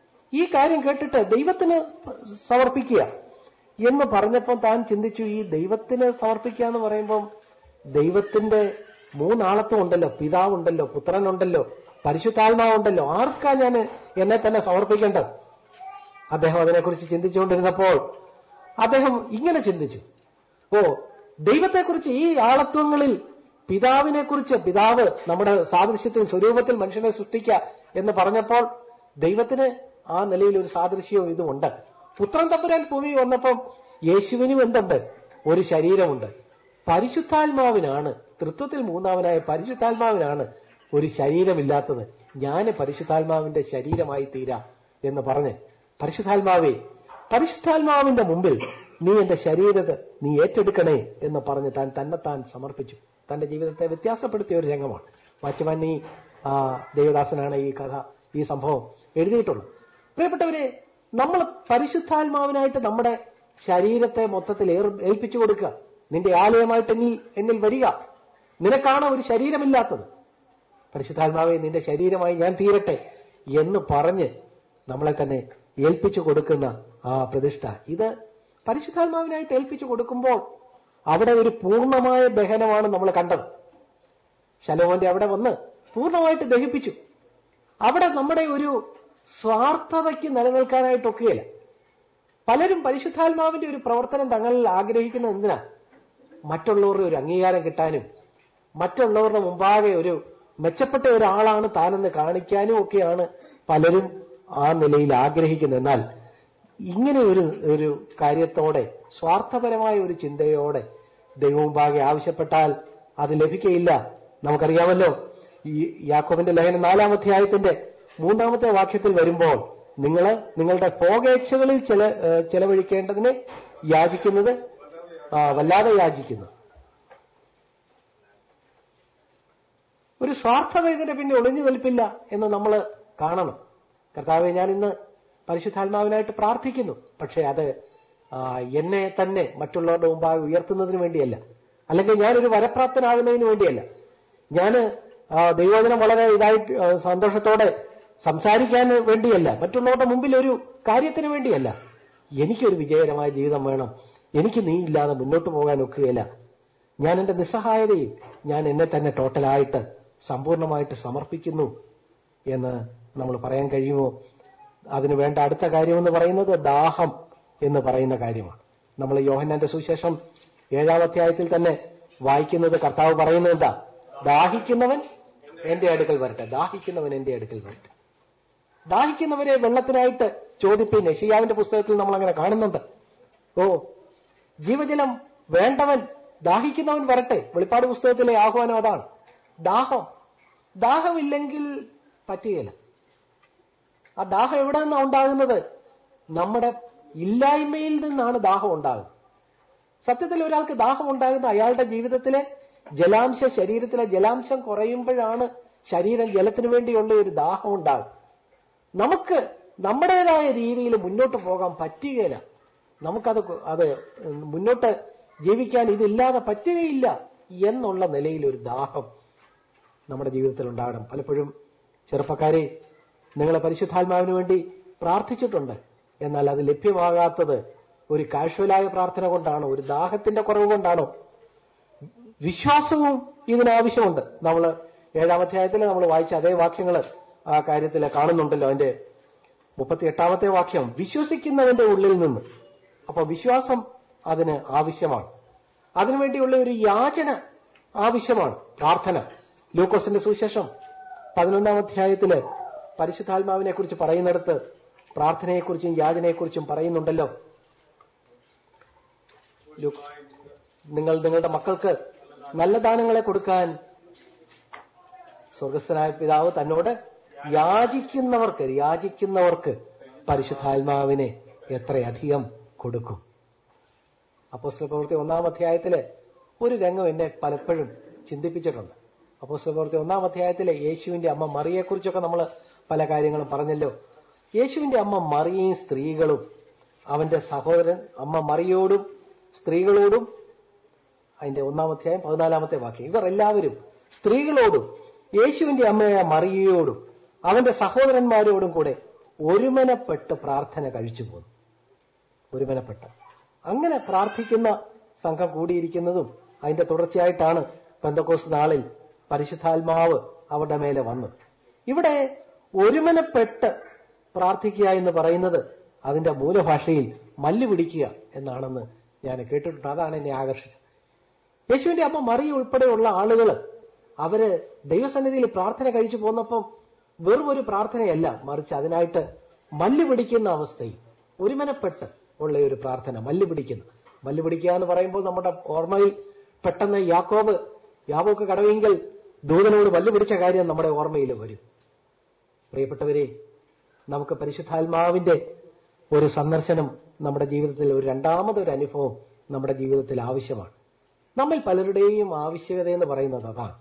ഈ കാര്യം കേട്ടിട്ട് ദൈവത്തിന് സമർപ്പിക്കുക എന്ന് പറഞ്ഞപ്പോൾ താൻ ചിന്തിച്ചു ഈ ദൈവത്തിന് സമർപ്പിക്കുക എന്ന് പറയുമ്പം ദൈവത്തിന്റെ മൂന്നാളത്വം ഉണ്ടല്ലോ പിതാവുണ്ടല്ലോ പുത്രനുണ്ടല്ലോ പരിശുദ്ധാത്മാവുണ്ടല്ലോ ആർക്കാ ഞാൻ എന്നെ തന്നെ സമർപ്പിക്കേണ്ടത് അദ്ദേഹം അതിനെക്കുറിച്ച് ചിന്തിച്ചുകൊണ്ടിരുന്നപ്പോൾ അദ്ദേഹം ഇങ്ങനെ ചിന്തിച്ചു ഓ ദൈവത്തെക്കുറിച്ച് ഈ ആളത്വങ്ങളിൽ പിതാവിനെ കുറിച്ച് പിതാവ് നമ്മുടെ സാദൃശ്യത്തിൽ സ്വരൂപത്തിൽ മനുഷ്യനെ സൃഷ്ടിക്കുക എന്ന് പറഞ്ഞപ്പോൾ ദൈവത്തിന് ആ നിലയിൽ ഒരു സാദൃശ്യവും ഇതുമുണ്ട് പുത്രൻ തമ്പുരാൻ ഭൂമി വന്നപ്പം യേശുവിനും എന്തുണ്ട് ഒരു ശരീരമുണ്ട് പരിശുദ്ധാത്മാവിനാണ് തൃത്വത്തിൽ മൂന്നാമനായ പരിശുദ്ധാത്മാവിനാണ് ഒരു ശരീരമില്ലാത്തത് ഞാൻ പരിശുദ്ധാത്മാവിന്റെ ശരീരമായി തീരാം എന്ന് പറഞ്ഞ് പരിശുദ്ധാത്മാവേ പരിശുദ്ധാത്മാവിന്റെ മുമ്പിൽ നീ എന്റെ ശരീരത്തെ നീ ഏറ്റെടുക്കണേ എന്ന് പറഞ്ഞ് താൻ തന്നെത്താൻ സമർപ്പിച്ചു തന്റെ ജീവിതത്തെ വ്യത്യാസപ്പെടുത്തിയ ഒരു രംഗമാണ് വാച്യവാൻ നീ ആ, ദേവദാസനാണ് ഈ കഥ ഈ സംഭവം എഴുതിയിട്ടുള്ളത് പ്രിയപ്പെട്ടവരെ നമ്മൾ പരിശുദ്ധാത്മാവിനായിട്ട് നമ്മുടെ ശരീരത്തെ മൊത്തത്തിൽ ഏർ- ഏൽപ്പിച്ചു കൊടുക്കുക നിന്റെ ആലയമായിട്ട് എന്നിൽ എന്നിൽ വരിക നിനക്കാണ് ഒരു ശരീരമില്ലാത്തത് പരിശുദ്ധാത്മാവെ നിന്റെ ശരീരമായി ഞാൻ തീരട്ടെ എന്ന് പറഞ്ഞ് നമ്മളെ തന്നെ ഏൽപ്പിച്ചു കൊടുക്കുന്ന ആ പ്രതിഷ്ഠ ഇത് പരിശുദ്ധാത്മാവിനായിട്ട് ഏൽപ്പിച്ചു കൊടുക്കുമ്പോൾ അവിടെ ഒരു പൂർണ്ണമായ ദഹനമാണ് നമ്മൾ കണ്ടത് ശലോമോന്റെ അവിടെ വന്ന് പൂർണ്ണമായിട്ട് ദഹിപ്പിച്ചു അവിടെ നമ്മുടെ ഒരു സ്വാർത്ഥതയ്ക്ക് നിലനിൽക്കാനായിട്ടൊക്കെയല്ല പലരും പരിശുദ്ധാത്മാവിന്റെ ഒരു പ്രവർത്തനം തങ്ങളിൽ ആഗ്രഹിക്കുന്ന എന്തിനാ മറ്റുള്ളവരുടെ ഒരു അംഗീകാരം കിട്ടാനും മറ്റുള്ളവരുടെ മുമ്പാകെ ഒരു മെച്ചപ്പെട്ട ഒരാളാണ് താനെന്ന് കാണിക്കാനും ഒക്കെയാണ് പലരും ആ നിലയിൽ ആഗ്രഹിക്കുന്നത് എന്നാൽ ഇങ്ങനെ ഒരു ഒരു കാര്യത്തോടെ സ്വാർത്ഥപരമായ ഒരു ചിന്തയോടെ ദൈവമുമ്പാകെ ആവശ്യപ്പെട്ടാൽ അത് ലഭിക്കയില്ല നമുക്കറിയാമല്ലോ ഈ യാക്കോബിന്റെ ലേഖനം നാലാം അധ്യായത്തിന്റെ മൂന്നാമത്തെ വാക്യത്തിൽ വരുമ്പോൾ നിങ്ങൾ നിങ്ങളുടെ ഭോഗേച്ഛകളിൽ ചില ഏഹ് ചെലവഴിക്കേണ്ടതിന് യാചിക്കുന്നത് ആ, വല്ലാതെ യാചിക്കുന്നു ഒരു സ്വാർത്ഥത ഇതിന്റെ പിന്നെ ഒളിഞ്ഞു നിൽപ്പില്ല എന്ന് നമ്മൾ കാണണം കർത്താവെ ഞാൻ ഇന്ന് പരിശുദ്ധാത്മാവിനായിട്ട് പ്രാർത്ഥിക്കുന്നു പക്ഷെ അത് ആ, എന്നെ തന്നെ മറ്റുള്ളവരുടെ മുമ്പാകെ ഉയർത്തുന്നതിന് വേണ്ടിയല്ല അല്ലെങ്കിൽ ഞാനൊരു വരപ്രാപ്തനാകുന്നതിന് വേണ്ടിയല്ല ഞാൻ ദൈവവചനം വളരെ ഇതായിട്ട് ആ, സന്തോഷത്തോടെ സംസാരിക്കാൻ വേണ്ടിയല്ല മറ്റുള്ളവരുടെ മുമ്പിൽ ഒരു കാര്യത്തിന് വേണ്ടിയല്ല എനിക്കൊരു വിജയകരമായ ജീവിതം വേണം എനിക്ക് നീ ഇല്ലാതെ മുന്നോട്ട് പോകാൻ ഒക്കുകയില്ല ഞാൻ എന്റെ നിസ്സഹായതയിൽ ഞാൻ എന്നെ തന്നെ ടോട്ടലായിട്ട് സമ്പൂർണ്ണമായിട്ട് സമർപ്പിക്കുന്നു എന്ന് നമ്മൾ പറയാൻ കഴിയുമോ അതിന് വേണ്ട അടുത്ത കാര്യമെന്ന് പറയുന്നത് ദാഹം എന്ന് പറയുന്ന കാര്യമാണ് നമ്മൾ യോഹന്നാന്റെ സുവിശേഷം ഏഴാം അധ്യായത്തിൽ തന്നെ വായിക്കുന്നത് കർത്താവ് പറയുന്നത് എന്താ ദാഹിക്കുന്നവൻ എന്റെ അടുക്കൽ വരട്ടെ ദാഹിക്കുന്നവൻ എന്റെ അടുക്കൽ വരട്ടെ ദാഹിക്കുന്നവരെ വെള്ളത്തിനായിട്ട് ചോദിപ്പിൻ യശിയാവിന്റെ പുസ്തകത്തിൽ നമ്മൾ അങ്ങനെ കാണുന്നുണ്ട് ഓ ജീവജലം വേണ്ടവൻ ദാഹിക്കുന്നവൻ വരട്ടെ വെളിപ്പാട് പുസ്തകത്തിലെ ആഹ്വാനം അതാണ് ദാഹം ദാഹമില്ലെങ്കിൽ പറ്റുകയില്ല ആ ദാഹം എവിടെ നിന്നാണ് ഉണ്ടാകുന്നത് നമ്മുടെ ഇല്ലായ്മയിൽ നിന്നാണ് ദാഹം ഉണ്ടാകുന്നത് സത്യത്തിൽ ഒരാൾക്ക് ദാഹം ഉണ്ടാകുന്ന അയാളുടെ ജീവിതത്തിലെ ജലാംശ ശരീരത്തിലെ ജലാംശം കുറയുമ്പോഴാണ് ശരീരം ജലത്തിന് വേണ്ടിയുള്ള ഒരു ദാഹം ഉണ്ടാകും നമുക്ക് നമ്മുടേതായ രീതിയിൽ മുന്നോട്ട് പോകാൻ പറ്റുകയില്ല നമുക്കത് കൊ- അത് മുന്നോട്ട് ജീവിക്കാൻ ഇതില്ലാതെ പറ്റുകയില്ല എന്നുള്ള നിലയിൽ ഒരു ദാഹം നമ്മുടെ ജീവിതത്തിൽ ഉണ്ടാകണം പലപ്പോഴും ചെറുപ്പക്കാരെ നിങ്ങൾ പരിശുദ്ധാത്മാവിന് വേണ്ടി പ്രാർത്ഥിച്ചിട്ടുണ്ട് എന്നാൽ അത് ലഭ്യമാകാത്തത് ഒരു കാഷ്വലായ പ്രാർത്ഥന കൊണ്ടാണോ ഒരു ദാഹത്തിന്റെ കുറവ് കൊണ്ടാണോ വിശ്വാസവും ഇതിനാവശ്യമുണ്ട് നമ്മൾ ഏഴാം അധ്യായത്തിൽ നമ്മൾ വായിച്ച അതേ വാക്യങ്ങൾ ആ കാര്യത്തിൽ കാണുന്നുണ്ടല്ലോ അതിന്റെ മുപ്പത്തി എട്ടാമത്തെ വാക്യം വിശ്വസിക്കുന്നവന്റെ ഉള്ളിൽ നിന്ന് അപ്പൊ വിശ്വാസം അതിന് ആവശ്യമാണ് അതിനുവേണ്ടിയുള്ള ഒരു യാചന ആവശ്യമാണ് പ്രാർത്ഥന ലൂക്കോസിന്റെ സുവിശേഷം പതിനൊന്നാം അധ്യായത്തില് പരിശുദ്ധാത്മാവിനെ കുറിച്ച് പറയുന്നിടത്ത് പ്രാർത്ഥനയെക്കുറിച്ചും യാചനയെക്കുറിച്ചും പറയുന്നുണ്ടല്ലോ ലൂക്ക് നിങ്ങൾ നിങ്ങളുടെ മക്കൾക്ക് നല്ല ദാനങ്ങളെ കൊടുക്കാൻ സ്വർഗസ്ഥനായ പിതാവ് തന്നോട് യാചിക്കുന്നവർക്ക് യാചിക്കുന്നവർക്ക് പരിശുദ്ധാത്മാവിനെ എത്രയധികം കൊടുക്കും അപ്പോസ്തല പ്രവൃത്തി ഒന്നാം അധ്യായത്തില് ഒരു രംഗം എന്നെ പലപ്പോഴും ചിന്തിപ്പിച്ചിട്ടുണ്ട് അപ്പോസ്തല പ്രവൃത്തി ഒന്നാം അധ്യായത്തിലെ യേശുവിന്റെ അമ്മ മറിയെക്കുറിച്ചൊക്കെ നമ്മൾ പല കാര്യങ്ങളും പറഞ്ഞല്ലോ യേശുവിന്റെ അമ്മ മറിയയും സ്ത്രീകളും അവന്റെ സഹോദരൻ അമ്മ മറിയോടും സ്ത്രീകളോടും അതിന്റെ ഒന്നാം അധ്യായം പതിനാലാമത്തെ വാക്യം ഇവർ എല്ലാവരും സ്ത്രീകളോടും യേശുവിന്റെ അമ്മയായ മറിയയോടും അവന്റെ സഹോദരന്മാരോടും കൂടെ ഒരുമനപ്പെട്ട് പ്രാർത്ഥന കഴിച്ചു പോന്നു ഒരുമനപ്പെട്ട് അങ്ങനെ പ്രാർത്ഥിക്കുന്ന സംഘം കൂടിയിരിക്കുന്നതും അതിന്റെ തുടർച്ചയായിട്ടാണ് പെന്തക്കോസ് നാളിൽ പരിശുദ്ധാത്മാവ് അവരുടെ മേലെ വന്നത് ഇവിടെ ഒരുമനപ്പെട്ട് പ്രാർത്ഥിക്കുക എന്ന് പറയുന്നത് അതിന്റെ മൂലഭാഷയിൽ മല്ല് പിടിക്കുക എന്നാണെന്ന് ഞാൻ കേട്ടിട്ടുണ്ട് അതാണ് എന്നെ ആകർഷിച്ചത് യേശുവിന്റെ അമ്മ മറിയ ഉൾപ്പെടെയുള്ള ആളുകൾ അവര് ദൈവസന്നിധിയിൽ പ്രാർത്ഥന കഴിച്ചു പോന്നപ്പം വെറും ഒരു പ്രാർത്ഥനയല്ല മറിച്ച് അതിനായിട്ട് മല്ല് പിടിക്കുന്ന അവസ്ഥയിൽ ഒരുമനപ്പെട്ട് ഉള്ള ഒരു പ്രാർത്ഥന മല്ല് പിടിക്കുന്ന മല്ല് പിടിക്കുക എന്ന് പറയുമ്പോൾ നമ്മുടെ ഓർമ്മയിൽ പെട്ടെന്ന് യാക്കോബ് യാവോക്ക് കടവെങ്കിൽ ദൂതനോട് മല്ല് പിടിച്ച കാര്യം നമ്മുടെ ഓർമ്മയിൽ വരും പ്രിയപ്പെട്ടവരെ നമുക്ക് പരിശുദ്ധാത്മാവിന്റെ ഒരു സന്ദർശനം നമ്മുടെ ജീവിതത്തിൽ ഒരു രണ്ടാമതൊരു അനുഭവം നമ്മുടെ ജീവിതത്തിൽ ആവശ്യമാണ് നമ്മിൽ പലരുടെയും ആവശ്യകത എന്ന് പറയുന്നത് അതാണ്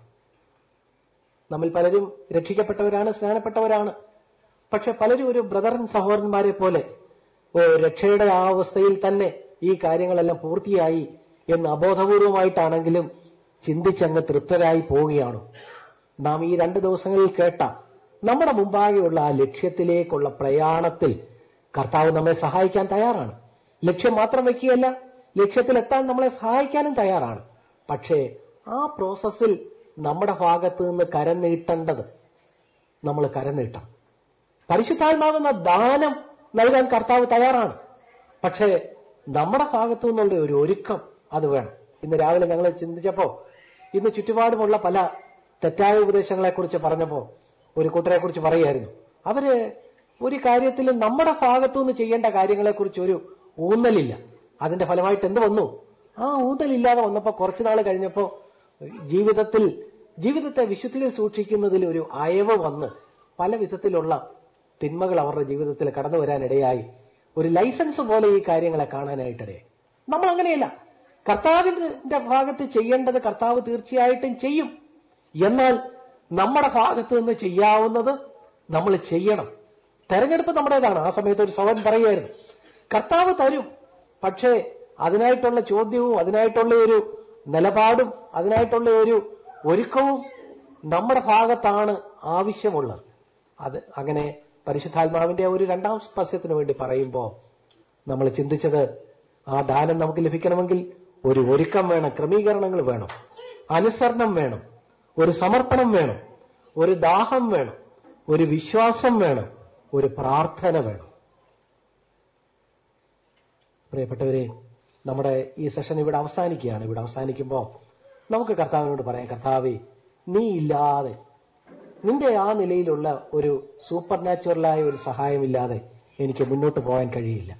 നമ്മിൽ പലരും രക്ഷിക്കപ്പെട്ടവരാണ് സ്നാനപ്പെട്ടവരാണ് പക്ഷെ പലരും ഒരു ബ്രദറൻ സഹോദരന്മാരെ പോലെ ഓ രക്ഷയുടെ ആ അവസ്ഥയിൽ തന്നെ ഈ കാര്യങ്ങളെല്ലാം പൂർത്തിയായി എന്ന് അബോധപൂർവമായിട്ടാണെങ്കിലും ചിന്തിച്ചങ്ങ് തൃപ്തരായി പോവുകയാണോ നാം ഈ രണ്ട് ദിവസങ്ങളിൽ കേട്ട നമ്മുടെ മുമ്പാകെയുള്ള ആ ലക്ഷ്യത്തിലേക്കുള്ള പ്രയാണത്തിൽ കർത്താവ് നമ്മെ സഹായിക്കാൻ തയ്യാറാണ് ലക്ഷ്യം മാത്രം വെക്കുകയല്ല ലക്ഷ്യത്തിലെത്താൻ നമ്മളെ സഹായിക്കാനും തയ്യാറാണ് പക്ഷേ ആ പ്രോസസ്സിൽ നമ്മുടെ ഭാഗത്ത് നിന്ന് കരം നീട്ടേണ്ടത് നമ്മൾ കരം നീട്ടണം പരിശുദ്ധാത്മാവെന്ന ദാനം നൽകാൻ കർത്താവ് തയ്യാറാണ് പക്ഷേ നമ്മുടെ ഭാഗത്തു നിന്നുള്ള ഒരു ഒരുക്കം അത് വേണം ഇന്ന് രാവിലെ ഞങ്ങൾ ചിന്തിച്ചപ്പോ ഇന്ന് ചുറ്റുപാടുമുള്ള പല തെറ്റായ ഉപദേശങ്ങളെക്കുറിച്ച് പറഞ്ഞപ്പോ ഒരു കൂട്ടരെ കുറിച്ച് പറയായിരുന്നു അവര് ഒരു കാര്യത്തിൽ നമ്മുടെ ഭാഗത്തുനിന്ന് ചെയ്യേണ്ട കാര്യങ്ങളെക്കുറിച്ച് ഒരു ഊന്നലില്ല അതിന്റെ ഫലമായിട്ട് എന്ത് വന്നു ആ ഊന്നലില്ലാതെ വന്നപ്പോ കുറച്ചു നാൾ കഴിഞ്ഞപ്പോ ജീവിതത്തിൽ ജീവിതത്തെ വിശുദ്ധിയിൽ സൂക്ഷിക്കുന്നതിൽ ഒരു അയവ് വന്ന് പല വിധത്തിലുള്ള തിന്മകൾ അവരുടെ ജീവിതത്തിൽ കടന്നു വരാനിടയായി ഒരു ലൈസൻസ് പോലെ ഈ കാര്യങ്ങളെ കാണാനായിട്ടിടയായി നമ്മൾ അങ്ങനെയല്ല കർത്താവിന്റെ ഭാഗത്ത് ചെയ്യേണ്ടത് കർത്താവ് തീർച്ചയായിട്ടും ചെയ്യും എന്നാൽ നമ്മുടെ ഭാഗത്ത് നിന്ന് ചെയ്യാവുന്നത് നമ്മൾ ചെയ്യണം തെരഞ്ഞെടുപ്പ് നമ്മുടേതാണ് ആ സമയത്ത് ഒരു സഹോദരൻ പറയുമായിരുന്നു കർത്താവ് തരും പക്ഷേ അതിനായിട്ടുള്ള ചോദ്യവും അതിനായിട്ടുള്ള ഒരു നിലപാടും അതിനായിട്ടുള്ള ഒരു ഒരുക്കവും നമ്മുടെ ഭാഗത്താണ് ആവശ്യമുള്ളത് അത് അങ്ങനെ പരിശുദ്ധാത്മാവിന്റെ ഒരു രണ്ടാം സ്പർശത്തിന് വേണ്ടി പറയുമ്പോൾ നമ്മൾ ചിന്തിച്ചത് ആ ദാനം നമുക്ക് ലഭിക്കണമെങ്കിൽ ഒരു ഒരുക്കം വേണം ക്രമീകരണങ്ങൾ വേണം അനുസരണം വേണം ഒരു സമർപ്പണം വേണം ഒരു ദാഹം വേണം ഒരു വിശ്വാസം വേണം ഒരു പ്രാർത്ഥന വേണം പ്രിയപ്പെട്ടവരെ നമ്മുടെ ഈ സെഷൻ ഇവിടെ അവസാനിക്കുകയാണ് ഇവിടെ അവസാനിക്കുമ്പോൾ നമുക്ക് കർത്താവിനോട് പറയാം കർത്താവേ നീ ഇല്ലാതെ നിന്റെ ആ നിലയിലുള്ള ഒരു സൂപ്പർ നാച്ചുറലായ ഒരു സഹായമില്ലാതെ എനിക്ക് മുന്നോട്ട് പോകാൻ കഴിയില്ല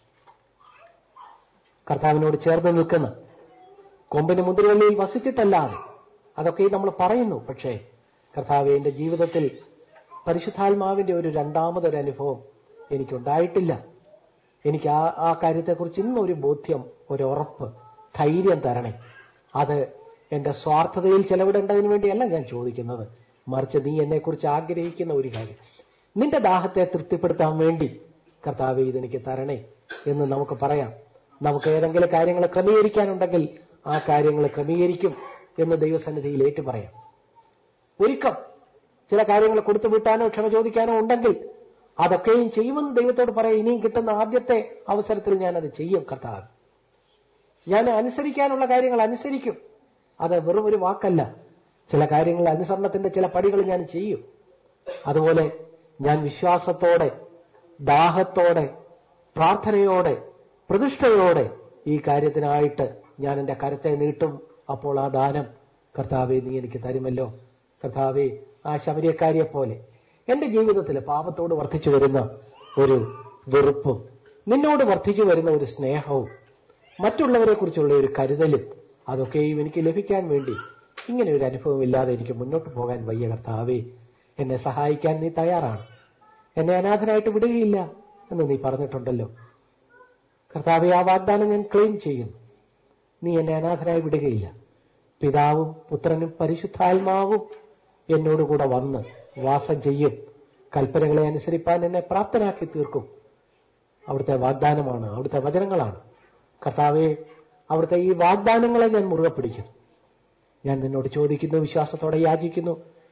കർത്താവിനോട് ചേർന്ന് നിൽക്കുന്ന കൊമ്പിന് മുന്തിരിവള്ളിയിൽ വസിച്ചിട്ടല്ലാതെ അതൊക്കെ നമ്മൾ പറയുന്നു പക്ഷേ കർത്താവ് എന്റെ ജീവിതത്തിൽ പരിശുദ്ധാത്മാവിന്റെ ഒരു രണ്ടാമതൊരു അനുഭവം എനിക്കുണ്ടായിട്ടില്ല എനിക്ക് ആ ആ കാര്യത്തെക്കുറിച്ച് ഇന്നൊരു ബോധ്യം ഒരു ഉറപ്പ് ധൈര്യം തരണേ അത് എന്റെ സ്വാർത്ഥതയിൽ ചെലവിടേണ്ടതിന് വേണ്ടിയല്ല ഞാൻ ചോദിക്കുന്നത് മറിച്ച് നീ എന്നെക്കുറിച്ച് ആഗ്രഹിക്കുന്ന ഒരു കാര്യം നിന്റെ ദാഹത്തെ തൃപ്തിപ്പെടുത്താൻ വേണ്ടി കർത്താവ് ഇതെനിക്ക് തരണേ എന്ന് നമുക്ക് പറയാം നമുക്ക് ഏതെങ്കിലും കാര്യങ്ങൾ ക്രമീകരിക്കാനുണ്ടെങ്കിൽ ആ കാര്യങ്ങൾ ക്രമീകരിക്കും എന്ന് ദൈവസന്നിധിയിൽ ഏറ്റു പറയാം ഒരുക്കം ചില കാര്യങ്ങൾ കൊടുത്തു വിട്ടാനോ ക്ഷമ ചോദിക്കാനോ ഉണ്ടെങ്കിൽ അതൊക്കെയും ചെയ്യുമെന്ന് ദൈവത്തോട് പറയാം ഇനിയും കിട്ടുന്ന ആദ്യത്തെ അവസരത്തിൽ ഞാൻ അത് ചെയ്യും കർത്താവ് ഞാൻ അനുസരിക്കാനുള്ള കാര്യങ്ങൾ അനുസരിക്കും അത് വെറും ഒരു വാക്കല്ല ചില കാര്യങ്ങൾ അനുസരണത്തിന്റെ ചില പടികൾ ഞാൻ ചെയ്യും അതുപോലെ ഞാൻ വിശ്വാസത്തോടെ ദാഹത്തോടെ പ്രാർത്ഥനയോടെ പ്രതിഷ്ഠയോടെ ഈ കാര്യത്തിനായിട്ട് ഞാൻ എന്റെ കരത്തെ നീട്ടും അപ്പോൾ ആ ദാനം കർത്താവെ നീ എനിക്ക് തരുമല്ലോ കർത്താവെ ആ ശബരിയക്കാരിയെ പോലെ എന്റെ ജീവിതത്തിൽ പാപത്തോട് വർദ്ധിച്ചു വരുന്ന ഒരു വെറുപ്പും നിന്നോട് വർദ്ധിച്ചു വരുന്ന ഒരു സ്നേഹവും മറ്റുള്ളവരെ കുറിച്ചുള്ള ഒരു കരുതലും അതൊക്കെയും എനിക്ക് ലഭിക്കാൻ വേണ്ടി ഇങ്ങനെ ഒരു അനുഭവം ഇല്ലാതെ എനിക്ക് മുന്നോട്ട് പോകാൻ വയ്യ കർത്താവേ എന്നെ സഹായിക്കാൻ നീ തയ്യാറാണ് എന്നെ അനാഥനായിട്ട് വിടുകയില്ല എന്ന് നീ പറഞ്ഞിട്ടുണ്ടല്ലോ കർത്താവെ ആ വാഗ്ദാനം ഞാൻ ക്ലെയിം ചെയ്യുന്നു നീ എന്നെ അനാഥനായി വിടുകയില്ല പിതാവും പുത്രനും പരിശുദ്ധാത്മാവും എന്നോടുകൂടെ വന്ന് വാസം ചെയ്യും കൽപ്പനകളെ അനുസരിപ്പാൻ എന്നെ പ്രാപ്തനാക്കി തീർക്കും അവിടുത്തെ വാഗ്ദാനമാണ് അവിടുത്തെ വചനങ്ങളാണ് കർത്താവെ അവിടുത്തെ ഈ വാഗ്ദാനങ്ങളെ ഞാൻ മുറുകെ പിടിക്കുന്നു ഞാൻ നിന്നോട് ചോദിക്കുന്നു വിശ്വാസത്തോടെ യാചിക്കുന്നു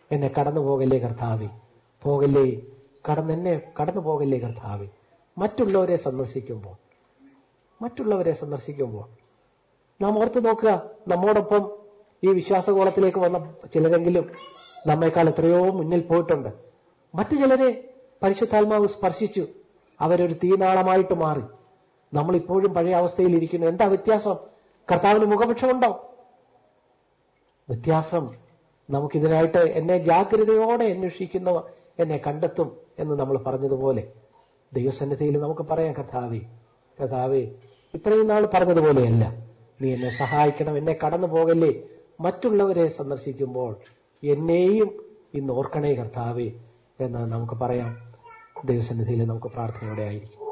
എന്നെ കടന്നു പോകല്ലേ കർത്താവെ പോകല്ലേ കടന്ന് എന്നെ കടന്നു പോകല്ലേ കർത്താവെ മറ്റുള്ളവരെ സന്ദർശിക്കുമ്പോൾ മറ്റുള്ളവരെ സന്ദർശിക്കുമ്പോൾ നാം ഓർത്തു നോക്കുക നമ്മോടൊപ്പം ഈ വിശ്വാസകോളത്തിലേക്ക് വന്ന ചിലരെങ്കിലും നമ്മെക്കാൾ എത്രയോ മുന്നിൽ പോയിട്ടുണ്ട് മറ്റു ചിലരെ പരിശുദ്ധാത്മാവ് സ്പർശിച്ചു അവരൊരു തീനാളമായിട്ട് മാറി നമ്മൾ ഇപ്പോഴും പഴയ അവസ്ഥയിൽ ഇരിക്കുന്നു എന്താ വ്യത്യാസം കർത്താവിന് മുഖപക്ഷമുണ്ടോ വ്യത്യാസം നമുക്കിതിനായിട്ട് എന്നെ ജാഗ്രതയോടെ അന്വേഷിക്കുന്നവർ എന്നെ കണ്ടെത്തും എന്ന് നമ്മൾ പറഞ്ഞതുപോലെ ദൈവസന്നിധിയിൽ നമുക്ക് പറയാം കഥാവേ കഥാവേ ഇത്രയും നാൾ പറഞ്ഞതുപോലെയല്ല നീ എന്നെ സഹായിക്കണം എന്നെ കടന്നു പോകല്ലേ മറ്റുള്ളവരെ സന്ദർശിക്കുമ്പോൾ എന്നെയും ഇന്ന് ഓർക്കണേ കർത്താവേ എന്ന് നമുക്ക് പറയാം ദൈവസന്നിധിയിൽ നമുക്ക് പ്രാർത്ഥനയോടെ ആയിരിക്കും